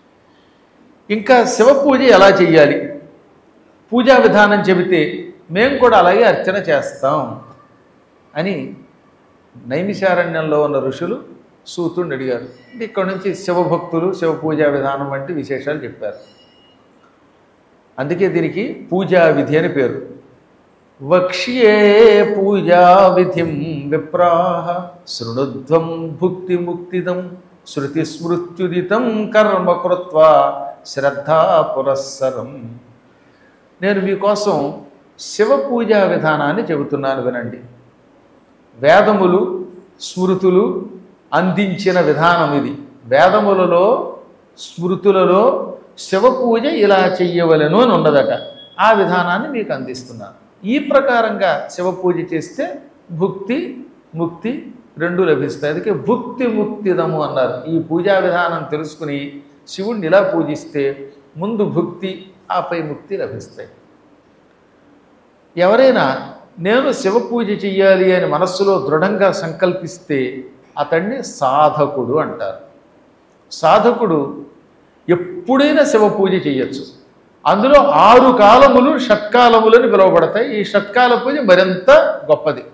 ఇంకా శివ పూజ ఎలా చెయ్యాలి పూజా విధానం చెబితే మేము కూడా అలాగే అర్చన చేస్తాం అని నైమిషారణ్యంలో ఉన్న ఋషులు సూతుడిని అడిగారు ఇక్కడ నుంచి శివభక్తులు శివ పూజా విధానం వంటి విశేషాలు చెప్పారు అందుకే దీనికి పూజా విధి అని పేరు వక్ష్యే పూజా విధిం విప్రాహ శృణుధ్వం భుక్తి ముక్తిదం శృతి స్మృత్యుదితం కర్మ కృత్వా శ్రద్ధా పురస్సరం నేను మీకోసం శివ పూజా విధానాన్ని చెబుతున్నాను వినండి వేదములు స్మృతులు అందించిన విధానం ఇది వేదములలో స్మృతులలో శివ పూజ ఇలా చెయ్యవలెను అని ఉన్నదట ఆ విధానాన్ని మీకు అందిస్తున్నాను ఈ ప్రకారంగా శివ పూజ చేస్తే భుక్తి ముక్తి రెండు లభిస్తాయి అందుకే భుక్తి ముక్తిదము అన్నారు ఈ పూజా విధానం తెలుసుకుని శివుణ్ణి ఇలా పూజిస్తే ముందు భుక్తి ఆపై ముక్తి లభిస్తాయి ఎవరైనా నేను శివ పూజ చెయ్యాలి అని మనస్సులో దృఢంగా సంకల్పిస్తే అతన్ని సాధకుడు అంటారు సాధకుడు ఎప్పుడైనా శివ పూజ చేయొచ్చు అందులో ఆరు కాలములు షట్కాలములని పిలువబడతాయి ఈ షట్కాల పూజ మరింత గొప్పది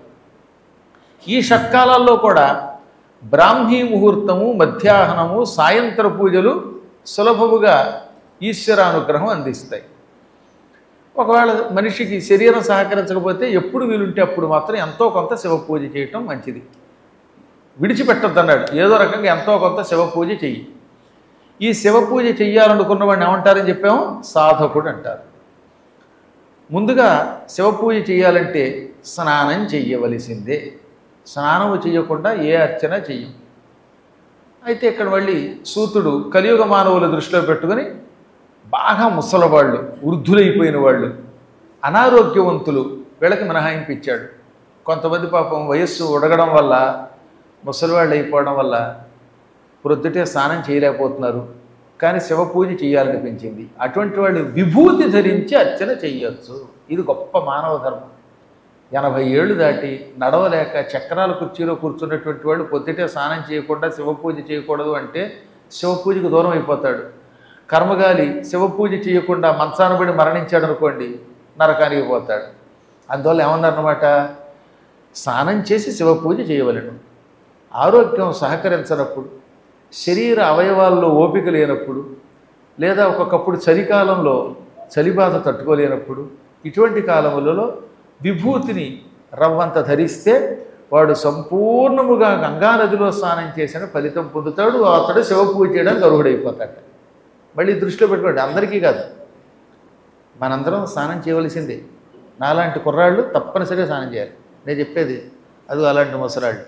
ఈ షట్కాలాల్లో కూడా బ్రాహ్మీ ముహూర్తము మధ్యాహ్నము సాయంత్ర పూజలు సులభముగా ఈశ్వరానుగ్రహం అందిస్తాయి ఒకవేళ మనిషికి శరీరం సహకరించకపోతే ఎప్పుడు వీలుంటే అప్పుడు మాత్రం ఎంతో కొంత శివ పూజ చేయటం మంచిది విడిచిపెట్టద్దు అన్నాడు ఏదో రకంగా ఎంతో కొంత శివ పూజ చెయ్యి ఈ శివ పూజ చెయ్యాలనుకున్న వాడిని ఏమంటారని చెప్పాము సాధకుడు అంటారు ముందుగా శివ పూజ చేయాలంటే స్నానం చెయ్యవలసిందే స్నానము చేయకుండా ఏ అర్చన చెయ్యం అయితే ఇక్కడ మళ్ళీ సూతుడు కలియుగ మానవుల దృష్టిలో పెట్టుకొని బాగా ముసలవాళ్ళు వృద్ధులైపోయిన వాళ్ళు అనారోగ్యవంతులు వీళ్ళకి మినహాయింపు ఇచ్చాడు కొంతమంది పాపం వయస్సు ఉడగడం వల్ల ముసలివాళ్ళు అయిపోవడం వల్ల ప్రొద్దుటే స్నానం చేయలేకపోతున్నారు కానీ శివ పూజ చేయాలనిపించింది అటువంటి వాళ్ళు విభూతి ధరించి అర్చన చెయ్యొచ్చు ఇది గొప్ప మానవ ధర్మం ఎనభై ఏళ్ళు దాటి నడవలేక చక్రాల కుర్చీలో కూర్చున్నటువంటి వాళ్ళు పొద్దుటే స్నానం చేయకుండా శివ పూజ చేయకూడదు అంటే శివ పూజకు దూరం అయిపోతాడు కర్మగాలి శివ పూజ చేయకుండా మంచాన పడి మరణించాడు అనుకోండి నరకానికి పోతాడు అందువల్ల ఏమన్నారన్నమాట స్నానం చేసి శివ పూజ చేయవలను ఆరోగ్యం సహకరించినప్పుడు శరీర అవయవాల్లో ఓపిక లేనప్పుడు లేదా ఒక్కొక్కప్పుడు చలికాలంలో చలిబాధ తట్టుకోలేనప్పుడు ఇటువంటి కాలములలో విభూతిని రవ్వంత ధరిస్తే వాడు సంపూర్ణముగా గంగా నదిలో స్నానం చేసిన ఫలితం పొందుతాడు అతడు శివ పూజ చేయడానికి అర్హుడైపోతాడు మళ్ళీ దృష్టిలో పెట్టుకోండి అందరికీ కాదు మనందరం స్నానం చేయవలసిందే నాలాంటి కుర్రాళ్ళు తప్పనిసరిగా స్నానం చేయాలి నేను చెప్పేది అది అలాంటి ముసలాళ్ళు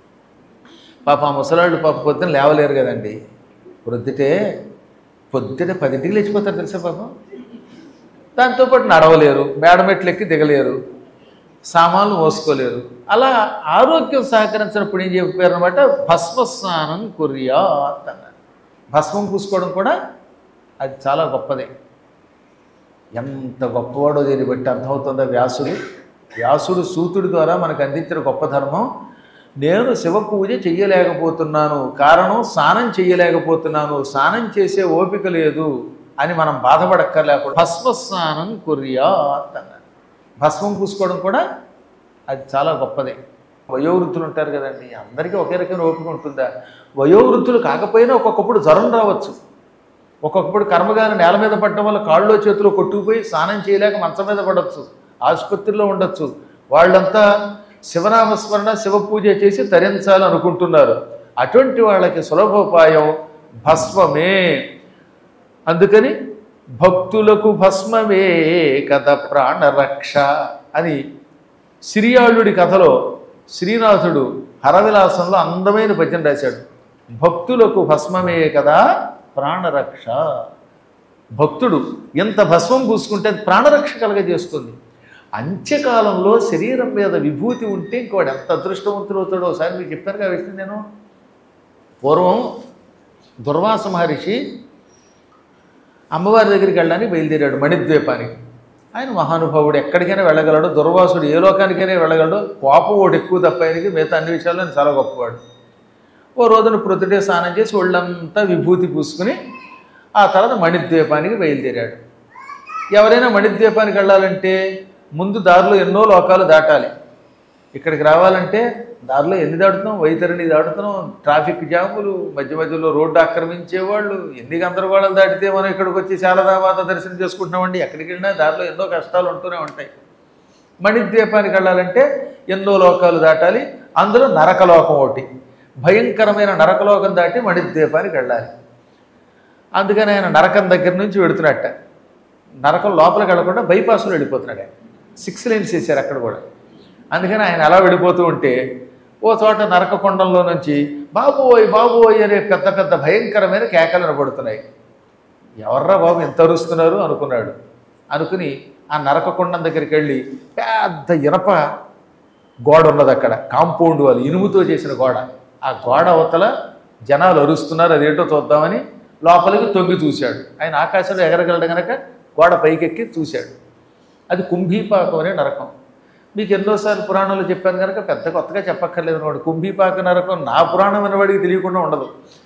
పాప ఆ ముసలాళ్ళు పాప పొద్దున లేవలేరు కదండి పొద్దుటే పొద్దుటే పదింటికి లేచిపోతారు తెలుసా పాపం దాంతోపాటు నడవలేరు మేడమెట్లు ఎక్కి దిగలేరు సామాన్లు మోసుకోలేరు అలా ఆరోగ్యం సహకరించినప్పుడు ఏం చెప్పారు అనమాట భస్మ స్నానం కుర్యాత్ అన్నారు భస్మం పూసుకోవడం కూడా అది చాలా గొప్పదే ఎంత గొప్పవాడో దీన్ని బట్టి అర్థమవుతుందో వ్యాసుడు వ్యాసుడు సూతుడి ద్వారా మనకు అందించిన గొప్ప ధర్మం నేను శివ పూజ చెయ్యలేకపోతున్నాను కారణం స్నానం చెయ్యలేకపోతున్నాను స్నానం చేసే ఓపిక లేదు అని మనం బాధపడక్కర్లేకుండా భస్మ స్నానం కుర్యాత్ అన్నారు భస్మం పూసుకోవడం కూడా అది చాలా గొప్పదే వయోవృద్ధులు ఉంటారు కదండి అందరికీ ఒకే రకమైన ఓపిక ఉంటుందా వయోవృద్ధులు కాకపోయినా ఒక్కొక్కప్పుడు జ్వరం రావచ్చు ఒక్కొక్కప్పుడు కర్మగాని నేల మీద పడటం వల్ల కాళ్ళలో చేతిలో కొట్టుకుపోయి స్నానం చేయలేక మంచం మీద పడవచ్చు ఆసుపత్రిలో ఉండొచ్చు వాళ్ళంతా శివనామస్మరణ శివ పూజ చేసి తరించాలి అనుకుంటున్నారు అటువంటి వాళ్ళకి సులభోపాయం భస్మమే అందుకని భక్తులకు భస్మమే కథ ప్రాణరక్ష అని సిరియాళుడి కథలో శ్రీనాథుడు హరవిలాసంలో అందమైన భజన రాశాడు భక్తులకు భస్మమే కదా ప్రాణరక్ష భక్తుడు ఎంత భస్మం పూసుకుంటే అది ప్రాణరక్ష కలగజేస్తుంది అంత్యకాలంలో శరీరం మీద విభూతి ఉంటే ఇంకోటి ఎంత అదృష్టవంతుడు అవుతాడో ఒకసారి మీకు చెప్పాను కదా విషయం నేను పూర్వం దుర్వాస మహర్షి అమ్మవారి దగ్గరికి వెళ్ళడానికి బయలుదేరాడు మణిద్వీపానికి ఆయన మహానుభావుడు ఎక్కడికైనా వెళ్ళగలడు దుర్వాసుడు ఏ లోకానికైనా వెళ్ళగలడు కోపం ఒకటి ఎక్కువ తప్ప ఆయనకి మిగతా అన్ని విషయాల్లో ఆయన చాలా గొప్పవాడు ఓ రోజున ప్రొద్దుటే స్నానం చేసి ఒళ్ళంతా విభూతి పూసుకుని ఆ తర్వాత మణిద్వీపానికి బయలుదేరాడు ఎవరైనా మణిద్వీపానికి వెళ్ళాలంటే ముందు దారిలో ఎన్నో లోకాలు దాటాలి ఇక్కడికి రావాలంటే దారిలో ఎన్ని దాడుతున్నాం వైతరిని దాడుతున్నాం ట్రాఫిక్ జాములు మధ్య మధ్యలో రోడ్డు ఆక్రమించేవాళ్ళు ఎన్ని గందరగోళాలు దాటితే మనం ఇక్కడికి వచ్చి శారదామాత దర్శనం చేసుకుంటున్నామండి ఎక్కడికి వెళ్ళినా దారిలో ఎన్నో కష్టాలు ఉంటూనే ఉంటాయి మణిద్వీపానికి వెళ్ళాలంటే ఎన్నో లోకాలు దాటాలి అందులో నరకలోకం ఒకటి భయంకరమైన నరకలోకం దాటి మణిద్వీపానికి వెళ్ళాలి అందుకని ఆయన నరకం దగ్గర నుంచి వెడుతున్నట్ట నరకం లోపలికి వెళ్ళకుండా బైపాస్లో వెళ్ళిపోతున్నాడు ఆయన సిక్స్ లైన్స్ వేశారు అక్కడ కూడా అందుకని ఆయన అలా వెళ్ళిపోతూ ఉంటే ఓ చోట నరక కొండంలో నుంచి బాబోయ్ బాబోయ్ అనే పెద్ద పెద్ద భయంకరమైన కేకలు వినపడుతున్నాయి ఎవర్రా బాబు ఎంత అరుస్తున్నారు అనుకున్నాడు అనుకుని ఆ నరక కొండం దగ్గరికి వెళ్ళి పెద్ద ఇనప గోడ ఉన్నది అక్కడ కాంపౌండ్ వాళ్ళు ఇనుముతో చేసిన గోడ ఆ గోడ అవతల జనాలు అరుస్తున్నారు అదేంటో చూద్దామని లోపలికి తొంగి చూశాడు ఆయన ఆకాశంలో ఎగరగలడు గనక గోడ పైకెక్కి చూశాడు అది కుంభీపాకం అనే నరకం మీకు ఎన్నోసార్లు పురాణాలు చెప్పాను కనుక పెద్ద కొత్తగా చెప్పక్కర్లేదు అనమాట కుంభీపాక నరకం నా పురాణం అనేవాడికి తెలియకుండా ఉండదు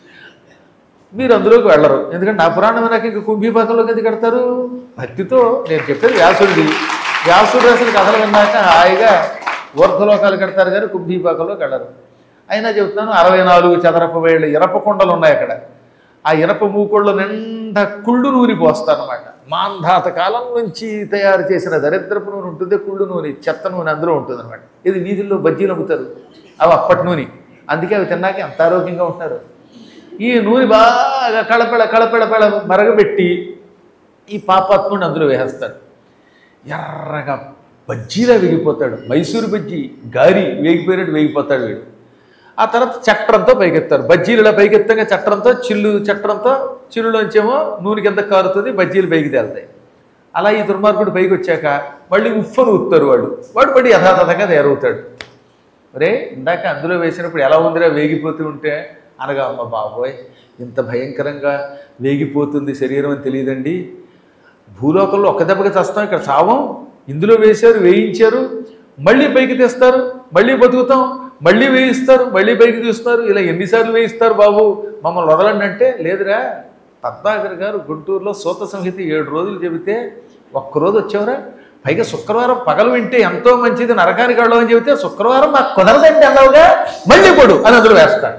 మీరు అందులోకి వెళ్ళరు ఎందుకంటే నా పురాణం వినాక ఇంక కుంభీపాకంలోకి ఎందుకు కడతారు భక్తితో నేను చెప్పేది వ్యాసుడిది వ్యాసుడు అసలు కథలు విన్నాక హాయిగా ఊర్ధలోకాలు కడతారు కానీ కుంభీపాకంలోకి వెళ్ళరు అయినా చెబుతున్నాను అరవై నాలుగు చదరపు వేళ్ళు ఇనప కొండలు ఉన్నాయి అక్కడ ఆ ఇనప మూకోళ్ళు నిండా కుళ్ళు నూనె పోస్తారన్నమాట మాంధాత కాలం నుంచి తయారు చేసిన దరిద్రపు నూనె ఉంటుంది కుళ్ళు నూనె చెత్త నూనె అందులో ఉంటుంది అనమాట ఇది వీధుల్లో బజ్జీలు అమ్ముతారు అవి అప్పటి నూనె అందుకే అవి తిన్నాక ఎంత ఆరోగ్యంగా ఉంటారు ఈ నూనె బాగా కళపెళ కళపెళపెళ మరగబెట్టి ఈ పాపాత్ముడిని అందులో వేసేస్తాడు ఎర్రగా బజ్జీలా వేగిపోతాడు మైసూరు బజ్జీ గారి వేగిపోయినట్టు వేగిపోతాడు వీడు ఆ తర్వాత చట్రంతో పైకెత్తారు బజ్జీలు ఇలా పైకెత్తాక చట్రంతో చిల్లు చట్రంతో చిల్లులోంచేమో నూనె కింద కారుతుంది బజ్జీలు పైకి తేలుతాయి అలా ఈ దుర్మార్గుడు పైకి వచ్చాక మళ్ళీ ఉఫ్ఫను ఊస్తారు వాడు వాడు మళ్ళీ యథాతథంగా తయారవుతాడు రే ఇందాక అందులో వేసినప్పుడు ఎలా ఉందిరా వేగిపోతూ ఉంటే అనగా అమ్మ బాబోయ్ ఇంత భయంకరంగా వేగిపోతుంది శరీరం అని తెలియదండి భూలోకంలో ఒక్క దెబ్బకి చస్తాం ఇక్కడ చావం ఇందులో వేశారు వేయించారు మళ్ళీ పైకి తెస్తారు మళ్ళీ బతుకుతాం మళ్ళీ వేయిస్తారు మళ్ళీ పైకి తీస్తారు ఇలా ఎన్నిసార్లు వేయిస్తారు బాబు మమ్మల్ని వదలండి అంటే లేదురా పద్మాకర్ గారు గుంటూరులో సూత సంహిత ఏడు రోజులు చెబితే ఒక్కరోజు వచ్చేవరా పైగా శుక్రవారం పగలు వింటే ఎంతో మంచిది నరకానికి వెళ్ళమని చెబితే శుక్రవారం మాకు కుదరదండి అన్నావుగా మళ్ళీ పడు అని అందులో వేస్తాడు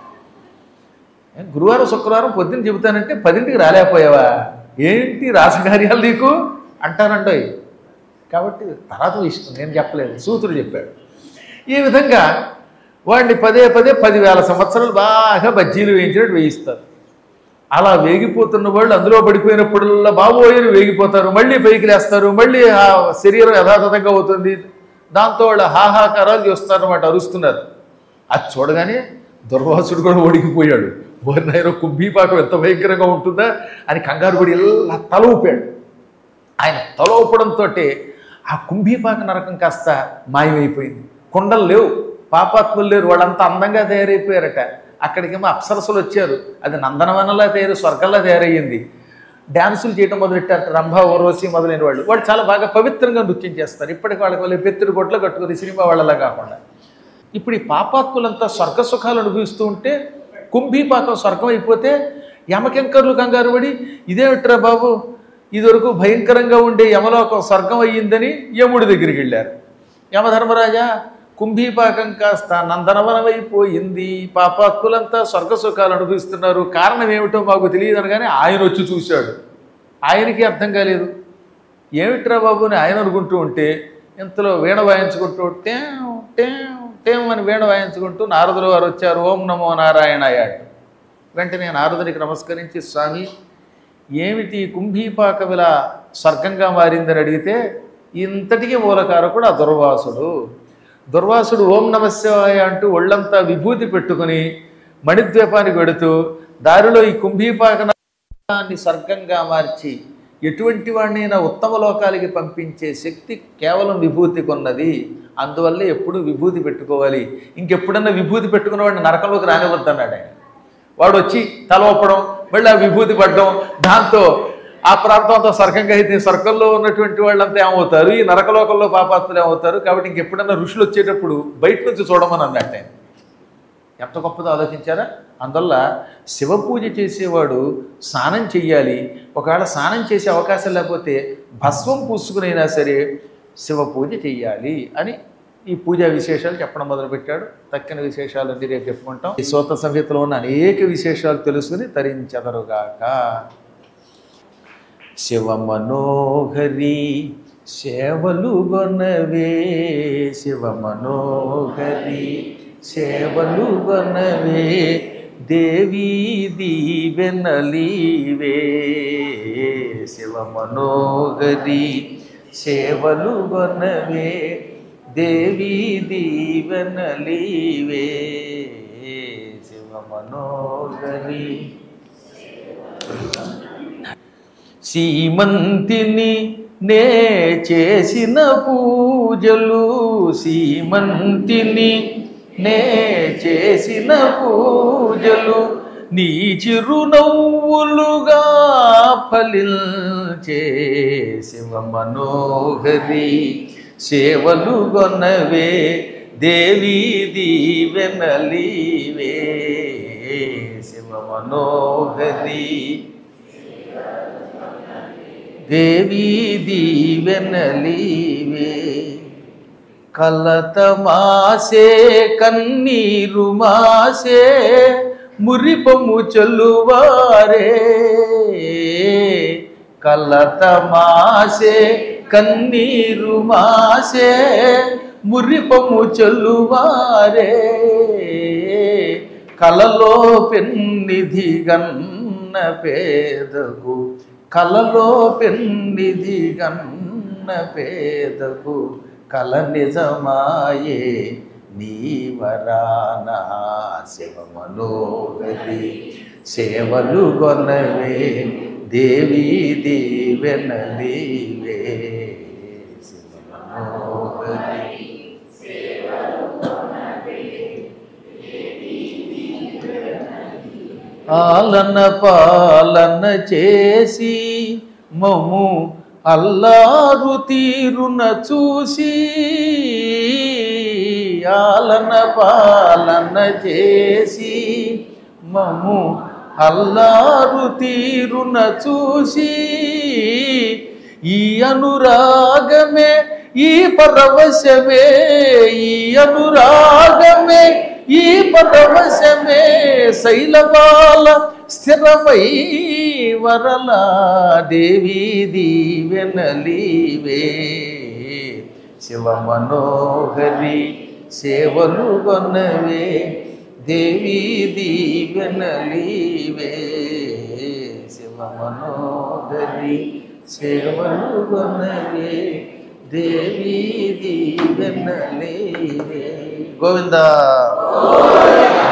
ఏ, గురువారం శుక్రవారం పొద్దున్న చెబుతానంటే పదింటికి రాలేకపోయావా ఏంటి రాసకార్యాలు నీకు అంటానండోయ్ కాబట్టి తర్వాత ఇష్టం నేను చెప్పలేదు సూతుడు చెప్పాడు ఈ విధంగా వాడిని పదే పదే పదివేల సంవత్సరాలు బాగా బజ్జీలు వేయించినట్టు వేయిస్తారు అలా వేగిపోతున్న వాళ్ళు అందులో పడిపోయినప్పుడల్లా బాబోయని వేగిపోతారు మళ్ళీ పైకి లేస్తారు మళ్ళీ ఆ శరీరం యథాతథంగా అవుతుంది దాంతో వాళ్ళు హాహాకారాలు చేస్తారు అన్నమాట అరుస్తున్నారు అది చూడగానే దుర్వాసుడు కూడా ఒడిగిపోయాడు ఓరినైనా కుంభీపాకం ఎంత భయంకరంగా ఉంటుందా అని కంగారు పడి ఇలా తల ఊపాడు ఆయన తల ఊపడంతో ఆ కుంభీపాక నరకం కాస్త మాయమైపోయింది కొండలు లేవు పాపాత్ములు లేరు వాళ్ళంతా అందంగా తయారైపోయారట అక్కడికేమో అప్సరసలు వచ్చారు అది నందనవనంలా తయారు స్వర్గంలా తయారయ్యింది డ్యాన్సులు చేయడం మొదలెట్టారు రంభ ఓరోసి మొదలైన వాళ్ళు వాళ్ళు చాలా బాగా పవిత్రంగా నృత్యం చేస్తారు ఇప్పటికి వాళ్ళకి వాళ్ళు పెత్తుడు కొట్లు కట్టుకుని సినిమా వాళ్ళలా కాకుండా ఇప్పుడు ఈ పాపాత్ములంతా స్వర్గ సుఖాలు అనుభవిస్తూ ఉంటే కుంభీపాకం స్వర్గం అయిపోతే యమకెంకర్లు కంగారు పడి ఇదేమిట్రా బాబు ఇదివరకు భయంకరంగా ఉండే యమలోకం స్వర్గం అయ్యిందని యముడి దగ్గరికి వెళ్ళారు యమధర్మరాజా కుంభీపాకం కాస్త నందనవనమైపోయింది పాపాత్ములంతా స్వర్గ సుఖాలు అనుభవిస్తున్నారు కారణం ఏమిటో మాకు తెలియదు అనగానే ఆయన వచ్చి చూశాడు ఆయనకి అర్థం కాలేదు ఏమిట్రా బాబు అని ఆయన అనుకుంటూ ఉంటే ఇంతలో వీణ వాయించుకుంటూ టేం టేం టేం అని వీణ వాయించుకుంటూ నారదులు వారు వచ్చారు ఓం నమో నారాయణ అయ్యాడు వెంటనే నారదునికి నమస్కరించి స్వామి ఏమిటి ఈ కుంభీపాక విల స్వర్గంగా మారిందని అడిగితే ఇంతటికి మూలకారకుడు ఆ దుర్వాసుడు దుర్వాసుడు ఓం నమశివాయ అంటూ ఒళ్ళంతా విభూతి పెట్టుకుని మణిద్వీపానికి వెడుతూ దారిలో ఈ కుంభీపాకనాన్ని స్వర్గంగా మార్చి ఎటువంటి వాడినైనా ఉత్తమ లోకాలకి పంపించే శక్తి కేవలం విభూతికి ఉన్నది అందువల్ల ఎప్పుడు విభూతి పెట్టుకోవాలి ఇంకెప్పుడన్నా విభూతి పెట్టుకున్న వాడిని నరకంలోకి రానివద్దన్నాడు ఆయన వాడు వచ్చి తల ఊపడం మళ్ళీ ఆ విభూతి పడడం దాంతో ఆ ప్రాంతంతో స్వర్గంగా అయితే స్వర్గంలో ఉన్నటువంటి వాళ్ళంతా ఏమవుతారు ఈ నరకలోకంలో పాపాత్ములు ఏమవుతారు కాబట్టి ఇంకెప్పుడన్నా ఋషులు వచ్చేటప్పుడు బయట నుంచి చూడమని అన్నట్టు ఆయన ఎంత గొప్పదో ఆలోచించారా అందువల్ల శివ పూజ చేసేవాడు స్నానం చెయ్యాలి ఒకవేళ స్నానం చేసే అవకాశం లేకపోతే భస్వం పూసుకునైనా సరే శివ పూజ చెయ్యాలి అని ఈ పూజా విశేషాలు చెప్పడం మొదలుపెట్టాడు తక్కిన విశేషాలు అన్ని రేపు చెప్పుకుంటాం ఈ సూత సంహితలో ఉన్న అనేక విశేషాలు తెలుసుకుని తరించెదరుగాక శివ మనోహరి సేవలు గొనవే శివ మనోహరి సేవలు గొనవే దేవీ దీవెనలీవే శివ మనోహరి సేవలు గొనవే దేవీ దీవెనలీవే శివ మనోహరి సీమంతిని నే చేసిన పూజలు సీమంతిని నే చేసిన పూజలు నీ చిరునవ్వులుగా ఫలించే శివ మనోహరి సేవలు గొనవే దేవీ దీవెనలీవే శివ మనోహరి దేవీ దీవెనలీవే కలత మాసే కన్నీరు మాసే మురిపము చల్లువారే కలత మాసే కన్నీరు మాసే మురిపము చల్లువారే కలలో పెన్నిధి గన్న పేదకు కలలో పెన్నిధి గన్న పేదకు కల నిజమాయే నీవరానా శివ మనోహరి సేవలు గొనవే దేవీ దీవెనలీవే శివ మనోహరి ఆలన పాలన చేసి మము అల్లారు తీరున చూసి ఆలన పాలన చేసి మము అల్లారు తీరున చూసి ఈ అనురాగమే ఈ పరవశమే ఈ అనురాగమే ఈ పరవశమే శైలబాల స్థిరమై వరలా దేవీ దీవెనలీవే శివ మనోహరి సేవలు గొనవే దేవీ దీవెనలీవే శివ మనోహరి సేవలు గొనవే దేవీ దీవెనలీవే గోవిందా